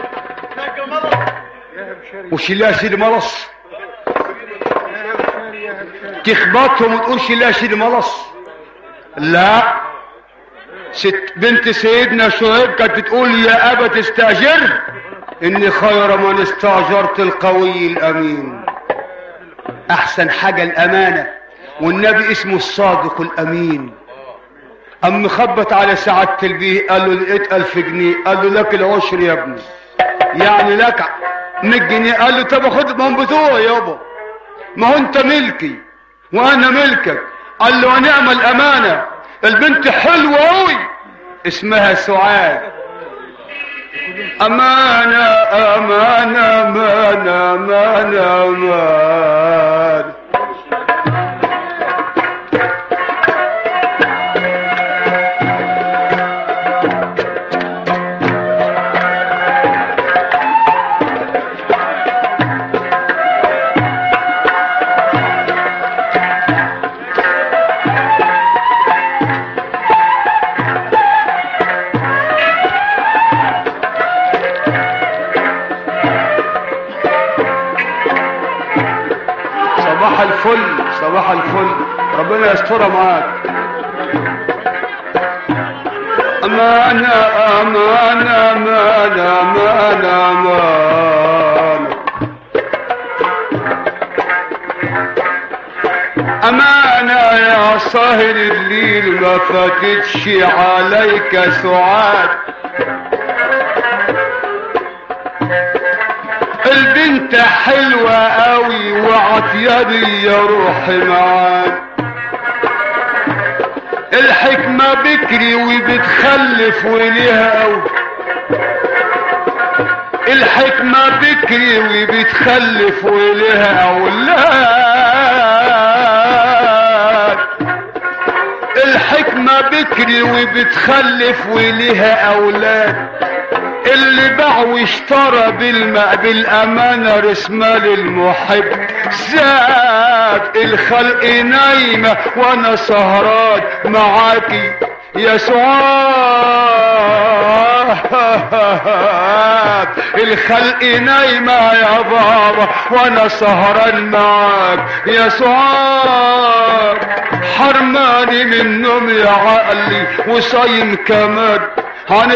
وشيلها سيدي ملص تخبطهم وتقولش لا شيل ملص لا ست بنت سيدنا شعيب كانت بتقول يا ابا تستاجر اني خير من استاجرت القوي الامين احسن حاجه الامانه والنبي اسمه الصادق الامين اما خبط على سعاده البيه قال له لقيت الف جنيه قال له لك العشر يا ابني يعني لك 100 جنيه قال له طب خد من بتوعي يابا ما هو انت ملكي وانا ملكك قال له ونعم الامانه البنت حلوه قوي اسمها سعاد امانه امانه امانه امانه امانه صباح الفل صباح الفل ربنا يسترها معاك أمانة أمانة أمانة أمانة أمانة أمانة يا سهر الليل ما فاتتش عليك سعاد البنت حلوة قوي وعطياني يا روحي معاك الحكمة بكري وبتخلف وليها قوي الحكمة بكري وبتخلف وليها أولاد الحكمة بكري وبتخلف وليها أولاد اللي باع واشترى بالماء بالامانه رسمه للمحب زاد الخلق نايمه وانا سهران معاكي يا سعاد الخلق نايمه يا بابا وانا سهران معاك يا سعاد حرماني من النوم يا عقلي وصايم كمان عن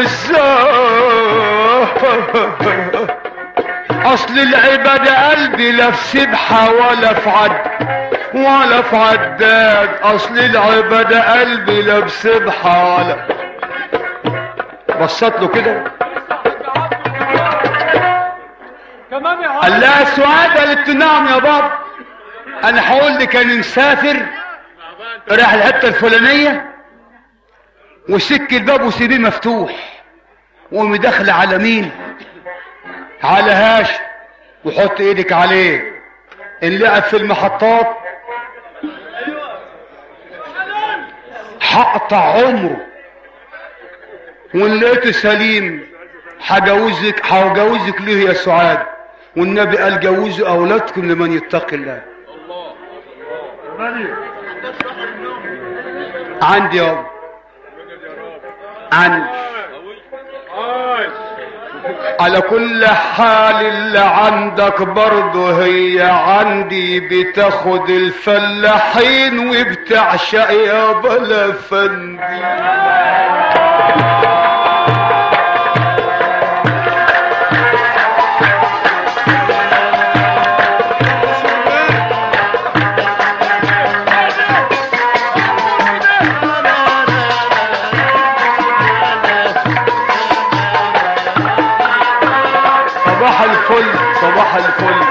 الزهر اصل العبادة قلبي لا في سبحة ولا في عد ولا في عداد اصل العبادة قلبي لا في سبحة ولا بصت له كده كمان يا قال لها سعاد قالت له نعم يا بابا انا هقول لك انا مسافر راح الحته الفلانيه وسك الباب وسيبيه مفتوح وقومي داخله على مين على هاش وحط ايدك عليه اللعب في المحطات هقطع عمره وان لقيته سليم هجوزك هجوزك ليه يا سعاد والنبي قال جوزوا اولادكم لمن يتقي الله عندي يابا عندي على كل حال اللي عندك برضه هي عندي بتاخد الفلاحين وبتعشق يا بلا فندي صباح الفل صباح الفل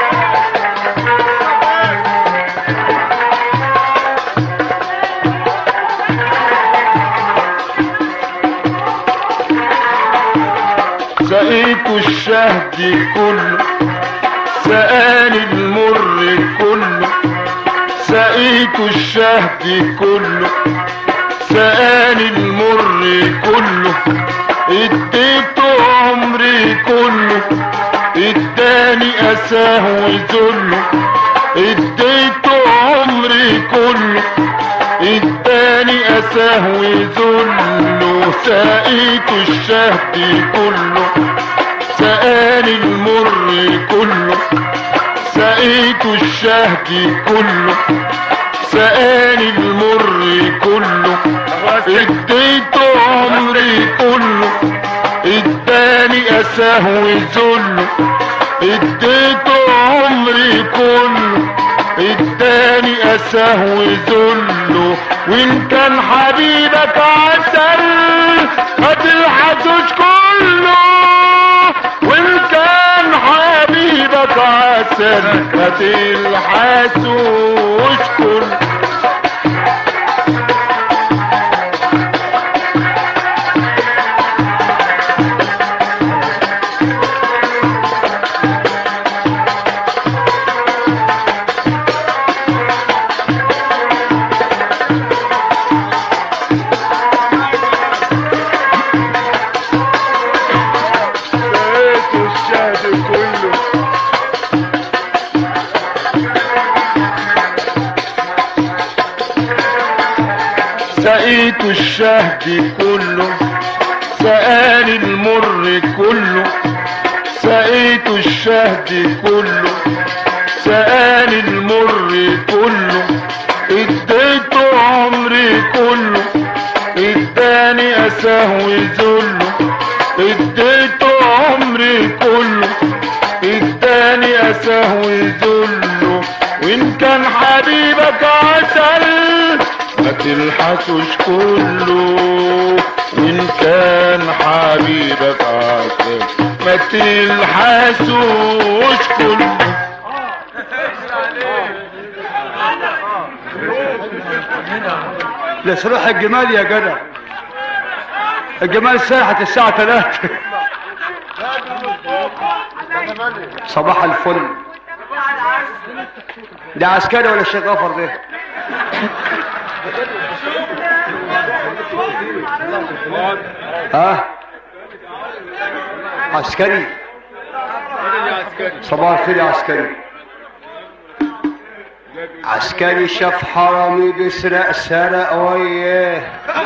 سقيت الشهد كله سقاني المر كله سقيت الشهد كله سقاني المر كله اديته عمري كله اداني اساه وذله اديته عمري كله اداني اساه وذله سقيت الشهد كله سقاني المر كله سقيت الشهد كله سقاني المر كله اديته عمري كله اداني اساه وذله اديته عمري كله اداني اساه وذله وان كان حبيبك عسل ما تلحسوش كله وان كان حبيبك عسل ما تلحسوش كله سقيت الشهد كله سقيت الشهد كله سقاني المر كله سقيت الشهد كله سقاني المر كله اديته عمري كله اداني اساه وذله اديته عمري كله اداني اساه وذله وان كان حبيبك عسل ما تلحسوش كله وان كان حبيبك عسل ما تلحسوش كله لصلاح الجمال يا جدع الجمال ساحة الساعة 3 صباح الفل ده عسكري ولا الشيخ غفر ده ها عسكري صباح الخير يا عسكري عسكري شاف حرامي بيسرق سرق وياه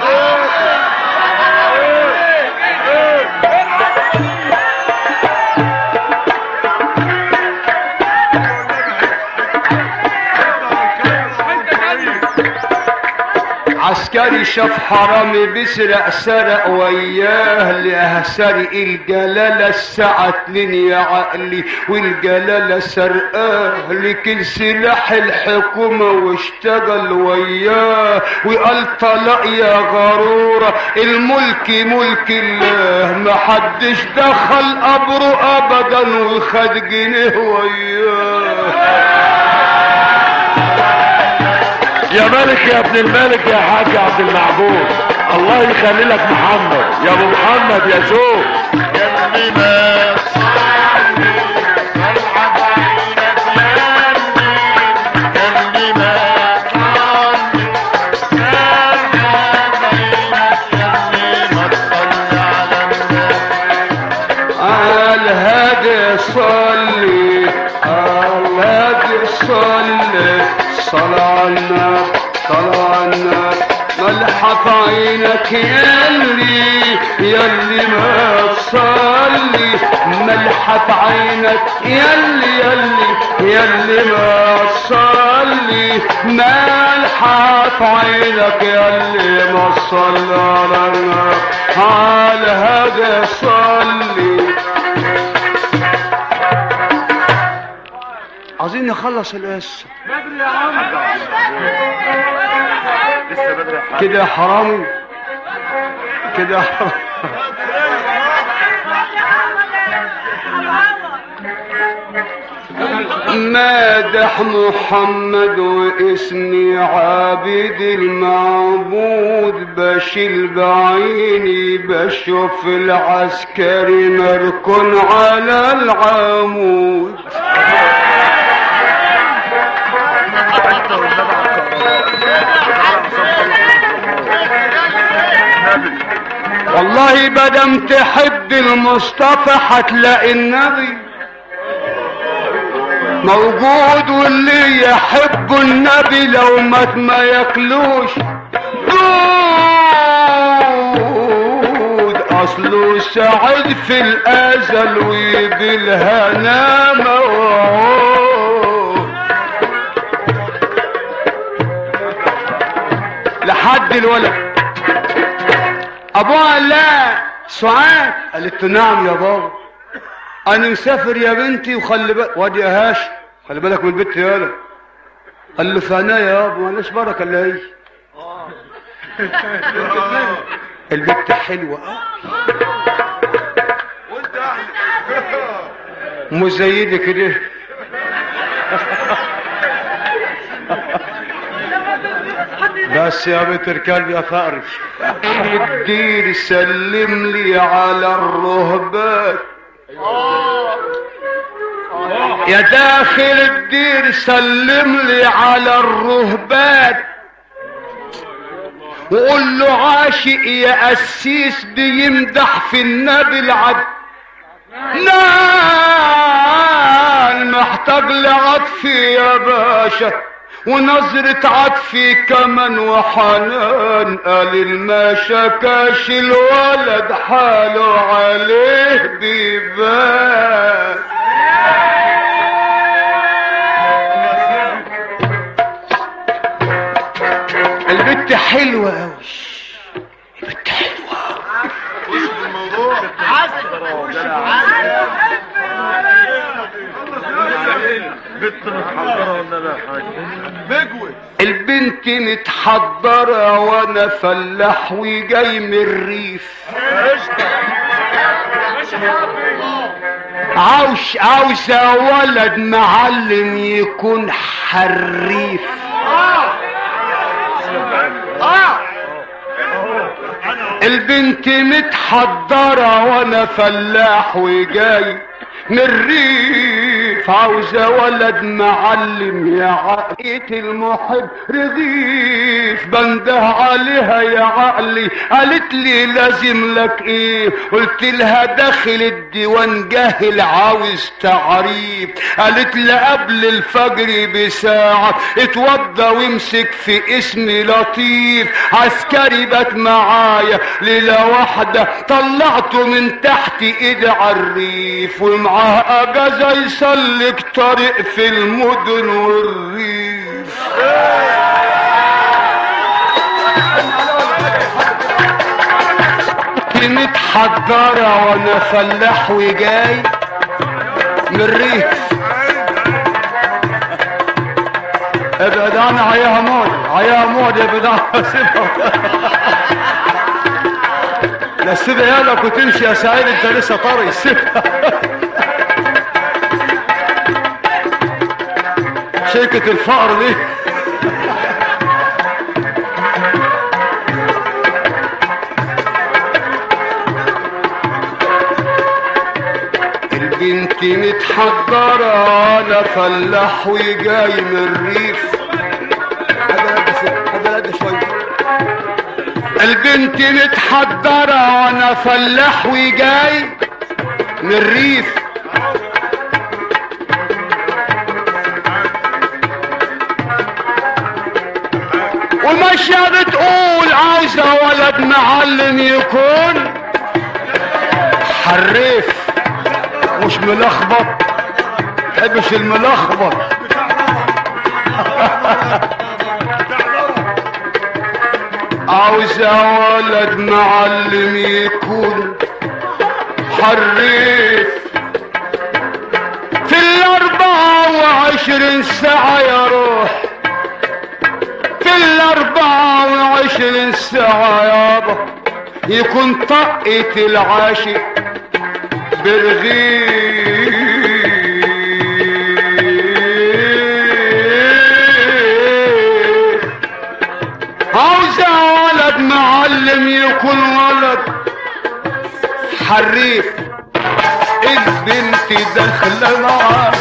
عسكري شاف حرامي بيسرق سرق وياه لها سرق الجلالة الساعة اتنين يا عقلي والجلالة سرقاه لكل سلاح الحكومة واشتغل وياه وقال طلق يا غرورة الملك ملك الله محدش دخل قبره ابدا وخد جنيه وياه يا ملك يا ابن الملك يا حاج عبد المعبود الله يخلي لك محمد يا ابو محمد يا زوج يلي ما تصلي ملحق عينك يلي يلي ما تصلي ملحق عينك يلي ما تصلي على النبي قال هادي صلي قال هادي صلي صلى على النبي صلى على النبي ملحق عينك يلي يلي ما تصلي ملحق عينك يلي يلي يلي ما تصلي ملحق عينك يلي ما صلى على النبي على هذا صلي عايزين نخلص القصه كده يا حرامي كده يا حرامي مادح محمد واسمي عابد المعبود بشيل بعيني بشوف العسكري مركون على العمود والله بدم تحب المصطفى هتلاقي النبي موجود واللي يحب النبي لو مات ما ياكلوش دود اصله سعد في الازل وبالهنا موعود قد الولد ابوها قال لها سعاد قالت له نعم يا بابا انا مسافر يا بنتي وخلي بالك وادي يا هاشم خلي بالك من البنت يا ولد قال له في عينيا يابا مالناش بركه الا هي البنت حلوه مش زي دي كده بس يا بنت الكلب يا فقري الدير سلم لي على الرهبان يا داخل الدير سلم لي على الرهبان وقول له عاشق يا قسيس بيمدح في النبي العد نال محتاج لعطفي يا باشا ونظرة عطفي كمان وحنان قال ما شكاش الولد حاله عليه بيبان البت حلوة اوي البت حلوة البنت متحضرة وانا فلاح وجاي من الريف عاوش عاوزة ولد معلم يكون حريف البنت متحضرة وانا فلاح وجاي من الريف عاوزة ولد معلم يا عقية المحب رغيف بنده عليها يا عقلي قالت لي لازم لك ايه قلت لها داخل الديوان جاهل عاوز تعريف قالت لي قبل الفجر بساعة اتوضى وامسك في اسمي لطيف عسكري بات معايا ليلة واحدة طلعته من تحت ايدي عالريف ومعاه اجازة يسلك طريق في المدن والريف متحضرة وانا فلاح وجاي من الريف ابعد عنها عياها موت عياها موت ابعد عنها سيبها لا سيبها يالك وتمشي يا سعيد انت لسه طري سيبها شركة الفقر دي البنت متحضرة انا فلاح وجاي من الريف البنت متحضرة وانا فلاح وجاي من الريف وماشية بتقول عايزة ولد معلم يكون حريف مش ملخبط حبش الملخبط عاوزة ولد معلم يكون حريف في الأربعة وعشرين ساعة يا روح في الأربعة وعشرين ساعة يابا يكون طقة العاشق برغيف عاوزة ولد معلم يكون ولد حريف البنت داخلة معاه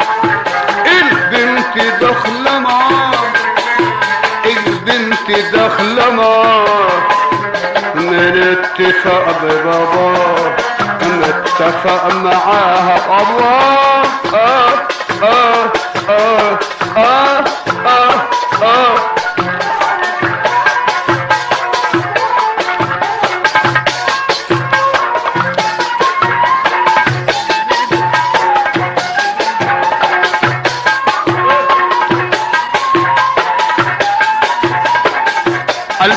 البنت داخلة معاه البنت داخلة معاه من اتفاق ببابا متفق معاها الله آه آه آه آه آه آه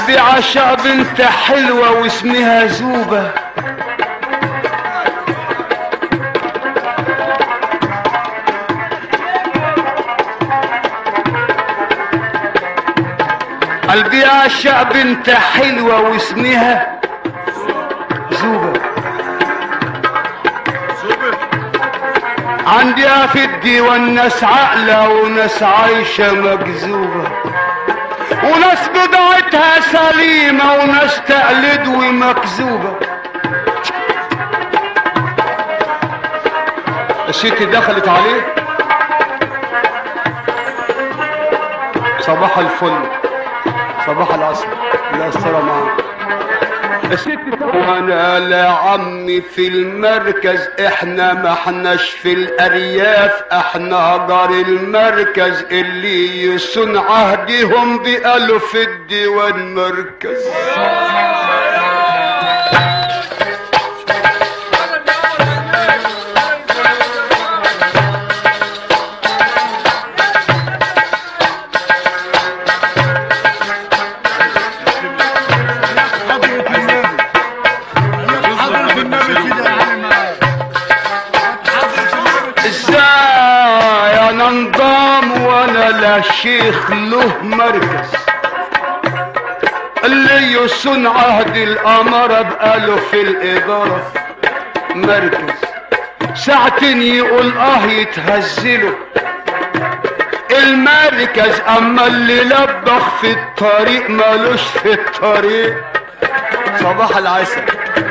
قلبي عشق بنت حلوة واسمها زوبة قلبي عشق بنت حلوة واسمها زوبة عندي في الديوان ناس عاقلة وناس عايشة مجذوبة وناس بضاعتها سليمة وناس تقلد ومكذوبة الست دخلت عليه صباح الفل صباح العصر لا السلام عليكم الست وانا لا عمي في المركز احنا ما احناش في الارياف احنا جار المركز اللي يصون عهدهم بقالوا في الديوان مركز ازاي انا انضام وانا لا شيخ له مركز اللي يصون عهد الامارة بقاله في الادارة مركز ساعتين يقول اه يتهزله المركز اما اللي لبخ في الطريق مالوش في الطريق صباح العسل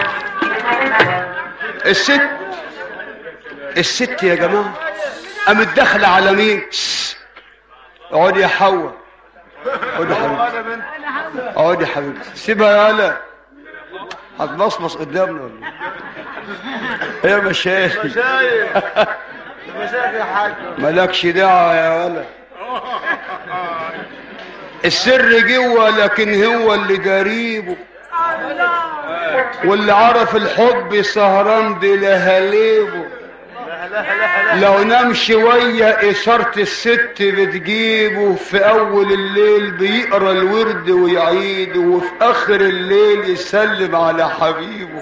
الست الست يا جماعة قامت داخلة على مين؟ شش. اقعدي يا حواء اقعدي يا حبيبتي اقعدي يا حبيبتي سيبها يا هلا هتبصبص قدامنا ولا ايه؟ يا مشايخ مشايخ مشايخ يا حاج مالكش دعوة يا ولا السر جوه لكن هو اللي جريبه واللي عرف الحب سهران بلهاليبه لو نام شوية إشارة الست بتجيبه في أول الليل بيقرا الورد ويعيده وفي آخر الليل يسلم على حبيبه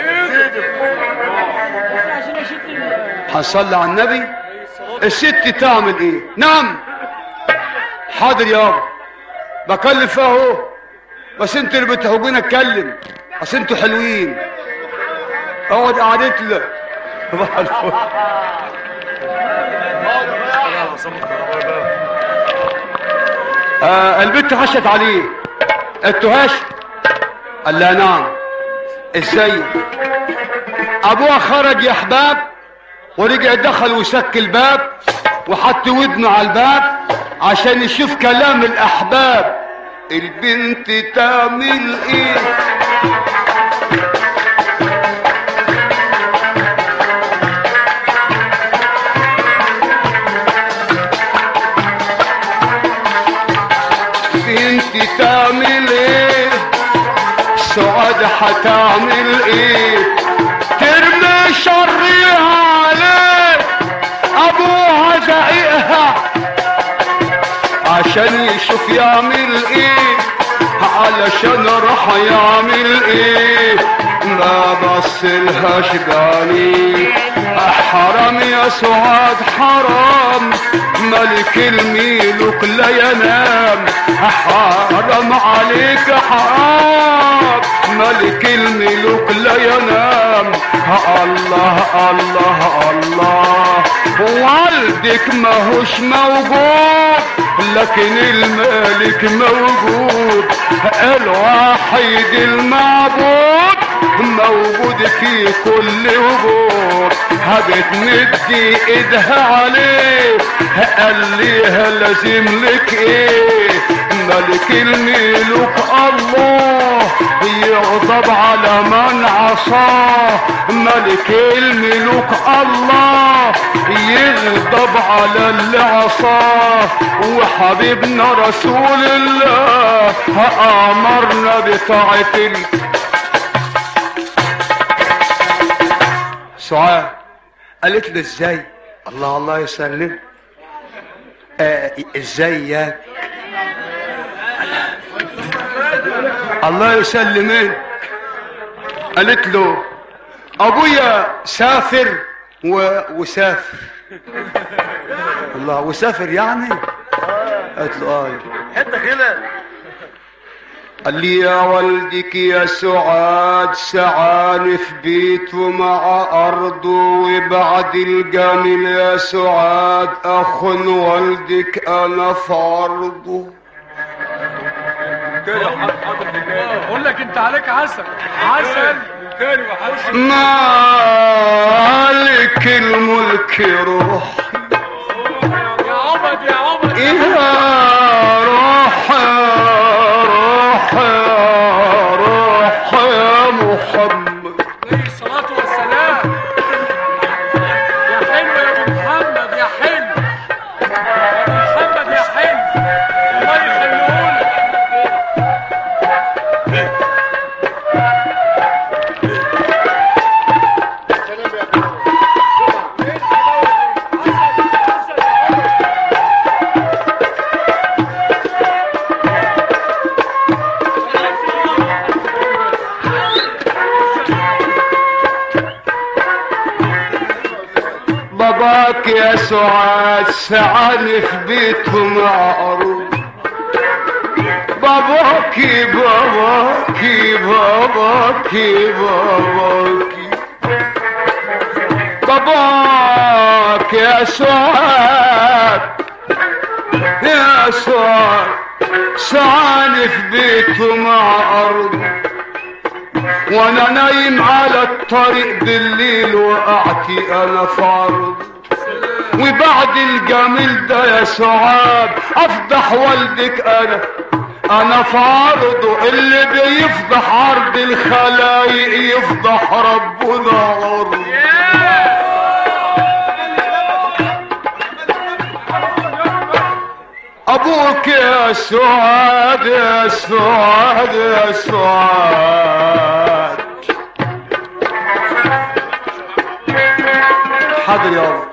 هنصلي على النبي الست تعمل ايه نعم حاضر يابا بكلف اهو بس انت اللي بتحبين اتكلم اصل انتوا حلوين اقعد قعدت لك صباح الفل آه البت هشت عليه انتوا هش قال لها نعم ازاي ابوها خرج يا احباب ورجع دخل وسك الباب وحط ودنه على الباب عشان يشوف كلام الاحباب البنت تعمل ايه بنت تعمل ايه سعاد هتعمل ايه ترمي شرها عليه ابوها زعيقها عشان يشوف يعمل ايه علشان راح يعمل ايه ما بصلهاش جاني حرام يا سعاد حرام ملك الملوك لا ينام حرام عليك حرام ملك الملوك لا ينام الله الله الله والدك ماهوش موجود لكن الملك موجود الوحيد المعبود موجود في كل وجود هبتمدي ايدها عليه قال ليها لازم لك ايه ملك الملوك الله يغضب على من عصاه ملك الملوك الله يغضب على اللي عصاه وحبيبنا رسول الله امرنا بطاعة ال... سعاد قالت له ازاي الله الله يسلم آه ازيك الله يسلمك قالت له ابويا سافر و... وسافر الله وسافر يعني قالت له اه حته كده قال لي يا والدك يا سعاد سعان في بيته مع أرضه وبعد الجميل يا سعاد أخ والدك أنا في عرضه اقول لك انت عليك عسل عسل مالك الملك روح يا عبد يا عبد يا روح روح روح يا محمد عليه الصلاة والسلام يا حلو يا ابو محمد يا حلو يا ابو محمد يا حلو الله يخليهولك باباك يا سعاد سعان في بيته معروف باباكي باباكي باباكي باباكي باباك يا سعاد يا سعاد سعان في بيته مع أرض وانا نايم على الطريق بالليل وقعتي انا في عرض وبعد الجميل ده يا سعاد افضح والدك انا انا في عرضه اللي بيفضح عرض الخلايق يفضح ربنا عرض ابوك يا سعاد يا سعاد يا سعاد حاضر يا رب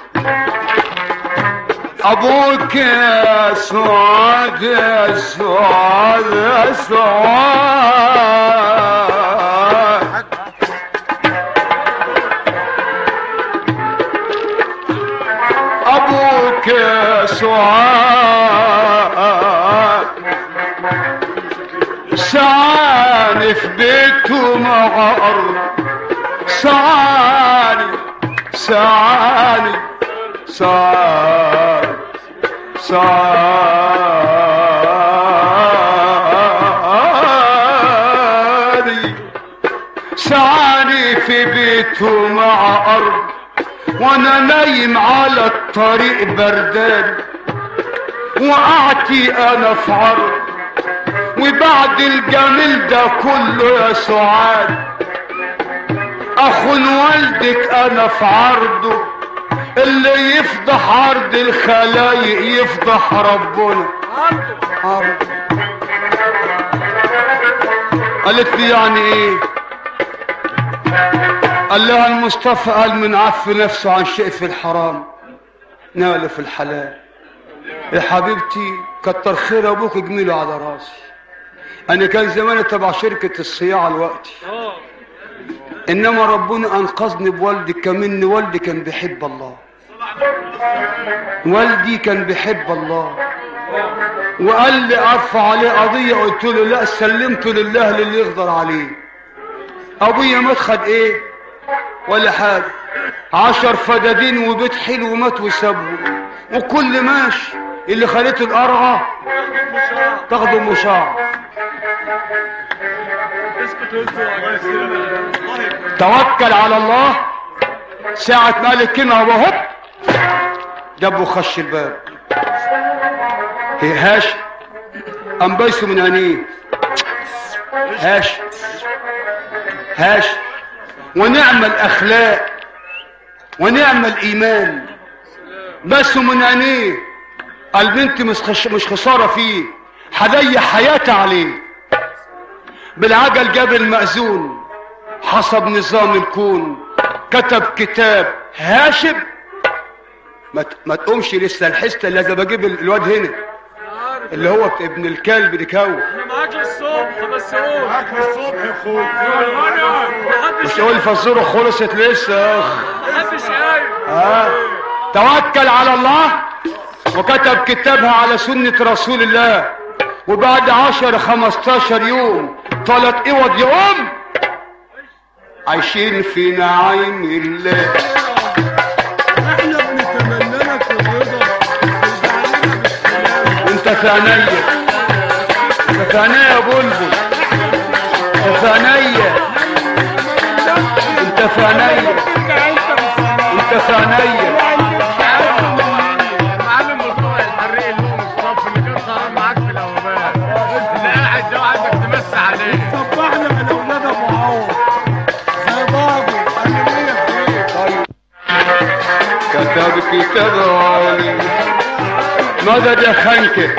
ابوك يا سعاد يا سعاد يا سعاد ابوك يا سعاد سعاني في بيته مع ارض سعاني سعاني سعاني سعاني سعاني في بيته مع ارض وانا نايم على الطريق بردان وقعتي انا في عرض وبعد الجميل ده كله يا سعاد اخو والدك انا في عرضه اللي يفضح عرض الخلايق يفضح ربنا عرض قالت لي يعني ايه قال لها المصطفى قال من عف نفسه عن شيء في الحرام نال في الحلال يا حبيبتي كتر خير ابوك جميله على راسي انا كان زماني تبع شركة الصياعة الوقت انما ربنا انقذني بوالدي كمن والدي كان بيحب الله والدي كان بيحب الله وقال لي ارفع عليه قضية قلت له لا سلمته لله للي يقدر عليه ابويا مات خد ايه ولا حاجة عشر فدادين وبيت حلو مات وسابه وكل ماشي اللي خليته القرعة تاخده مشاع توكل على الله ساعة ما قال الكلمة هو هوب جابه خش الباب هي هاش قام بايسه من عينيه هاش هاش ونعم الاخلاق ونعم الايمان بس من عينيه قال بنتي مش خش- مش خساره فيه هضيع حياتي عليه بالعجل جاب المأذون حسب نظام الكون كتب كتاب هاشم ما ت- ما تقومش لسه الحسة لازم اجيب ال- الواد هنا اللي هو ابن الكلب دي كو احنا معاك للصبح بس قول معاك الصبح يا اخوي وانا محدش مش تقول الفزوره خلصت لسه يا اخ محدش قايل ها توكل على الله وكتب كتابها على سنة رسول الله وبعد عشر خمستاشر يوم طلت اوض يوم عايشين في نعيم الله احنا بنتمنى لك الرضا وجعلنا بالسلام وانت في عينيا انت في عينيا يا بلبل انت في عينيا انت في عينيا انت في عينيا معلم مصطفى الحريق اللي هو مصطفى اللي كان سهران معاك في الاوبان اللي قاعد ده وعايزك تمس عليه صبحنا من اولاد ابو عوض يا بابا انا ليا خير كتب كتاب علي مدد يا خنكه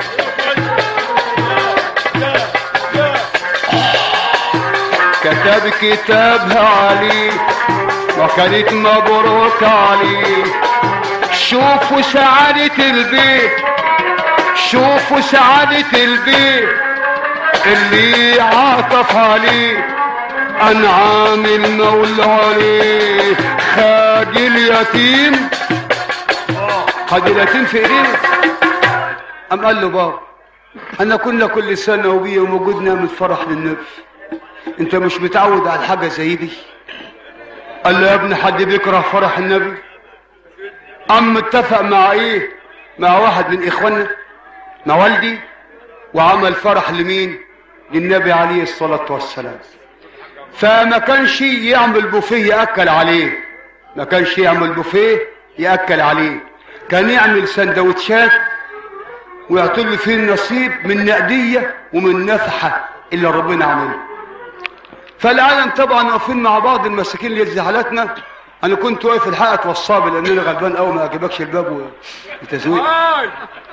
كتب كتابها علي وكانت مبروك علي شوفوا سعادة البيت شوفوا سعادة البيت اللي عاطف عليه انعام المولى عليه خاج اليتيم خاج اليتيم في ايديه قام قال له بابا انا كنا كل سنه وبيا موجود نعمل فرح للنبي انت مش متعود على حاجه زي دي قال له يا ابني حد بيكره فرح النبي قام اتفق مع ايه مع واحد من اخواننا مع والدي وعمل فرح لمين للنبي عليه الصلاه والسلام فما كانش يعمل بوفيه ياكل عليه ما كانش يعمل بوفيه ياكل عليه كان يعمل سندوتشات ويعطي له فيه النصيب من نقديه ومن نفحه اللي ربنا عمله فالعالم طبعا واقفين مع بعض المساكين اللي زعلتنا انا كنت واقف الحق اتوصابي لان انا غلبان قوي ما اجيبكش الباب وتزويق هاي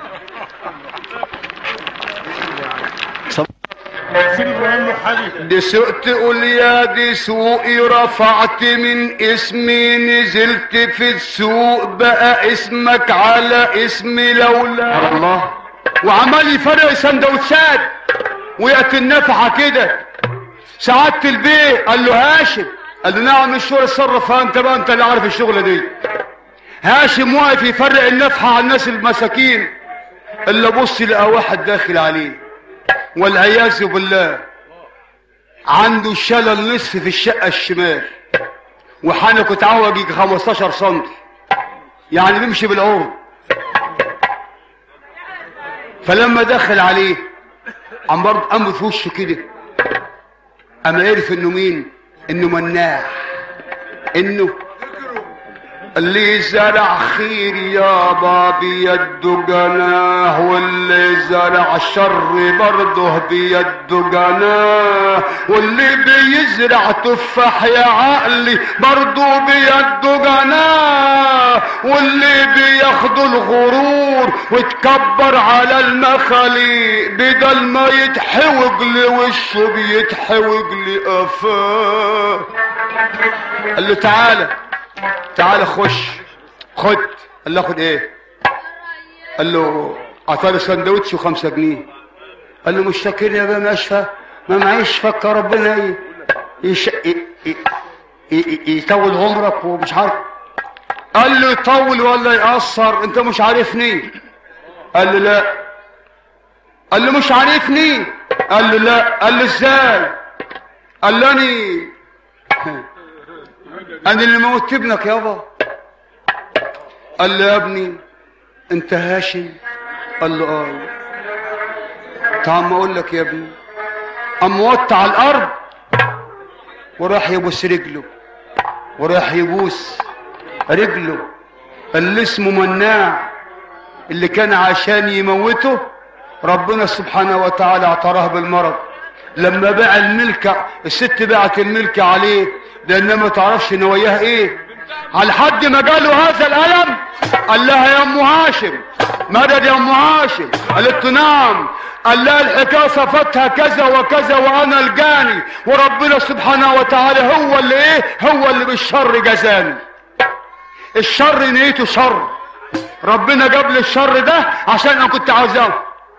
سيدي ابراهيم له حاجه دي سقت قول يا دي سوقي رفعت من اسمي نزلت في السوق بقى اسمك على اسمي لولا الله وعمال يفرق سندوتشات ويأتي النفحة كده سعادة البيه قال له هاشم قال له نعم الشغل اتصرف ها انت بقى انت اللي عارف الشغلة دي هاشم واقف يفرق النفحة على الناس المساكين الا بص لقى واحد داخل عليه والعياذ بالله عنده شلل نصف في الشقة الشمال وحنكه اتعوج يجي 15 سم يعني بيمشي بالعرض فلما دخل عليه عم برضه قام في وشه كده قام عرف انه مين انه مناع انه اللي زرع خير يابا بيده جناه واللي زرع شر برضه بيده جناه واللي بيزرع تفاح يا عقلي برضه بيده جناه واللي بياخدوا الغرور وتكبر على المخاليق بدل ما يتحوج لوشه بيتحوج لقفاه قال له تعالى تعال خش خد قال له خد ايه قال له اعطاني سندوتش وخمسة جنيه قال له مش شاكر يا بقى مشفى ما معيش فك ربنا ايه يش... ي... ي... ي... يطول عمرك ومش عارف قال له يطول ولا يقصر انت مش عارفني قال له لا قال له مش عارفني قال له لا قال له ازاي قال له اني انا اللي موت ابنك يابا قال له يا ابني انت هاشم قال له اه تعال ما اقول لك يا ابني قام وط على الارض وراح يبوس رجله وراح يبوس رجله اللي اسمه مناع اللي كان عشان يموته ربنا سبحانه وتعالى اعتراه بالمرض لما باع الملك الست باعت الملك عليه لان ما تعرفش نواياها ايه على حد ما جاله هذا الالم قال لها يا ام هاشم مدد يا ام هاشم قالت له نعم قال لها الحكايه صفتها كذا وكذا وانا الجاني وربنا سبحانه وتعالى هو اللي ايه هو اللي بالشر جزاني الشر نيته شر ربنا جاب لي الشر ده عشان انا كنت عاوزاه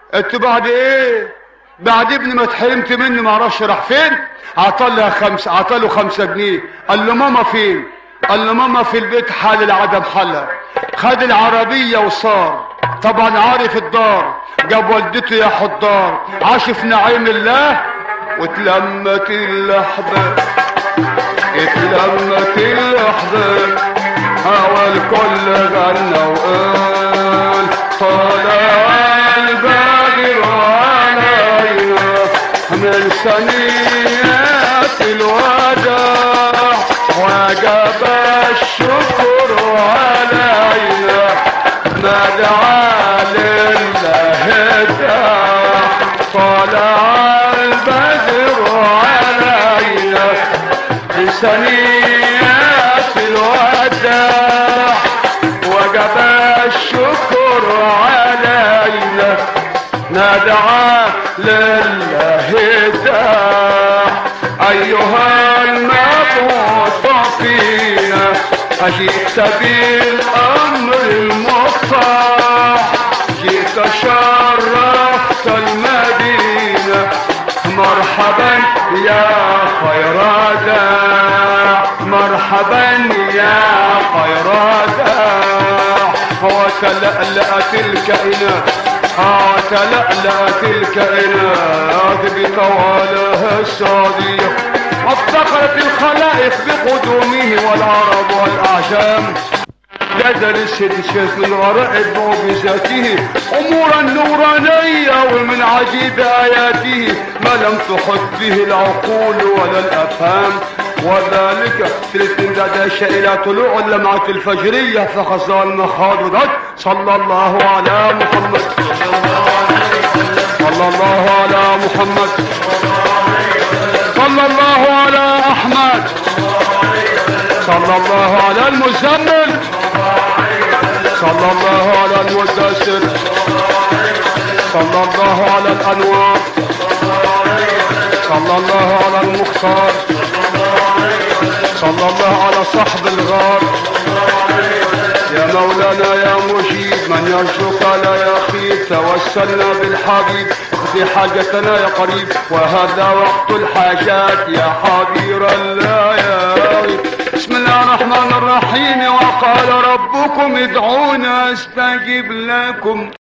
انت بعد ايه بعد ابني ما اتحرمت مني ما اعرفش راح فين عطلها خمسة عطله خمسة جنيه قال له ماما فين قال له ماما في البيت حال العدم حلها خد العربية وصار طبعا عارف الدار جاب والدته يا حضار عاش في نعيم الله واتلمت الاحباب اتلمت الاحباب هوا الكل غنى وقال طلع البدر علينا من ثنيات الوداع وجب الشكر علينا ما دعا لله داع طلع البدر علينا من ثنيات الوداع وجب الشكر علينا ندعى لله داع أيها المبعوث فينا أجئت بالأمر المطاع جئت شرفت المدينة مرحبا يا خير داع مرحبا يا خير داع وتلألأت الكائنات وتلألأت الكائنات بطوالها السعودية وافتخرت الخلائق بقدومه والعرب والأعجام نزل السيد الشيخ من وراء بذاته امورا نورانية ومن عجيب اياته ما لم تحط به العقول ولا الافهام وذلك في الاستندادات الى طلوع اللمعة الفجرية فخزى المخاضرات صلى الله على محمد صلى الله على محمد صلى الله على احمد صلى الله على المزمل صلى الله على المدثر صلى الله على الانوار صلى الله على المختار صلى الله على صحب الغار يا مولانا يا مجيب من يرجوك لا يخيب توسلنا بالحبيب اقضي حاجتنا يا قريب وهذا وقت الحاجات يا حبير الله يا غريب بسم الله الرحمن الرحيم وقال ربكم ادعونا استجب لكم